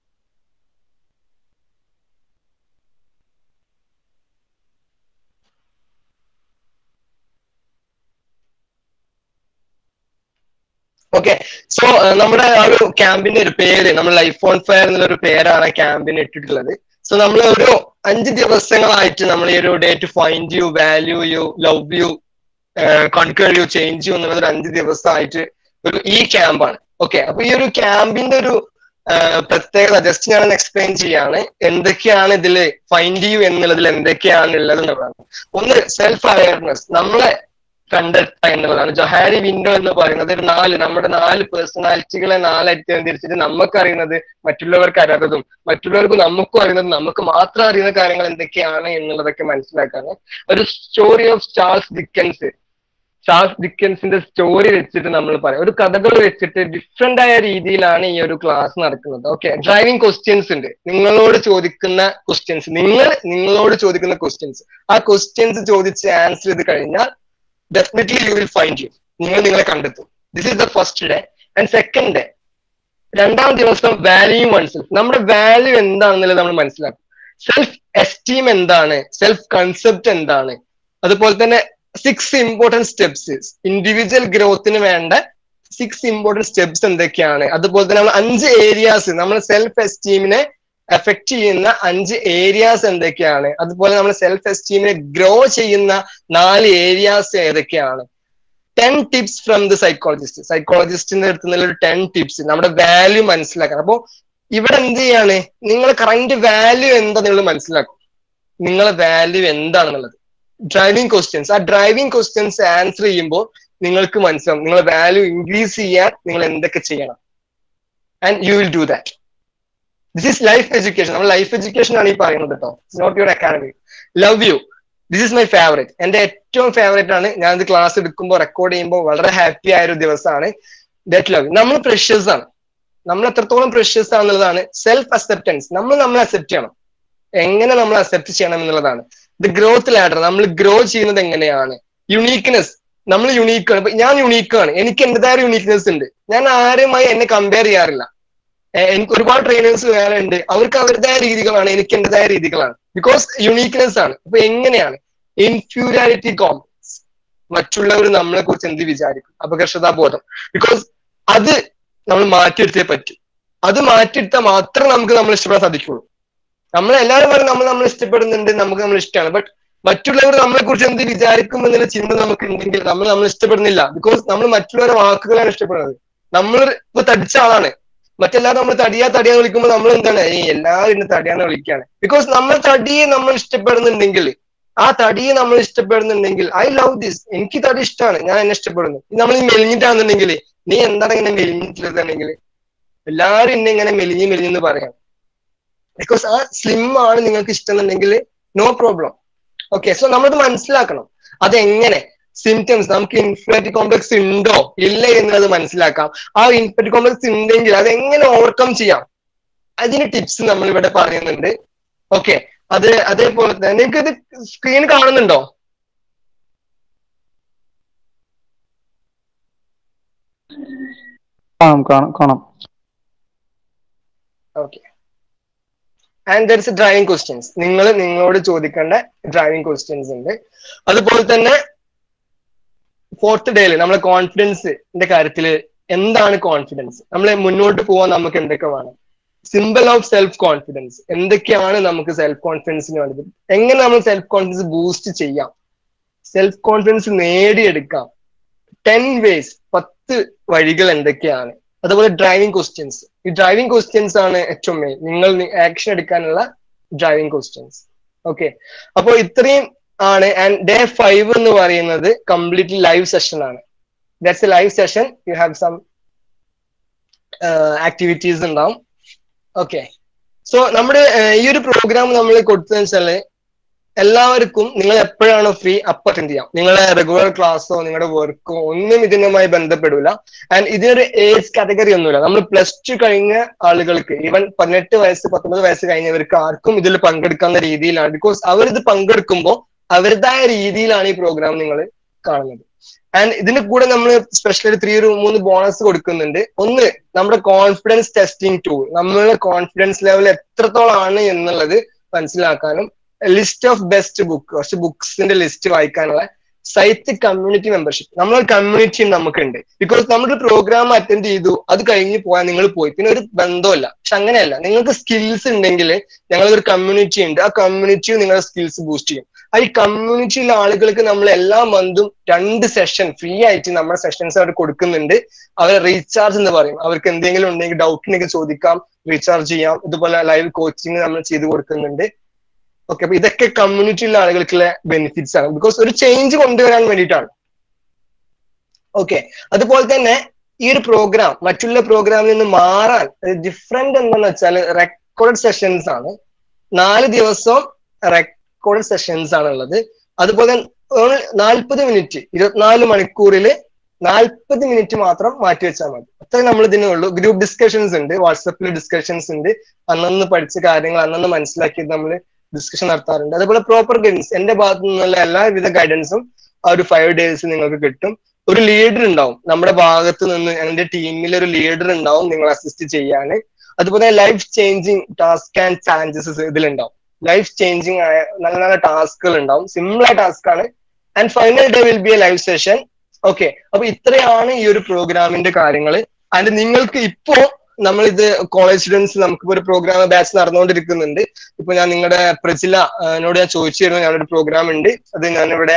ഓക്കെ സോ നമ്മുടെ ആ ഒരു ക്യാമ്പിന്റെ ഒരു പേര് നമ്മൾ ലൈഫ് ഓൺ ഫയർ എന്നുള്ള ഒരു പേരാണ് ക്യാമ്പിന് ഇട്ടിട്ടുള്ളത് സോ നമ്മൾ ഒരു അഞ്ച് ദിവസങ്ങളായിട്ട് നമ്മൾ ഈ ഒരു day to find you value you love you conquer you change you എന്നുള്ളത് ഒരു അഞ്ച് ദിവസമായിട്ട് ഒരു ഈ ക്യാമ്പാണ് ഓക്കെ അപ്പൊ ഈ ഒരു ക്യാമ്പിന്റെ ഒരു ആ, പ്രത്യേകത ജസ്റ്റ് ഞാൻ എക്സ്പ്ലെയിൻ ചെയ്യാണ് എന്തൊക്കെയാണ് ഇതിൽ ഫൈൻഡ് യു എന്നുള്ളതിൽ എന്തൊക്കെയാണ് ഉള്ളത് എന്നുള്ളതാണ് ഒന്ന് സെൽഫ് അവയർനെസ് നമ്മളെ കണ്ടെത്തുക എന്നുള്ളതാണ് ജൊഹാരി വിൻഡോ എന്ന് പറയുന്നത് ഒരു നാല് നമ്മുടെ നാല് പേഴ്സണാലിറ്റികളെ നാലായിട്ട് തിരിച്ചിട്ട് നമുക്ക് അറിയുന്നത് മറ്റുള്ളവർക്ക് അറിയാത്തതും മറ്റുള്ളവർക്ക് നമുക്കും അറിയുന്നത് നമുക്ക് മാത്രം അറിയുന്ന കാര്യങ്ങൾ എന്തൊക്കെയാണ് എന്നുള്ളതൊക്കെ മനസ്സിലാക്കാണ് ഒരു story of Charles Dickens Charles ഡിക്കൻസിന്റെ സ്റ്റോറി വെച്ചിട്ട് നമ്മൾ പറയാം ഒരു കഥകൾ വെച്ചിട്ട് ഡിഫറെന്റ് ആയ രീതിയിലാണ് ഈ ഒരു ക്ലാസ് നടക്കുന്നത് ഓക്കെ ഡ്രൈവിംഗ് ക്വസ്റ്റ്യൻസ് ഉണ്ട് നിങ്ങളോട് ചോദിക്കുന്ന ക്വസ്റ്റ്യൻസ് നിങ്ങൾ നിങ്ങളോട് ചോദിക്കുന്ന ക്വസ്റ്റ്യൻസ് ആ ക്വസ്റ്റ്യൻസ് ചോദിച്ച് ആൻസർ ചെയ്ത് കഴിഞ്ഞാൽ definitely you will find you നിങ്ങൾ നിങ്ങളെ കണ്ടെത്തും this is the first day and second day രണ്ടാം ദിവസം വാല്യൂ മനസ്സിൽ നമ്മുടെ വാല്യൂ എന്താണെന്നുള്ളത് നമ്മൾ മനസ്സിലാക്കും സെൽഫ് എസ്റ്റീം എന്താണ് സെൽഫ് കൺസെപ്റ്റ് എന്താണ് അതുപോലെ തന്നെ സിക്സ് ഇമ്പോർട്ടൻറ്റ് സ്റ്റെപ്സ് ഇൻഡിവിജ്വൽ ഗ്രോത്തിന് വേണ്ട സിക്സ് ഇമ്പോർട്ടൻറ്റ് സ്റ്റെപ്സ് എന്തൊക്കെയാണ് അതുപോലെ തന്നെ നമ്മൾ അഞ്ച് ഏരിയാസ് നമ്മൾ സെൽഫ് എസ്റ്റീമിനെ എഫക്ട് ചെയ്യുന്ന അഞ്ച് ഏരിയാസ് എന്തൊക്കെയാണ് അതുപോലെ നമ്മൾ സെൽഫ് എസ്റ്റീമിനെ ഗ്രോ ചെയ്യുന്ന നാല് ഏരിയാസ് ഏതൊക്കെയാണ് ten tips from the psychologist സൈക്കോളജിസ്റ്റിന്റെ അടുത്ത് നിന്നുള്ള ഒരു ടെൻ ടിപ്സ് നമ്മുടെ വാല്യൂ മനസ്സിലാക്കണം അപ്പോ ഇവിടെ എന്ത് ചെയ്യാണ് നിങ്ങളെ കറന്റ് വാല്യൂ എന്താ നിങ്ങൾ മനസ്സിലാക്കും നിങ്ങളെ വാല്യൂ എന്താണെന്നുള്ളത് ഡ്രൈവിംഗ് ക്വസ്റ്റ്യൻസ് ആ ഡ്രൈവിംഗ് ക്വസ്റ്റ്യൻസ് ആൻസർ ചെയ്യുമ്പോൾ നിങ്ങൾക്ക് മനസ്സിലാവും നിങ്ങളെ വാല്യൂ ഇൻക്രീസ് ചെയ്യാൻ നിങ്ങൾ എന്തൊക്കെ ചെയ്യണം and you will do that this is life education നമ്മൾ ലൈഫ് എഡ്യൂക്കേഷൻ ആണ് ഈ പറയുന്നത് കേട്ടോ note your academy love you this is my favourite എന്റെ ഏറ്റവും ഫേവറേറ്റ് ആണ് ഞാൻ ഇത് ക്ലാസ് എടുക്കുമ്പോൾ റെക്കോർഡ് ചെയ്യുമ്പോൾ വളരെ ഹാപ്പി ആയ ഒരു ദിവസമാണ് ദറ്റ് ലവ് നമ്മൾ പ്രഷ്യസ് ആണ് നമ്മൾ എത്രത്തോളം പ്രഷ്യസ് ആണെന്നുള്ളതാണ് സെൽഫ് അക്സെപ്റ്റൻസ് നമ്മൾ നമ്മളെ അക്സെപ്റ്റ് ചെയ്യണം എങ്ങനെ നമ്മൾ അക്സെപ്റ്റ് ചെയ്യണം എന്നുള്ളതാണ് ദ ഗ്രോത്ത് ലാഡർ നമ്മൾ ഗ്രോ ചെയ്യുന്നത് എങ്ങനെയാണ് യുണീക്ക്നെസ് നമ്മൾ യുണീക്കാണ് ഇപ്പൊ ഞാൻ യുണീക്കാണ് എനിക്ക് എന്റേതായ യുണീക്ക്നെസ് ഉണ്ട് ഞാൻ ആരുമായി എന്നെ കമ്പയർ ചെയ്യാറില്ല ഏഹ് എനിക്ക് ഒരുപാട് ട്രെയിനേഴ്സ് വേറെ ഉണ്ട് അവർക്ക് അവരുടേതായ രീതികളാണ് എനിക്ക് എന്റേതായ രീതികളാണ് ബിക്കോസ് യുണീക്ക്നെസ് ആണ് അപ്പൊ എങ്ങനെയാണ് ഇൻഫ്യൂരിയാരിറ്റി കോംപ്ലക്സ് മറ്റുള്ളവർ നമ്മളെ കുറിച്ച് എന്ത് വിചാരിക്കും അപകർഷതാബോധം ബിക്കോസ് അത് നമ്മൾ മാറ്റിയെടുത്തേ പറ്റും അത് മാറ്റിയെടുത്താൽ മാത്രമേ നമുക്ക് നമ്മൾ ഇഷ്ടപ്പെടാൻ സാധിക്കുള്ളൂ നമ്മൾ എല്ലാവരും പറയും നമ്മൾ നമ്മൾ ഇഷ്ടപ്പെടുന്നുണ്ട് നമുക്ക് നമ്മൾ ഇഷ്ടമാണ് ബട്ട് മറ്റുള്ളവർ നമ്മളെ കുറിച്ച് എന്ത് വിചാരിക്കും എന്നുള്ള ചിന്ത നമുക്ക് ഉണ്ടെങ്കിൽ നമ്മൾ നമ്മൾ ഇഷ്ടപ്പെടുന്നില്ല ബിക്കോസ് നമ്മൾ മറ്റുള്ളവരുടെ വാക്കുകളാണ് ഇഷ്ടപ്പെടുന്നത് നമ്മൾ ഇപ്പൊ തടിച്ച ആളാണ് മറ്റെല്ലാവരും നമ്മൾ തടിയാ തടിയാന്ന് വിളിക്കുമ്പോൾ നമ്മൾ എന്താണ് ഈ എല്ലാവരും ഇന്ന് തടിയാന്ന് വിളിക്കുകയാണ് ബിക്കോസ് നമ്മൾ തടിയെ നമ്മൾ ഇഷ്ടപ്പെടുന്നുണ്ടെങ്കിൽ ആ തടിയെ നമ്മൾ ഇഷ്ടപ്പെടുന്നുണ്ടെങ്കിൽ ഐ ലവ് ദിസ് എനിക്ക് തടി ഇഷ്ടമാണ് ഞാൻ എന്നെ ഇഷ്ടപ്പെടുന്നു നമ്മൾ ഈ മെലിഞ്ഞിട്ടാണെന്നുണ്ടെങ്കിൽ നീ എന്താണ് ഇങ്ങനെ മെലിഞ്ഞിട്ടുള്ളതാണെങ്കിൽ എല്ലാവരും എന്നെ ഇങ്ങനെ മെലിഞ്ഞ് മെലിഞ്ഞെന്ന് പറയാം ബിക്കോസ് ആ സ്ലിം ആണ് നിങ്ങൾക്ക് ഇഷ്ടം എന്നുണ്ടെങ്കിൽ നോ പ്രോബ്ലം ഓക്കെ സോ നമ്മളത് മനസ്സിലാക്കണം അതെങ്ങനെ സിംറ്റംസ് നമുക്ക് ഇൻഫിനിറ്റി കോംപ്ലക്സ് ഉണ്ടോ ഇല്ല എന്നുള്ളത് മനസ്സിലാക്കാം ആ ഇൻഫിനിറ്റി കോംപ്ലക്സ് ഉണ്ടെങ്കിൽ അത് എങ്ങനെ ഓവർകം ചെയ്യാം അതിന് ടിപ്സ് നമ്മൾ ഇവിടെ പറയുന്നുണ്ട് ഓക്കെ അത് അതേപോലെ തന്നെ നിങ്ങൾക്ക് ഇത് സ്ക്രീൻ കാണുന്നുണ്ടോ
കാണാം കാണാം കാണാം
okay and there is driving questions നിങ്ങൾ നിങ്ങളോട് ചോദിക്കേണ്ട ഡ്രൈവിംഗ് ക്വസ്റ്റ്യൻസ് ഉണ്ട് അതുപോലെ തന്നെ ഫോർത്ത് ഡേയിൽ നമ്മളെ കോൺഫിഡൻസിന്റെ കാര്യത്തിൽ എന്താണ് കോൺഫിഡൻസ് നമ്മൾ മുന്നോട്ട് പോകാൻ നമുക്ക് എന്തൊക്കെ വേണം സിമ്പിൾ ഓഫ് സെൽഫ് കോൺഫിഡൻസ് എന്തൊക്കെയാണ് നമുക്ക് സെൽഫ് കോൺഫിഡൻസിന് വേണ്ടത് എങ്ങനെ നമ്മൾ സെൽഫ് കോൺഫിഡൻസ് ബൂസ്റ്റ് ചെയ്യാം സെൽഫ് കോൺഫിഡൻസ് നേടിയെടുക്കാം ടെൻ വേസ് പത്ത് വഴികൾ എന്തൊക്കെയാണ് അതുപോലെ ഡ്രൈവിംഗ് ക്വസ്റ്റ്യൻസ് ഈ ഡ്രൈവിംഗ് ക്വസ്റ്റ്യൻസ് ആണ് ഏറ്റവും മെയിൻ നിങ്ങൾ ആക്ഷൻ എടുക്കാനുള്ള ഡ്രൈവിംഗ് ക്വസ്റ്റ്യൻസ് ഓക്കെ അപ്പോൾ ഇത്രയും ആണ് ആൻഡ് ഡേ ഫൈവ് എന്ന് പറയുന്നത് കംപ്ലീറ്റ്ലി ലൈവ് സെഷൻ ആണ് that's a live session you have some activities ഉണ്ടാവും ഓക്കെ സോ നമ്മുടെ ഈ ഒരു പ്രോഗ്രാം നമ്മൾ കൊടുത്തതെന്ന് വെച്ചാല് എല്ലാവർക്കും നിങ്ങൾ എപ്പോഴാണോ ഫ്രീ അപ്പൊ അറ്റൻഡ് ചെയ്യാം നിങ്ങളെ റെഗുലർ ക്ലാസ്സോ നിങ്ങളുടെ വർക്കോ ഒന്നും ഇതിനുമായി ബന്ധപ്പെടില്ല ആൻഡ് ഇതിനൊരു ഏജ് കാറ്റഗറി ഒന്നുമില്ല നമ്മൾ പ്ലസ് ടു കഴിഞ്ഞ ആളുകൾക്ക് ഈവൻ പതിനെട്ട് വയസ്സ് പത്തൊമ്പത് വയസ്സ് കഴിഞ്ഞവർക്ക് ആർക്കും ഇതിൽ പങ്കെടുക്കാവുന്ന രീതിയിലാണ് ബിക്കോസ് അവർ ഇത് പങ്കെടുക്കുമ്പോൾ അവരുടേതായ രീതിയിലാണ് ഈ പ്രോഗ്രാം നിങ്ങൾ കാണുന്നത് ആൻഡ് ഇതിന് കൂടെ നമ്മൾ സ്പെഷ്യലി ത്രീ ഒരു മൂന്ന് ബോണസ് കൊടുക്കുന്നുണ്ട് ഒന്ന് നമ്മുടെ കോൺഫിഡൻസ് ടെസ്റ്റിംഗ് ടൂൾ നമ്മളുടെ കോൺഫിഡൻസ് ലെവൽ എത്രത്തോളാണ് എന്നുള്ളത് മനസ്സിലാക്കാനും ലിസ്റ്റ് ഓഫ് ബെസ്റ്റ് ബുക്ക് കുറച്ച് ബുക്സിന്റെ ലിസ്റ്റ് വായിക്കാനുള്ള സൈറ്റ് കമ്മ്യൂണിറ്റി മെമ്പർഷിപ്പ് നമ്മളൊരു കമ്മ്യൂണിറ്റി നമുക്കുണ്ട് ബിക്കോസ് നമ്മുടെ പ്രോഗ്രാം അറ്റൻഡ് ചെയ്തു അത് കഴിഞ്ഞ് പോയാൽ നിങ്ങൾ പോയി പിന്നെ ഒരു ബന്ധമല്ല പക്ഷെ അങ്ങനെയല്ല നിങ്ങൾക്ക് സ്കിൽസ് ഉണ്ടെങ്കിൽ ഞങ്ങളൊരു കമ്മ്യൂണിറ്റി ഉണ്ട് ആ കമ്മ്യൂണിറ്റിയും നിങ്ങളുടെ സ്കിൽസ് ബൂസ്റ്റ് ചെയ്യും ആ ഈ കമ്മ്യൂണിറ്റിയിലെ ആളുകൾക്ക് നമ്മൾ എല്ലാ മന്തും രണ്ട് സെഷൻ ഫ്രീ ആയിട്ട് നമ്മുടെ സെഷൻസ് അവർ കൊടുക്കുന്നുണ്ട് അവർ റീചാർജ് എന്ന് പറയും അവർക്ക് എന്തെങ്കിലും ഉണ്ടെങ്കിൽ ഡൗട്ട് ഉണ്ടെങ്കിൽ ചോദിക്കാം റീചാർജ് ചെയ്യാം ഇതുപോലെ ലൈവ് കോച്ചിങ് നമ്മൾ ചെയ്ത് കൊടുക്കുന്നുണ്ട് ഓക്കെ അപ്പൊ ഇതൊക്കെ കമ്മ്യൂണിറ്റിയിലെ ആളുകൾക്കുള്ള ബെനിഫിറ്റ്സ് ആണ് ബിക്കോസ് ഒരു ചേഞ്ച് കൊണ്ടുവരാൻ വേണ്ടിയിട്ടാണ് ഓക്കെ അതുപോലെ തന്നെ ഈ ഒരു പ്രോഗ്രാം മറ്റുള്ള പ്രോഗ്രാമിൽ നിന്ന് മാറാൻ ഡിഫറെന്റ് എന്താന്ന് വെച്ചാൽ റെക്കോർഡ് സെഷൻസ് ആണ് നാല് ദിവസം റെക്കോർഡ് സെഷൻസ് ആണുള്ളത് അതുപോലെ നാൽപ്പത് മിനിറ്റ് ഇരുപത്തിനാല് മണിക്കൂറിൽ നാൽപ്പത് മിനിറ്റ് മാത്രം മാറ്റി വെച്ചാൽ മതി അത്രേ നമ്മൾ ഇതിനുള്ളൂ ഗ്രൂപ്പ് ഡിസ്കഷൻസ് ഉണ്ട് വാട്സപ്പിൽ ഡിസ്കഷൻസ് ഉണ്ട് അന്നന്ന് പഠിച്ച കാര്യങ്ങൾ അന്നന്ന് മനസ്സിലാക്കിയത് നമ്മൾ ഡിസ്കഷൻ നടത്താറുണ്ട് അതുപോലെ പ്രോപ്പർ ഗൈഡൻസ് എന്റെ ഭാഗത്തു നിന്നുള്ള എല്ലാവിധ ഗൈഡൻസും ആ ഒരു ഫൈവ് ഡേയ്സ് നിങ്ങൾക്ക് കിട്ടും ഒരു ലീഡർ ഉണ്ടാവും നമ്മുടെ ഭാഗത്ത് നിന്ന് എന്റെ ടീമിൽ ഒരു ലീഡർ ഉണ്ടാവും നിങ്ങൾ അസിസ്റ്റ് ചെയ്യാന് അതുപോലെ life changing task and challenges ഇതിലുണ്ടാവും ലൈഫ് ചേഞ്ചിങ് ആയ നല്ല നല്ല ടാസ്കുകൾ ഉണ്ടാവും സിമ്പിൾ ആയ ടാസ്ക് ആണ് and final day will be a live session okay അപ്പൊ ഇത്രയാണ് ഈ ഒരു പ്രോഗ്രാമിന്റെ കാര്യങ്ങൾ ആൻഡ് നിങ്ങൾക്ക് ഇപ്പോ നമ്മൾ ഇത് കോളേജ് സ്റ്റുഡൻസ് നമുക്ക് ഒരു പ്രോഗ്രാം ബാച്ച് നടന്നുകൊണ്ടിരിക്കുന്നുണ്ട് ഇപ്പൊ ഞാൻ നിങ്ങളുടെ പ്രജില നോട് ഞാൻ ചോദിച്ചിരുന്നു ഞാനൊരു പ്രോഗ്രാം ഉണ്ട് അത് ഞാനിവിടെ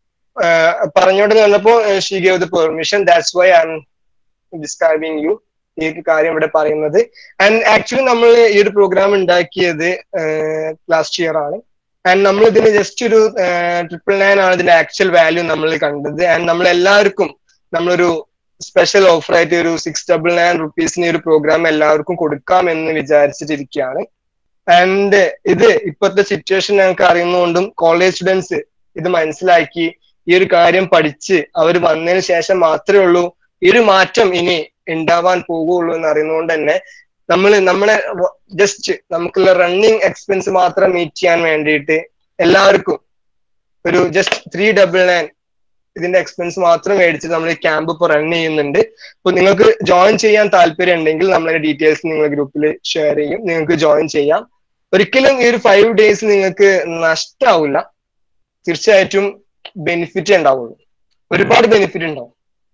പറഞ്ഞോണ്ട് വന്നപ്പോ she gave the permission that's why I am describing you ഈ കാര്യം ഇവിടെ പറയുന്നത് ആൻഡ് ആക്ച്വലി നമ്മൾ ഈ ഒരു പ്രോഗ്രാം ഉണ്ടാക്കിയത് ലാസ്റ്റ് ഇയർ ആണ് ആൻഡ് നമ്മൾ ഇതിന് ജസ്റ്റ് ഒരു ട്രിപ്പിൾ നയൻ ആണ് ഇതിന്റെ ആക്ച്വൽ വാല്യൂ നമ്മൾ കണ്ടത് ആൻഡ് നമ്മൾ എല്ലാവർക്കും നമ്മളൊരു സ്പെഷ്യൽ ഓഫർ ആയിട്ട് ഒരു സിക്സ് ഡബിൾ നയൻ റുപ്പീസിന് ഒരു പ്രോഗ്രാം എല്ലാവർക്കും കൊടുക്കാം എന്ന് വിചാരിച്ചിട്ടിരിക്കുകയാണ് ആൻഡ് ഇത് ഇപ്പോഴത്തെ സിറ്റുവേഷൻ ഞങ്ങൾക്ക് അറിയുന്നതുകൊണ്ടും കോളേജ് സ്റ്റുഡൻസ് ഇത് മനസ്സിലാക്കി ഈ ഒരു കാര്യം പഠിച്ച് അവർ വന്നതിന് ശേഷം മാത്രമേ ഉള്ളൂ ഈ ഒരു മാറ്റം ഇനി ഉണ്ടാവാൻ പോകുള്ളൂ എന്ന് അറിയുന്നതുകൊണ്ട് തന്നെ നമ്മൾ നമ്മളെ ജസ്റ്റ് നമുക്കുള്ള റണ്ണിങ് എക്സ്പെൻസ് മാത്രം മീറ്റ് ചെയ്യാൻ വേണ്ടിയിട്ട് എല്ലാവർക്കും ഒരു ജസ്റ്റ് ത്രീ ഡബിൾ നയൻ ഇതിന്റെ എക്സ്പെൻസ് മാത്രം മേടിച്ച് നമ്മൾ ഈ ക്യാമ്പ് ഇപ്പോൾ റൺ ചെയ്യുന്നുണ്ട് അപ്പൊ നിങ്ങൾക്ക് ജോയിൻ ചെയ്യാൻ താല്പര്യം ഉണ്ടെങ്കിൽ നമ്മളെ ഡീറ്റെയിൽസ് നിങ്ങൾ ഗ്രൂപ്പിൽ ഷെയർ ചെയ്യും നിങ്ങൾക്ക് ജോയിൻ ചെയ്യാം ഒരിക്കലും ഈ ഒരു ഫൈവ് ഡേയ്സ് നിങ്ങൾക്ക് നഷ്ടാവില്ല തീർച്ചയായിട്ടും ബെനിഫിറ്റ് ഉണ്ടാവുള്ളൂ ഒരുപാട് ബെനിഫിറ്റ് ഉണ്ടാവും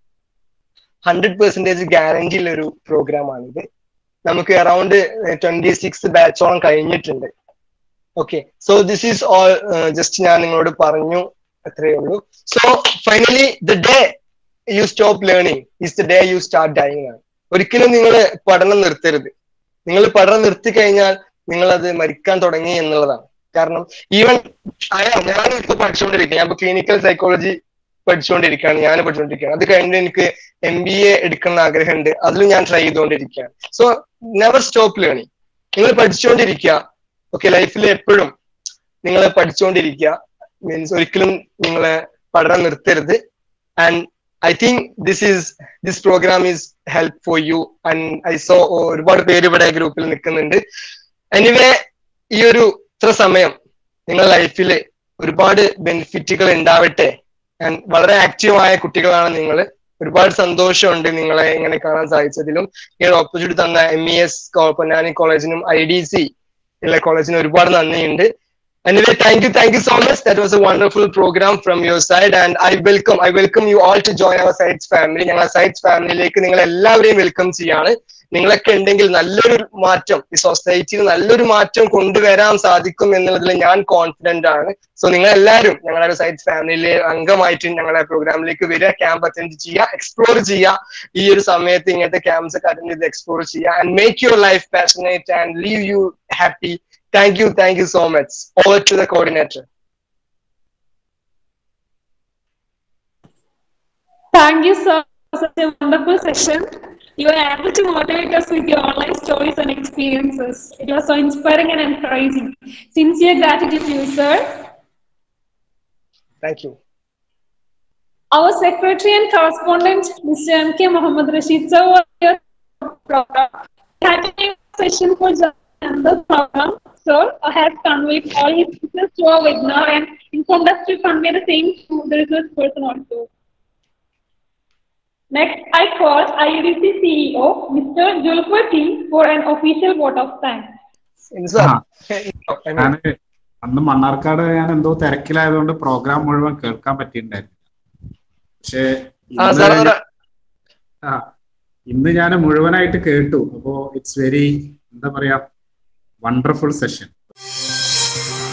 ഹൺഡ്രഡ് പെർസെന്റേജ് ഗ്യാരണ്ടി ഉള്ള ഒരു പ്രോഗ്രാമാണിത് നമുക്ക് അറൌണ്ട് ട്വന്റി സിക്സ് ബാച്ചോളം കഴിഞ്ഞിട്ടുണ്ട് okay so this is all just ഞാൻ നിങ്ങളോട് പറഞ്ഞു അത്രയേ ഉള്ളൂ so finally the day you stop learning is the day you start dying ആണ് ഒരിക്കലും നിങ്ങൾ പഠനം നിർത്തരുത് നിങ്ങൾ പഠനം നിർത്തി കഴിഞ്ഞാൽ നിങ്ങൾ അത് മരിക്കാൻ തുടങ്ങി എന്നുള്ളതാണ് കാരണം ഈവൻ ഞാൻ ഇപ്പൊ പഠിച്ചുകൊണ്ടിരിക്കുക ഞാൻ ഇപ്പൊ ക്ലിനിക്കൽ സൈക്കോളജി പഠിച്ചുകൊണ്ടിരിക്കുകയാണ് ഞാൻ പഠിച്ചുകൊണ്ടിരിക്കുകയാണ് അത് കഴിഞ്ഞ് എനിക്ക് എം ബി എ എടുക്കുന്ന ആഗ്രഹമുണ്ട് അതിലും ഞാൻ ട്രൈ ചെയ്തുകൊണ്ടിരിക്കുകയാണ് സോ നെവർ സ്റ്റോപ്പ് ലേണിംഗ് നിങ്ങൾ പഠിച്ചുകൊണ്ടിരിക്കുക ഓക്കെ ലൈഫിൽ എപ്പോഴും നിങ്ങൾ പഠിച്ചുകൊണ്ടിരിക്കുക മീൻസ് ഒരിക്കലും നിങ്ങളെ പഠനം നിർത്തരുത് and I think this is this programme is help for you and I so ഒരുപാട് പേര് ഇവിടെ ഗ്രൂപ്പിൽ നിൽക്കുന്നുണ്ട് എനിവേ ഈ ഒരു ഇത്ര സമയം നിങ്ങളുടെ ലൈഫിൽ ഒരുപാട് ബെനിഫിറ്റുകൾ ഉണ്ടാവട്ടെ ആൻഡ് വളരെ ആക്റ്റീവായ കുട്ടികളാണ് നിങ്ങൾ ഒരുപാട് സന്തോഷമുണ്ട് നിങ്ങളെ ഇങ്ങനെ കാണാൻ സാധിച്ചതിലും ഈ ഒരു ഓപ്പർച്യൂണിറ്റി തന്ന എം ഇ എസ് പൊന്നാനി കോളേജിനും ഐ ഡി സി ഉള്ള കോളേജിനും ഒരുപാട് നന്ദിയുണ്ട് Anyway, thank you, thank you so much. That was a wonderful program from your side, and I welcome, I welcome you all to join our Sites family. ഞങ്ങൾ sites ഫാമിലിയിലേക്ക് നിങ്ങൾ എല്ലാവരെയും welcome ചെയ്യാണ് നിങ്ങളൊക്കെ ഉണ്ടെങ്കിൽ നല്ലൊരു മാറ്റം ഈ സൊസൈറ്റിയിൽ നല്ലൊരു മാറ്റം കൊണ്ടുവരാൻ സാധിക്കും എന്നുള്ളതിൽ ഞാൻ കോൺഫിഡന്റ് ആണ് സോ നിങ്ങൾ എല്ലാവരും ഞങ്ങളുടെ സൈറ്റ്സ് ഫാമിലിയിലെ അംഗമായിട്ട് ഞങ്ങളുടെ പ്രോഗ്രാമിലേക്ക് വരിക ക്യാമ്പ് അറ്റൻഡ് ചെയ്യുക എക്സ്പ്ലോർ ചെയ്യുക ഈ ഒരു സമയത്ത് ഇങ്ങനത്തെ ക്യാമ്പ്സ് ഒക്കെ അറ്റൻഡ് ചെയ്ത് എക്സ്പ്ലോർ ചെയ്യുക and make your life passionate and leave you happy Thank you, thank you so much. Over to the coordinator.
Thank you, sir, for such a wonderful session. You were able to motivate us with your online stories and experiences. It was so inspiring and encouraging. Sincere gratitude to you, sir.
Thank you.
Our secretary and correspondent, Mr. M.K. Muhammad Rashid, sir, was here for the program. We had to take a session for joining the program. Sir has conveyed all his pieces to our webinar and informed us to convey the same to the resource person also. Next, I call IUDC CEO, Mr. Julfati, for an official vote of thanks.
ഞാൻ അന്ന് മണ്ണാർക്കാട് ഞാൻ എന്തോ തിരക്കിലായതുകൊണ്ട് programme മുഴുവൻ കേൾക്കാൻ പറ്റിയിട്ടുണ്ടായിരുന്നു പക്ഷേ ഇന്ന് ആ ഇന്ന് ഞാൻ മുഴുവനായിട്ട് കേട്ടു അപ്പോ ഇറ്റ്സ് വെരി എന്താ പറയാ വണ്ടർഫുൾ സെഷൻ